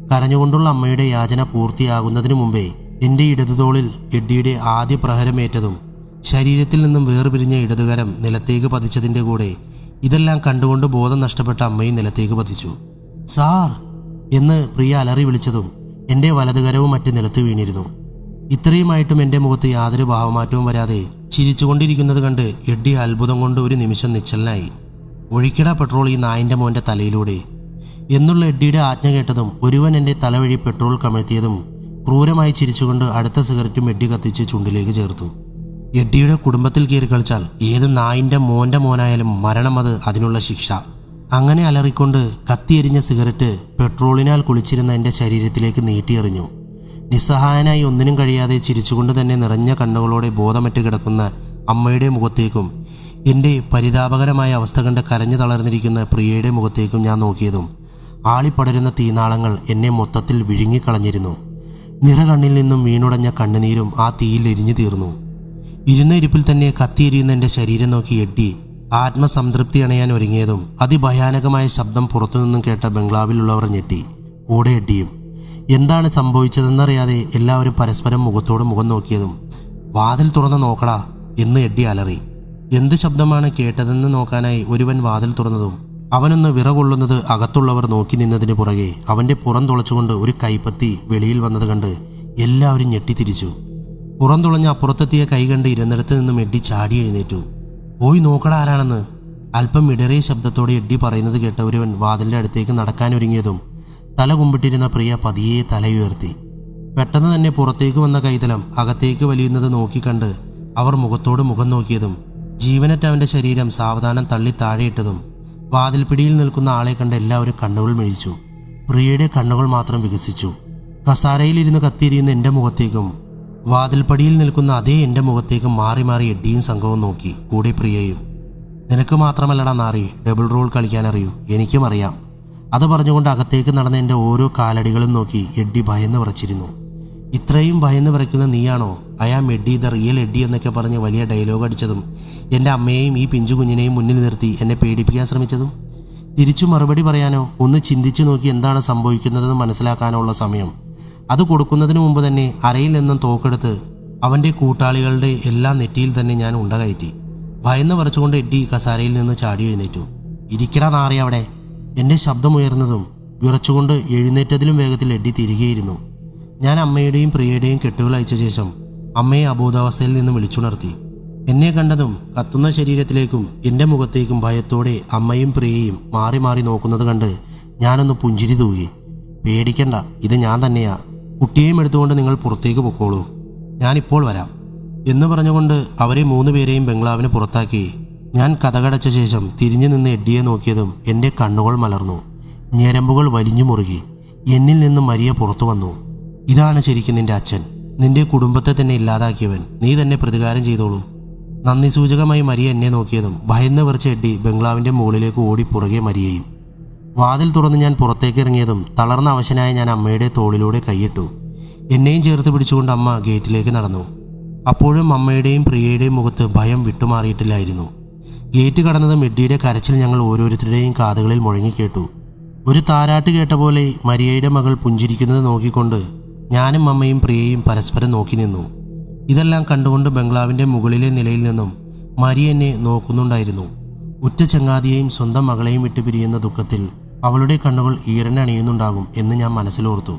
കരഞ്ഞുകൊണ്ടുള്ള അമ്മയുടെ യാചന പൂർത്തിയാകുന്നതിനു മുമ്പേ എൻ്റെ ഇടതുതോളിൽ എഡ്ഡിയുടെ ആദ്യ പ്രഹരമേറ്റതും ശരീരത്തിൽ നിന്നും വേർപിരിഞ്ഞ ഇടതുകരം നിലത്തേക്ക് പതിച്ചതിൻ്റെ കൂടെ ഇതെല്ലാം കണ്ടുകൊണ്ട് ബോധം നഷ്ടപ്പെട്ട അമ്മയും നിലത്തേക്ക് പതിച്ചു സാർ എന്ന് പ്രിയ അലറി വിളിച്ചതും എൻ്റെ വലതുകരവും മറ്റ് നിലത്ത് വീണിരുന്നു ഇത്രയുമായിട്ടും എൻ്റെ മുഖത്ത് യാതൊരു ഭാവമാറ്റവും വരാതെ ചിരിച്ചുകൊണ്ടിരിക്കുന്നത് കണ്ട് എഡ്ഡി അത്ഭുതം കൊണ്ട് ഒരു നിമിഷം നിശ്ചലനായി ഒഴിക്കട പെട്രോൾ ഈ നായിൻ്റെ മോൻ്റെ തലയിലൂടെ എന്നുള്ള എഡ്ഡിയുടെ ആജ്ഞ കേട്ടതും ഒരുവൻ എൻ്റെ തലവഴി പെട്രോൾ കമഴ്ത്തിയതും ക്രൂരമായി ചിരിച്ചുകൊണ്ട് അടുത്ത സിഗരറ്റും എഡ്ഡി കത്തിച്ച് ചുണ്ടിലേക്ക് ചേർത്തു എഡ്ഡിയുടെ കുടുംബത്തിൽ കയറി കളിച്ചാൽ ഏത് നായിൻ്റെ മോൻ്റെ മോനായാലും മരണം അത് അതിനുള്ള ശിക്ഷ അങ്ങനെ അലറിക്കൊണ്ട് കത്തിയെരിഞ്ഞ സിഗരറ്റ് പെട്രോളിനാൽ കുളിച്ചിരുന്ന എൻ്റെ ശരീരത്തിലേക്ക് നീട്ടിയെറിഞ്ഞു നിസ്സഹായനായി ഒന്നിനും കഴിയാതെ ചിരിച്ചുകൊണ്ട് തന്നെ നിറഞ്ഞ കണ്ണുകളോടെ ബോധമറ്റ് കിടക്കുന്ന അമ്മയുടെ മുഖത്തേക്കും എൻ്റെ പരിതാപകരമായ അവസ്ഥ കണ്ട് കരഞ്ഞു തളർന്നിരിക്കുന്ന പ്രിയയുടെ മുഖത്തേക്കും ഞാൻ നോക്കിയതും ആളിപ്പടരുന്ന തീനാളങ്ങൾ എന്നെ മൊത്തത്തിൽ വിഴുങ്ങിക്കളഞ്ഞിരുന്നു നിറകണ്ണിൽ നിന്നും വീണുടഞ്ഞ കണ്ണുനീരും ആ തീയിൽ എരിഞ്ഞു തീർന്നു ഇരുന്ന ഇരിപ്പിൽ തന്നെ കത്തിയെരിയുന്ന എൻ്റെ ശരീരം നോക്കി എഡ്ഡി ആത്മസംതൃപ്തി അണയാൻ ഒരുങ്ങിയതും അതിഭയാനകമായ ശബ്ദം പുറത്തുനിന്നും കേട്ട ബംഗ്ലാവിലുള്ളവർ ഞെട്ടി കൂടെ എഡ്ഡിയും എന്താണ് സംഭവിച്ചതെന്നറിയാതെ എല്ലാവരും പരസ്പരം മുഖത്തോട് മുഖം നോക്കിയതും വാതിൽ തുറന്ന് നോക്കടാ എന്ന് എഡ്ഡി അലറി എന്ത് ശബ്ദമാണ് കേട്ടതെന്ന് നോക്കാനായി ഒരുവൻ വാതിൽ തുറന്നതും അവനൊന്ന് വിറകൊള്ളുന്നത് അകത്തുള്ളവർ നോക്കി നിന്നതിന് പുറകെ അവന്റെ പുറം തുളച്ചുകൊണ്ട് ഒരു കൈപ്പത്തി വെളിയിൽ വന്നത് കണ്ട് എല്ലാവരും ഞെട്ടിത്തിരിച്ചു പുറം തുളഞ്ഞ അപ്പുറത്തെത്തിയ കൈ കണ്ട് ഇരുന്നിടത്ത് നിന്നും എഡ്ഡി ചാടി എഴുന്നേറ്റു പോയി നോക്കടാ ആരാണെന്ന് അല്പം ഇടറിയ ശബ്ദത്തോടെ എഡ്ഡി പറയുന്നത് കേട്ട ഒരുവൻ വാതിലിന്റെ അടുത്തേക്ക് നടക്കാനൊരുങ്ങിയതും തല കുമ്പിട്ടിരുന്ന പ്രിയ പതിയെ തലയുയർത്തി പെട്ടെന്ന് തന്നെ പുറത്തേക്ക് വന്ന കൈതലം അകത്തേക്ക് വലിയുന്നത് നോക്കിക്കണ്ട് അവർ മുഖത്തോട് മുഖം നോക്കിയതും ജീവനറ്റ അവന്റെ ശരീരം സാവധാനം തള്ളി താഴെയിട്ടതും വാതിൽപ്പിടിയിൽ നിൽക്കുന്ന ആളെ കണ്ട് എല്ലാവരും കണ്ണുകൾ മിഴിച്ചു പ്രിയയുടെ കണ്ണുകൾ മാത്രം വികസിച്ചു കസാരയിലിരുന്ന് കത്തിയിരിയുന്ന എൻ്റെ മുഖത്തേക്കും വാതിൽപ്പടിയിൽ നിൽക്കുന്ന അതേ എൻ്റെ മുഖത്തേക്കും മാറി മാറി എഡ്ഡിയും സംഘവും നോക്കി കൂടെ പ്രിയയും നിനക്ക് മാത്രമല്ലടാ നാറി ഡബിൾ റോൾ കളിക്കാൻ അറിയൂ എനിക്കും അറിയാം അത് പറഞ്ഞുകൊണ്ട് അകത്തേക്ക് നടന്ന എൻ്റെ ഓരോ കാലടികളും നോക്കി എഡ്ഡി ഭയന്ന് വിറച്ചിരുന്നു ഇത്രയും ഭയന്ന് വിറയ്ക്കുന്ന നീയാണോ I'm Eddie the real Eddie എന്നൊക്കെ പറഞ്ഞ് വലിയ ഡയലോഗ് അടിച്ചതും എൻ്റെ അമ്മയെയും ഈ പിഞ്ചു കുഞ്ഞിനെയും മുന്നിൽ നിർത്തി എന്നെ പേടിപ്പിക്കാൻ ശ്രമിച്ചതും തിരിച്ചു മറുപടി പറയാനോ ഒന്ന് ചിന്തിച്ചു നോക്കി എന്താണ് സംഭവിക്കുന്നതെന്ന് മനസ്സിലാക്കാനോ ഉള്ള സമയം അത് കൊടുക്കുന്നതിന് മുമ്പ് തന്നെ അരയിൽ നിന്നും തോക്കെടുത്ത് അവൻ്റെ കൂട്ടാളികളുടെ എല്ലാ നെറ്റിയിൽ തന്നെ ഞാൻ ഉണ്ടകയറ്റി ഭയന്ന് വരച്ചുകൊണ്ട് എഡ്ഡി കസാരയിൽ നിന്ന് ചാടി എഴുന്നേറ്റു ഇരിക്കടാ നാറി അവിടെ എൻ്റെ ശബ്ദമുയർന്നതും വിറച്ചുകൊണ്ട് എഴുന്നേറ്റതിലും വേഗത്തിൽ എഡ്ഡി തിരികെയിരുന്നു ഞാൻ അമ്മയുടെയും പ്രിയയുടെയും കെട്ടുകൾ അയച്ച ശേഷം അമ്മയെ അബോധാവസ്ഥയിൽ നിന്ന് വിളിച്ചുണർത്തി എന്നെ കണ്ടതും കത്തുന്ന ശരീരത്തിലേക്കും എൻ്റെ മുഖത്തേക്കും ഭയത്തോടെ അമ്മയും പ്രിയയും മാറി മാറി നോക്കുന്നത് കണ്ട് ഞാനൊന്ന് പുഞ്ചിരി തൂകി പേടിക്കണ്ട ഇത് ഞാൻ തന്നെയാ കുട്ടിയെയും എടുത്തുകൊണ്ട് നിങ്ങൾ പുറത്തേക്ക് പൊക്കോളൂ ഞാനിപ്പോൾ വരാം എന്ന് പറഞ്ഞുകൊണ്ട് അവരെ മൂന്ന് പേരെയും ബംഗ്ലാവിന് പുറത്താക്കി ഞാൻ കഥകടച്ച ശേഷം തിരിഞ്ഞു നിന്ന് എഡ്ഡിയെ നോക്കിയതും എൻ്റെ കണ്ണുകൾ മലർന്നു ഞരമ്പുകൾ വലിഞ്ഞു മുറുകി എന്നിൽ നിന്നും മരിയ പുറത്തു വന്നു ഇതാണ് ശരിക്കും നിന്റെ അച്ഛൻ നിന്റെ കുടുംബത്തെ തന്നെ ഇല്ലാതാക്കിയവൻ നീ തന്നെ പ്രതികാരം ചെയ്തോളൂ നന്ദി സൂചകമായി മരിയ എന്നെ നോക്കിയതും ഭയന്ന് വിറച്ച എഡ്ഡി ബംഗ്ലാവിന്റെ മുകളിലേക്ക് ഓടി പുറകെ മരിയയും വാതിൽ തുറന്ന് ഞാൻ പുറത്തേക്ക് ഇറങ്ങിയതും തളർന്ന അവശനായ ഞാൻ അമ്മയുടെ തോളിലൂടെ കൈയിട്ടു എന്നെയും ചേർത്ത് പിടിച്ചുകൊണ്ട് അമ്മ ഗേറ്റിലേക്ക് നടന്നു അപ്പോഴും അമ്മയുടെയും പ്രിയയുടെയും മുഖത്ത് ഭയം വിട്ടുമാറിയിട്ടില്ലായിരുന്നു ഗേറ്റ് കടന്നതും എഡ്ഡിയുടെ കരച്ചിൽ ഞങ്ങൾ ഓരോരുത്തരുടെയും കാതുകളിൽ മുഴങ്ങിക്കേട്ടു ഒരു താരാട്ട് കേട്ട പോലെ മരിയയുടെ മകൾ പുഞ്ചിരിക്കുന്നത് നോക്കിക്കൊണ്ട് ഞാനും അമ്മയും പ്രിയയും പരസ്പരം നോക്കി നിന്നു ഇതെല്ലാം കണ്ടുകൊണ്ട് ബംഗ്ലാവിന്റെ മുകളിലെ നിലയിൽ നിന്നും മരിയ എന്നെ നോക്കുന്നുണ്ടായിരുന്നു ഉറ്റ ചങ്ങാതിയെയും സ്വന്തം മകളെയും വിട്ടു പിരിയുന്ന ദുഃഖത്തിൽ അവളുടെ കണ്ണുകൾ ഈറനണിയുന്നുണ്ടാകും എന്ന് ഞാൻ മനസ്സിലോർത്തു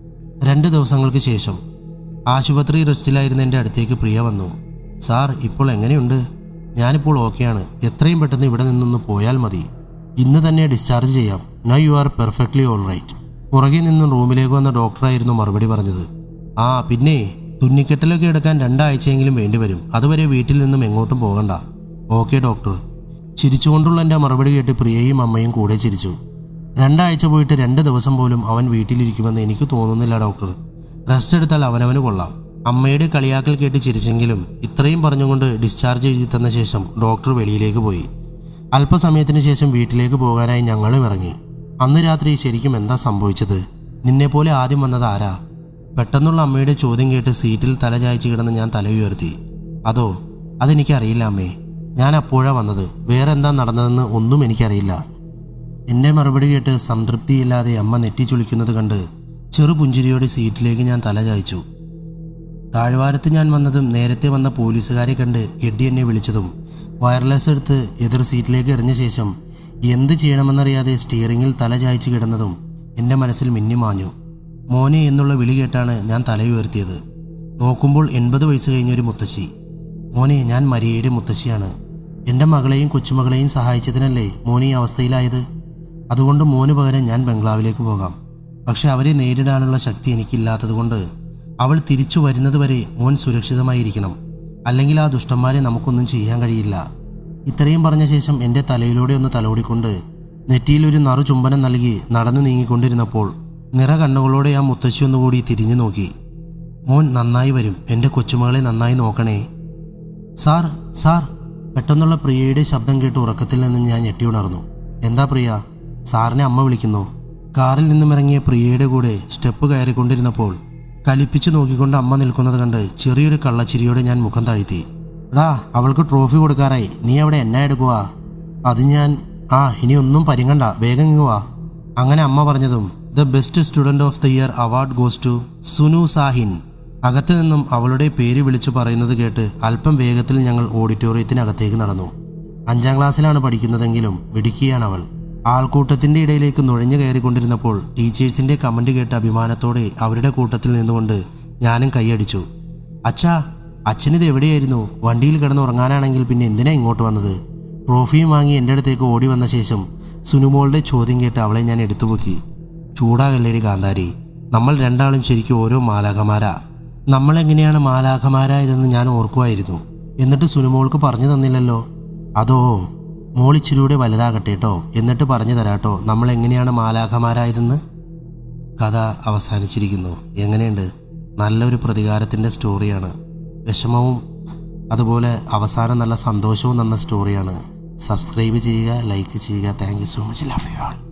രണ്ട് ദിവസങ്ങൾക്ക് ശേഷം ആശുപത്രി റെസ്റ്റിലായിരുന്ന എൻ്റെ അടുത്തേക്ക് പ്രിയ വന്നു സാർ ഇപ്പോൾ എങ്ങനെയുണ്ട് ഞാനിപ്പോൾ ഓക്കെയാണ് എത്രയും പെട്ടെന്ന് ഇവിടെ നിന്നൊന്ന് പോയാൽ മതി ഇന്ന് തന്നെ ഡിസ്ചാർജ് ചെയ്യാം now you are perfectly all right പുറകെ നിന്നും റൂമിലേക്ക് വന്ന ഡോക്ടറായിരുന്നു മറുപടി പറഞ്ഞത് ആ പിന്നെ തുന്നിക്കെട്ടലൊക്കെ എടുക്കാൻ രണ്ടാഴ്ചയെങ്കിലും വേണ്ടിവരും അതുവരെ വീട്ടിൽ നിന്നും എങ്ങോട്ടും പോകണ്ട ഓക്കെ ഡോക്ടർ ചിരിച്ചുകൊണ്ടുള്ള എൻ്റെ മറുപടി കേട്ട് പ്രിയയും അമ്മയും കൂടെ ചിരിച്ചു രണ്ടാഴ്ച പോയിട്ട് രണ്ട് ദിവസം പോലും അവൻ വീട്ടിലിരിക്കുമെന്ന് എനിക്ക് തോന്നുന്നില്ല ഡോക്ടർ റെസ്റ്റ് എടുത്താൽ അവനവന് കൊള്ളാം അമ്മയുടെ കളിയാക്കൽ കേട്ട് ചിരിച്ചെങ്കിലും ഇത്രയും പറഞ്ഞുകൊണ്ട് ഡിസ്ചാർജ് എഴുതി തന്ന ശേഷം ഡോക്ടർ വെളിയിലേക്ക് പോയി അല്പസമയത്തിന് ശേഷം വീട്ടിലേക്ക് പോകാനായി ഞങ്ങളും ഇറങ്ങി അന്ന് രാത്രി ശരിക്കും എന്താ സംഭവിച്ചത് നിന്നെപ്പോലെ ആദ്യം വന്നത് ആരാ പെട്ടെന്നുള്ള അമ്മയുടെ ചോദ്യം കേട്ട് സീറ്റിൽ തല ചായച്ച് കിടന്ന് ഞാൻ തല ഉയർത്തി അതോ അതെനിക്കറിയില്ല അമ്മേ ഞാൻ അപ്പോഴാ വന്നത് വേറെ എന്താ നടന്നതെന്ന് ഒന്നും എനിക്കറിയില്ല എൻ്റെ മറുപടി കേട്ട് സംതൃപ്തിയില്ലാതെ അമ്മ നെറ്റി ചുളിക്കുന്നത് കണ്ട് ചെറുപുഞ്ചിരിയോടെ സീറ്റിലേക്ക് ഞാൻ തല ചായ്ച്ചു താഴ്വാരത്ത് ഞാൻ വന്നതും നേരത്തെ വന്ന പോലീസുകാരെ കണ്ട് എഡ്ഡി എന്നെ വിളിച്ചതും വയർലെസ് എടുത്ത് എതിർ സീറ്റിലേക്ക് എറിഞ്ഞ ശേഷം എന്ത് ചെയ്യണമെന്നറിയാതെ സ്റ്റിയറിങ്ങിൽ തല ചായ്ച്ചു കിടന്നതും എൻ്റെ മനസ്സിൽ മിന്നിമാഞ്ഞു മോനെ എന്നുള്ള വിളി കേട്ടാണ് ഞാൻ തലയുയർത്തിയത് നോക്കുമ്പോൾ എൺപത് വയസ്സ് കഴിഞ്ഞൊരു മുത്തശ്ശി മോനെ ഞാൻ മരിയയുടെ മുത്തശ്ശിയാണ് എൻ്റെ മകളെയും കൊച്ചുമകളെയും സഹായിച്ചതിനല്ലേ മോനെ ഈ അവസ്ഥയിലായത് അതുകൊണ്ട് മോന് പകരം ഞാൻ ബംഗ്ലാവിലേക്ക് പോകാം പക്ഷെ അവരെ നേരിടാനുള്ള ശക്തി എനിക്കില്ലാത്തതുകൊണ്ട് അവൾ തിരിച്ചു വരുന്നതുവരെ മോൻ സുരക്ഷിതമായിരിക്കണം അല്ലെങ്കിൽ ആ ദുഷ്ടന്മാരെ നമുക്കൊന്നും ചെയ്യാൻ കഴിയില്ല ഇത്രയും പറഞ്ഞ ശേഷം എൻ്റെ തലയിലൂടെ ഒന്ന് തലോടിക്കൊണ്ട് നെറ്റിയിൽ ഒരു നറു ചുംബനം നൽകി നടന്നു നീങ്ങിക്കൊണ്ടിരുന്നപ്പോൾ നിറ കണ്ണുകളോടെ ആ മുത്തശ്ശി ഒന്നുകൂടി തിരിഞ്ഞു നോക്കി മോൻ നന്നായി വരും എൻ്റെ കൊച്ചുമകളെ നന്നായി നോക്കണേ സാർ സാർ പെട്ടെന്നുള്ള പ്രിയയുടെ ശബ്ദം കേട്ട് ഉറക്കത്തിൽ നിന്നും ഞാൻ ഞെട്ടിയുണർന്നു എന്താ പ്രിയ സാറിനെ അമ്മ വിളിക്കുന്നു കാറിൽ നിന്നും ഇറങ്ങിയ പ്രിയയുടെ കൂടെ സ്റ്റെപ്പ് കയറിക്കൊണ്ടിരുന്നപ്പോൾ കലിപ്പിച്ചു നോക്കിക്കൊണ്ട് അമ്മ നിൽക്കുന്നത് കണ്ട് ചെറിയൊരു കള്ളച്ചിരിയോടെ ഞാൻ മുഖം താഴ്ത്തി എടാ അവൾക്ക് ട്രോഫി കൊടുക്കാറായി നീ അവിടെ എന്നാ എടുക്കുക അത് ഞാൻ ആ ഇനി ഒന്നും പരിങ്ങണ്ട വേഗം ഇങ്ങ് വാ അങ്ങനെ അമ്മ പറഞ്ഞതും the best student of the year award goes to Sunu Shahin അകത്തു നിന്നും അവളുടെ പേര് വിളിച്ചു പറയുന്നത് കേട്ട് അല്പം വേഗത്തിൽ ഞങ്ങൾ ഓഡിറ്റോറിയത്തിനകത്തേക്ക് നടന്നു അഞ്ചാം ക്ലാസ്സിലാണ് പഠിക്കുന്നതെങ്കിലും മിടുക്കിയാണ് അവൾ ആൾക്കൂട്ടത്തിന്റെ ഇടയിലേക്ക് നുഴഞ്ഞു കയറിക്കൊണ്ടിരുന്നപ്പോൾ ടീച്ചേഴ്സിന്റെ കമന്റ് കേട്ട് അഭിമാനത്തോടെ അവരുടെ കൂട്ടത്തിൽ നിന്നുകൊണ്ട് ഞാനും കൈയടിച്ചു അച്ഛാ അച്ഛനിത് എവിടെയായിരുന്നു വണ്ടിയിൽ കിടന്ന് ഉറങ്ങാനാണെങ്കിൽ പിന്നെ എന്തിനാ ഇങ്ങോട്ട് വന്നത് ട്രോഫിയും വാങ്ങി എൻ്റെ അടുത്തേക്ക് ഓടി വന്ന ശേഷം സുനുമോളുടെ ചോദ്യം കേട്ട് അവളെ ഞാൻ എടുത്തുപൊക്കി ചൂടാകല്ലേടി കാന്താരി നമ്മൾ രണ്ടാളും ശരിക്കും ഓരോ മാലാഖമാരാ നമ്മളെങ്ങനെയാണ് മാലാഖമാരായതെന്ന് ഞാൻ ഓർക്കുമായിരുന്നു എന്നിട്ട് സുനുമോൾക്ക് പറഞ്ഞു തന്നില്ലല്ലോ അതോ മോളിച്ചിലൂടെ വലുതാകട്ടെ കേട്ടോ എന്നിട്ട് പറഞ്ഞു തരാട്ടോ നമ്മൾ എങ്ങനെയാണ് മാലാഖമാരായതെന്ന് കഥ അവസാനിച്ചിരിക്കുന്നു എങ്ങനെയുണ്ട് നല്ലൊരു പ്രതികാരത്തിൻ്റെ സ്റ്റോറിയാണ് വിഷമവും അതുപോലെ അവസാനം നല്ല സന്തോഷവും തന്ന സ്റ്റോറിയാണ് സബ്സ്ക്രൈബ് ചെയ്യുക ലൈക്ക് ചെയ്യുക thank you so much love you all